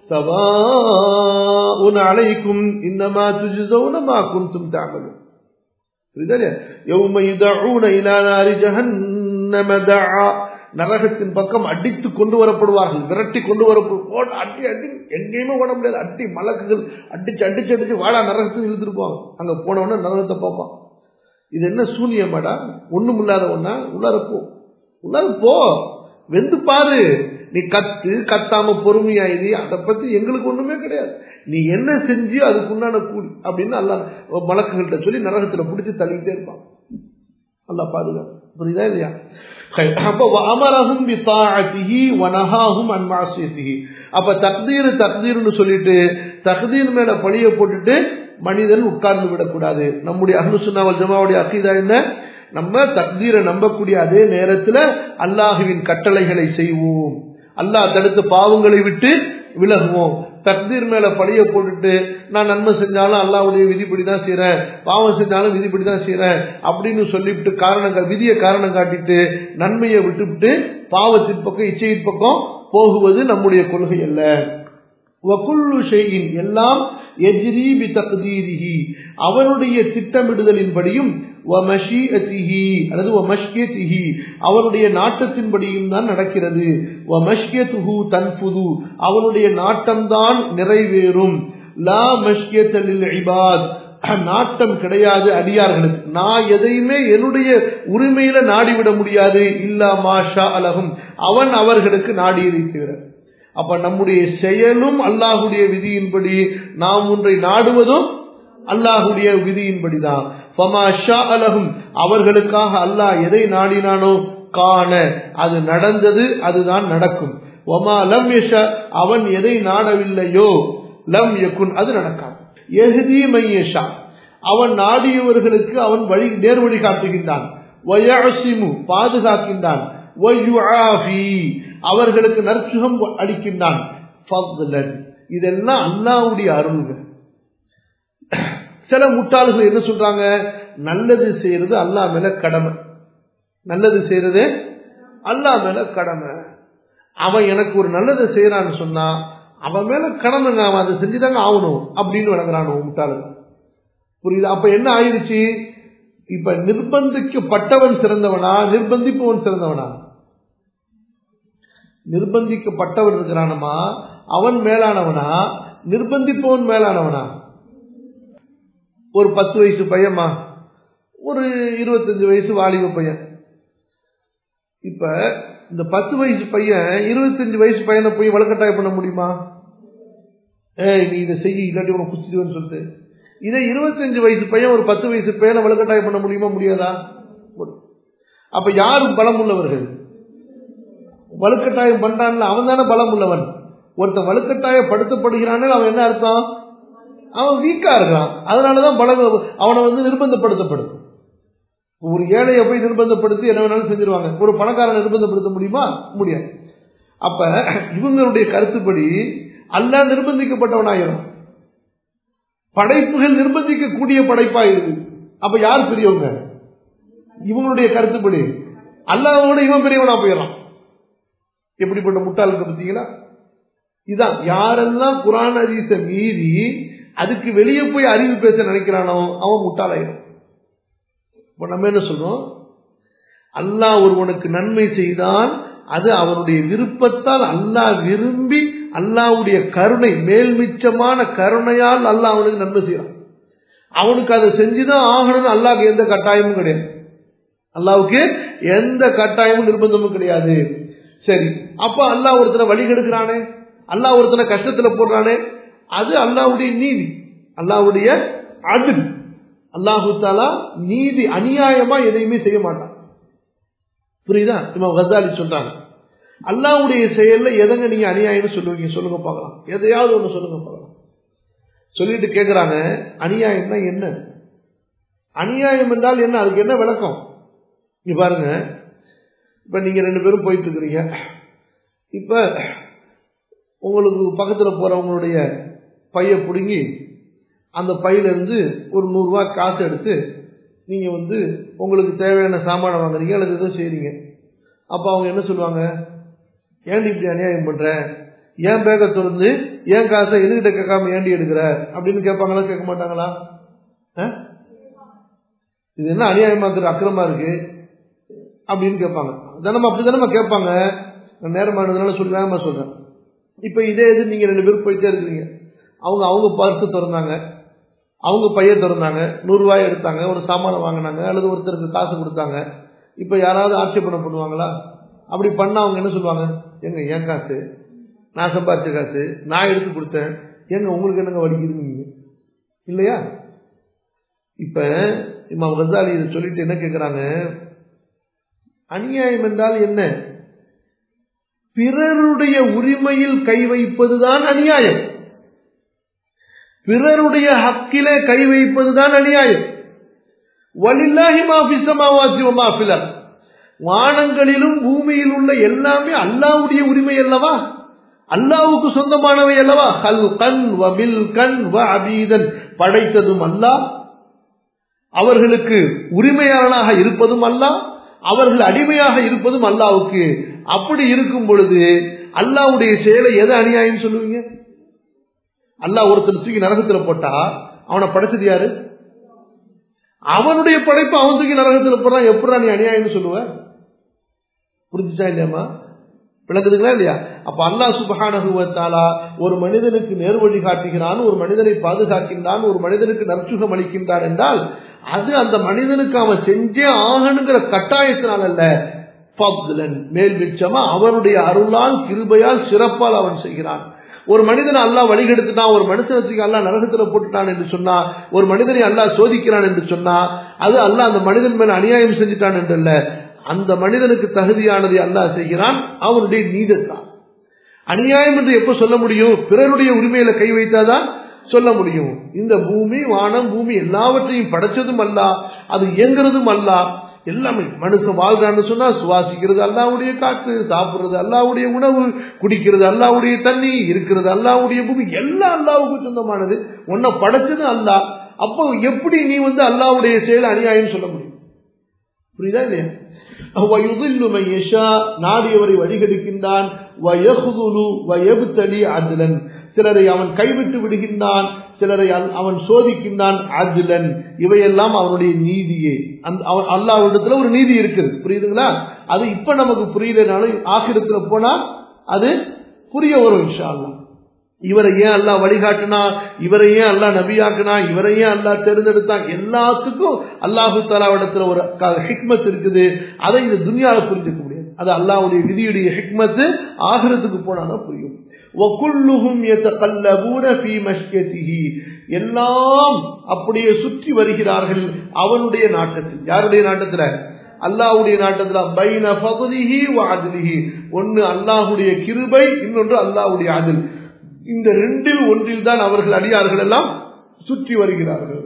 سواء عليكم إنما تجزون ما كنتم تعملون يوم يدعون إلى نار جهنم دعا நரகத்தின் பக்கம் அடித்து கொண்டு வரப்படுவார்கள் விரட்டி கொண்டு வரப்படும் அடி அடி எங்கேயுமே ஓட முடியாது அடி மலக்குகள் அடிச்சு அடிச்சு அடிச்சு வாடா நரகத்துக்கு இழுத்துட்டு போவாங்க அங்க போனவொடனே நரகத்தை பார்ப்பான் இது என்ன சூனியமாடா ஒண்ணும் இல்லாத ஒன்னா உள்ளார போ உள்ளார போ வெந்து பாரு நீ கத்து கத்தாம பொறுமையாயிரு அதை பத்தி எங்களுக்கு ஒண்ணுமே கிடையாது நீ என்ன செஞ்சியோ அதுக்கு உண்டான கூலி அப்படின்னு அல்ல மலக்குகள்கிட்ட சொல்லி நரகத்துல பிடிச்சி தள்ளிக்கிட்டே இருப்பான் அல்லா பாதுகாப்பு புரியுதா இல்லையா அப்ப அமரஹும் பித்தாஅத்திஹி வனஹாஹும் அன் மாசியத்திஹி அப்ப தக்தீர் தக்தீர்னு சொல்லிட்டு தக்தீர் மேல பழிய போட்டுட்டு மனிதன் உட்கார்ந்து விடக்கூடாது நம்முடைய அஹ்லுசுன்னாவல் ஜமாவுடைய அக்கீதா என்ன நம்ம தக்தீரை நம்பக்கூடிய அதே நேரத்துல அல்லாஹுவின் கட்டளைகளை செய்வோம் அல்லாஹ் தடுத்த பாவங்களை விட்டு விலகுவோம் தக்தீர் மேல பழிய போட்டுட்டு நான் நன்மை செஞ்சாலும் அல்லாவுடைய விதிப்படி தான் செய்யறேன் பாவம் செஞ்சாலும் விதிப்படி தான் செய்யறேன் அப்படின்னு சொல்லிவிட்டு காரணம் விதியை காரணம் காட்டிட்டு நன்மையை விட்டுவிட்டு பாவத்தின் பக்கம் இச்சையின் பக்கம் போகுவது நம்முடைய கொள்கை அல்ல வகுல்லு ஷெயின் எல்லாம் எஜ்ரி பி தக்தீரிஹி அவனுடைய திட்டமிடுதலின்படியும் அல்லது அவனுடைய நாட்டத்தின்படியும் தான் நடக்கிறது தன்புது அவனுடைய நாட்டம்தான் நிறைவேறும் லா மஷ்கியத்தலில் இபாத் நாட்டம் கிடையாது அடியார்களுக்கு நான் எதையுமே என்னுடைய உரிமையில நாடிவிட முடியாது இல்லா மாஷா அலகும் அவன் அவர்களுக்கு நாடி இருக்கிறார் அப்ப நம்முடைய செயலும் அல்லாஹுடைய விதியின்படி நாம் ஒன்றை நாடுவதும் அல்லாஹுடைய விதியின்படிதான் அலகும் அவர்களுக்காக அல்லாஹ் எதை நாடினானோ காண அது நடந்தது அதுதான் நடக்கும் ஒமா லம் யஷ அவன் எதை நாடவில்லையோ லம் யக்குன் அது நடக்காது எஹதி மையஷா அவன் நாடியவர்களுக்கு அவன் வழி நேர்வழி காட்டுகின்றான் வயசிமு பாதுகாக்கின்றான் அவர்களுக்கு நற்சுகம் அளிக்கின்றான் இதெல்லாம் அல்லாவுடைய அருள்கள் சில முட்டாள்கள் என்ன சொல்றாங்க நல்லது செய்யறது அல்லா மேல கடமை நல்லது செய்யறது அல்லா மேல கடமை அவன் எனக்கு ஒரு நல்லதை செய்யறான்னு சொன்னா அவன் மேல கடமை அவன் அதை செஞ்சுதாங்க ஆகணும் அப்படின்னு வழங்குறான் முட்டாளுங்க புரியுது அப்ப என்ன ஆயிடுச்சு இப்ப நிர்பந்திக்கப்பட்டவன் சிறந்தவனா நிர்பந்திப்பவன் சிறந்தவனா நிர்பந்திக்கப்பட்டவன் இருக்கிறானமா அவன் மேலானவனா நிர்பந்திப்பவன் மேலானவனா ஒரு பத்து வயசு பையன்மா ஒரு இருபத்தஞ்சு வயசு வாலிப பையன் இப்ப இந்த பத்து வயசு பையன் இருபத்தஞ்சு வயசு பையனை போய் வழக்கட்டாயம் பண்ண முடியுமா ஏய் நீ இதை செய்ய இல்லாட்டி உனக்கு குச்சிடுவேன்னு சொல்லிட்டு இதை இருபத்தஞ்சு வயசு பையன் ஒரு பத்து வயசு பையனை வழக்கட்டாயம் பண்ண முடியுமா முடியாதா அப்ப யாரும் பலம் உள்ளவர்கள் வலுக்கட்டாயம் பண்றான்ல அவன் தானே பலம் உள்ளவன் ஒருத்தன் வலுக்கட்டாயப்படுத்தப்படுகிறான் அவன் என்ன அர்த்தம் அவன் வீக்கா இருக்கான் அதனாலதான் பலம் அவனை வந்து நிர்பந்தப்படுத்தப்படுது ஒரு ஏழையை போய் நிர்பந்தப்படுத்தி என்ன வேணாலும் செஞ்சிருவாங்க ஒரு பணக்காரனை நிர்பந்தப்படுத்த முடியுமா முடியாது அப்ப இவங்களுடைய கருத்துப்படி அல்லா நிர்பந்திக்கப்பட்டவனாயிரும் படைப்புகள் நிர்பந்திக்கக்கூடிய படைப்பாயிருக்கு அப்ப யார் பெரியவங்க இவங்களுடைய கருத்துப்படி அல்லாவோட இவன் பெரியவனா போயிடறான் எப்படிப்பட்ட முட்டாளுக்கு பார்த்தீங்களா இதான் யாரெல்லாம் குரான் ஹதீஸ மீறி அதுக்கு வெளியே போய் அறிவு பேச நினைக்கிறானோ அவன் முட்டாளாயிரும் இப்ப நம்ம என்ன சொல்றோம் அல்லாஹ் ஒருவனுக்கு நன்மை செய்தால் அது அவனுடைய விருப்பத்தால் அல்லாஹ் விரும்பி அல்லாவுடைய கருணை மேல்மிச்சமான கருணையால் அல்லாஹ் அவனுக்கு நன்மை செய்யறான் அவனுக்கு அதை செஞ்சுதான் ஆகணும்னு அல்லாஹ்க்கு எந்த கட்டாயமும் கிடையாது அல்லாவுக்கு எந்த கட்டாயமும் நிர்பந்தமும் கிடையாது சரி அப்ப அல்லாஹ் ஒருத்தனை வழி கெடுக்கிறானே அல்லாஹ் ஒருத்தனை கஷ்டத்துல போடுறானே அது அல்லாவுடைய நீதி அல்லாவுடைய அதில் அல்லாஹு தாலா நீதி அநியாயமா எதையுமே செய்ய மாட்டான் புரியுதா இமாம் கசாலி சொல்றாங்க அல்லாவுடைய செயல்ல எதங்க நீங்க அநியாயம்னு சொல்லுவீங்க சொல்லுங்க பார்க்கலாம் எதையாவது ஒண்ணு சொல்லுங்க பார்க்கலாம் சொல்லிட்டு கேக்குறாங்க அநியாயம்னா என்ன அநியாயம் என்றால் என்ன அதுக்கு என்ன விளக்கம் இங்க பாருங்க இப்ப நீங்க ரெண்டு பேரும் போயிட்டு இருக்கிறீங்க இப்ப உங்களுக்கு பக்கத்துல போறவங்களுடைய பைய பிடுங்கி அந்த பையில இருந்து ஒரு நூறுரூவா காசு எடுத்து நீங்க வந்து உங்களுக்கு தேவையான சாமானை வாங்குறீங்க அல்லது எதுவும் செய்றீங்க அப்ப அவங்க என்ன சொல்லுவாங்க ஏன்டி இப்படி அநியாயம் பண்ற ஏன் பேக திறந்து ஏன் காசை எதுகிட்ட கேட்காம ஏண்டி எடுக்கிற அப்படின்னு கேட்பாங்களா கேட்க மாட்டாங்களா ஆ? இது என்ன அநியாயமா இருக்கு அக்கிரமா இருக்கு அப்படின்னு கேட்பாங்க தினமும் அப்படி தானே கேட்பாங்க நான் நேரமானதுனால சொல்லி வேகமா சொல்றேன் இப்ப இதே இது நீங்க ரெண்டு பேரும் போயிட்டே இருக்கிறீங்க அவங்க அவங்க பர்ஸ் திறந்தாங்க அவங்க பைய திறந்தாங்க நூறு ரூபாய் எடுத்தாங்க ஒரு சாமானை வாங்கினாங்க அல்லது ஒருத்தருக்கு காசு கொடுத்தாங்க இப்ப யாராவது ஆட்சேபணம் பண்ணுவாங்களா அப்படி பண்ணா அவங்க என்ன சொல்லுவாங்க எங்க என் காசு நான் சம்பாதிச்ச காசு நான் எடுத்து கொடுத்தேன் ஏங்க உங்களுக்கு என்னங்க வலிக்குதுங்க இல்லையா இப்ப இமாம் கசாலி இதை சொல்லிட்டு என்ன கேட்கிறாங்க அநியாயம் என்றால் என்ன பிறருடைய உரிமையில் கை வைப்பதுதான் அநியாயம் பிறருடைய ஹக்கிலே கை வைப்பதுதான் அநியாயம் வலில்லாஹி மாஃபி சமாவாத்தி வ மாஃபில் அர்த். வானங்களிலும் பூமியில் உள்ள எல்லாமே அல்லாஹ்வுடைய உரிமை அல்லவா அல்லாஹ்வுக்கு சொந்தமானவை அல்லவா ஹல் கண் வ மில் கண் வ அபீதன் படைத்ததும் அல்லாஹ் அவர்களுக்கு உரிமையாளனாக இருப்பதும் அல்லாஹ் அவர்கள் அடிமையாக இருப்பதும் அல்லாஹ்வுக்கு அப்படி இருக்கும் பொழுது அல்லாஹ்வுடைய செயலை எதை அநியாயம் சொல்லுவீங்க அல்லாஹ் ஒருத்தன் தூக்கி நரகத்துல போட்டா அவனை படைச்சது யாரு அவனுடைய படைப்பு அவன் தூக்கி நரகத்துல போடுறான் எப்படா நீ அநியாயம்னு சொல்லுவ புரிஞ்சுச்சா இல்லையாமா விளக்குதுங்களா இல்லையா அப்ப அல்லாஹ் சுபஹானஹு வ தஆலா ஒரு மனிதனுக்கு நேர்வழி காட்டுகிறான் ஒரு மனிதனை பாதுகாக்கின்றான் ஒரு மனிதனுக்கு நற்சுகம் அளிக்கின்றான் என்றால் அது அந்த மனிதனுக்கு அவன் செஞ்சே ஆகணுங்கிற கட்டாயத்தினால் அல்ல ஃபத்லன் மேல் மிச்சமா அவனுடைய அருளால் கிருபையால் சிறப்பால் அவன் செய்கிறான் ஒரு மனிதனை அல்லாஹ் வழிகெடுத்துட்டான் ஒரு மனுஷனத்துக்கு அல்லாஹ் நரகத்துல போட்டுட்டான் என்று சொன்னா ஒரு மனிதனை அல்லாஹ் சோதிக்கிறான் என்று சொன்னா அது அல்லாஹ் அந்த மனிதன் மேல அநியாயம் செஞ்சுட்டான் என்று அல்ல அந்த மனிதனுக்கு தகுதியானதை அல்லாஹ் செய்கிறான் அவனுடைய நீதத்தான் அநியாயம் என்று எப்ப சொல்ல முடியும் பிறருடைய உரிமையில கை வைத்தாதான் சொல்ல முடியும் இந்த பூமி வானம் பூமி எல்லாவற்றையும் படைச்சதும் அல்ல அது இயங்குறதும் அல்ல எல்லாமே மனுஷன் வாழ்றான்னு சொன்னா சுவாசிக்கிறது அல்லாவுடைய காற்று சாப்பிடுறது அல்லாவுடைய உணவு குடிக்கிறது அல்லாவுடைய தண்ணி இருக்கிறது அல்லாவுடைய பூமி எல்லாம் அல்லாவுக்கு சொந்தமானது உன்னை படைச்சது அல்லா அப்போ எப்படி நீ வந்து அல்லாவுடைய செயல் அநியாயம் சொல்ல முடியும் புரியுதா இல்லையா وَيُضِلُّ مَن يَشَاءُ நாடியவரை வழிகெடுக்கின்றான் وَيَخْذُلُ وَيَبْتَلِي عَدْلًا சிலரை அவன் கைவிட்டு விடுகின்றான் சிலரை அல்- அவன் சோதிக்கின்றான் அஜ்லன் இவையெல்லாம் அவனுடைய நீதியே அந்த அவன் அல்லாஹ்விடத்துல ஒரு நீதி இருக்குது புரியுதுங்களா அது இப்ப நமக்கு புரியலனாலும் ஆக்கிரத்துல போனா அது புரிய வரும் இன்ஷா அல்லாஹ் இவரை ஏன் அல்லாஹ் வழிகாட்டினா இவரை ஏன் அல்லாஹ் நபியாக்குனா இவரை ஏன் அல்லாஹ் தேர்ந்தெடுத்தான் எல்லாத்துக்கும் அல்லாஹு தாலாவிடத்துல ஒரு க- ஹிக்மத் இருக்குது அதை இந்த துன்யால புரிஞ்சுக்க முடியாது அது அல்லாஹ்வுடைய விதியுடைய ஹிக்மத்து ஆகிரத்துக்கு போனாதான் புரியும் وَكُلُّهُمْ يَتَقَلَّبُونَ فِي مَشْيَتِهِ எல்லாம் அப்படியே சுற்றி வருகிறார்கள் அவனுடைய நாட்டத்தில் யாருடைய நாட்டத்துல அல்லாஹ்வுடைய நாட்டத்துல பைன ஃபضலிஹி வஅத்லிஹி ஒன்னு அல்லாஹ்வுடைய கிருபை இன்னொன்று அல்லாஹ்வுடைய அதில் இந்த ரெண்டில் ஒன்றில் தான் அவர்கள் அடியார்கள் எல்லாம் சுற்றி வருகிறார்கள்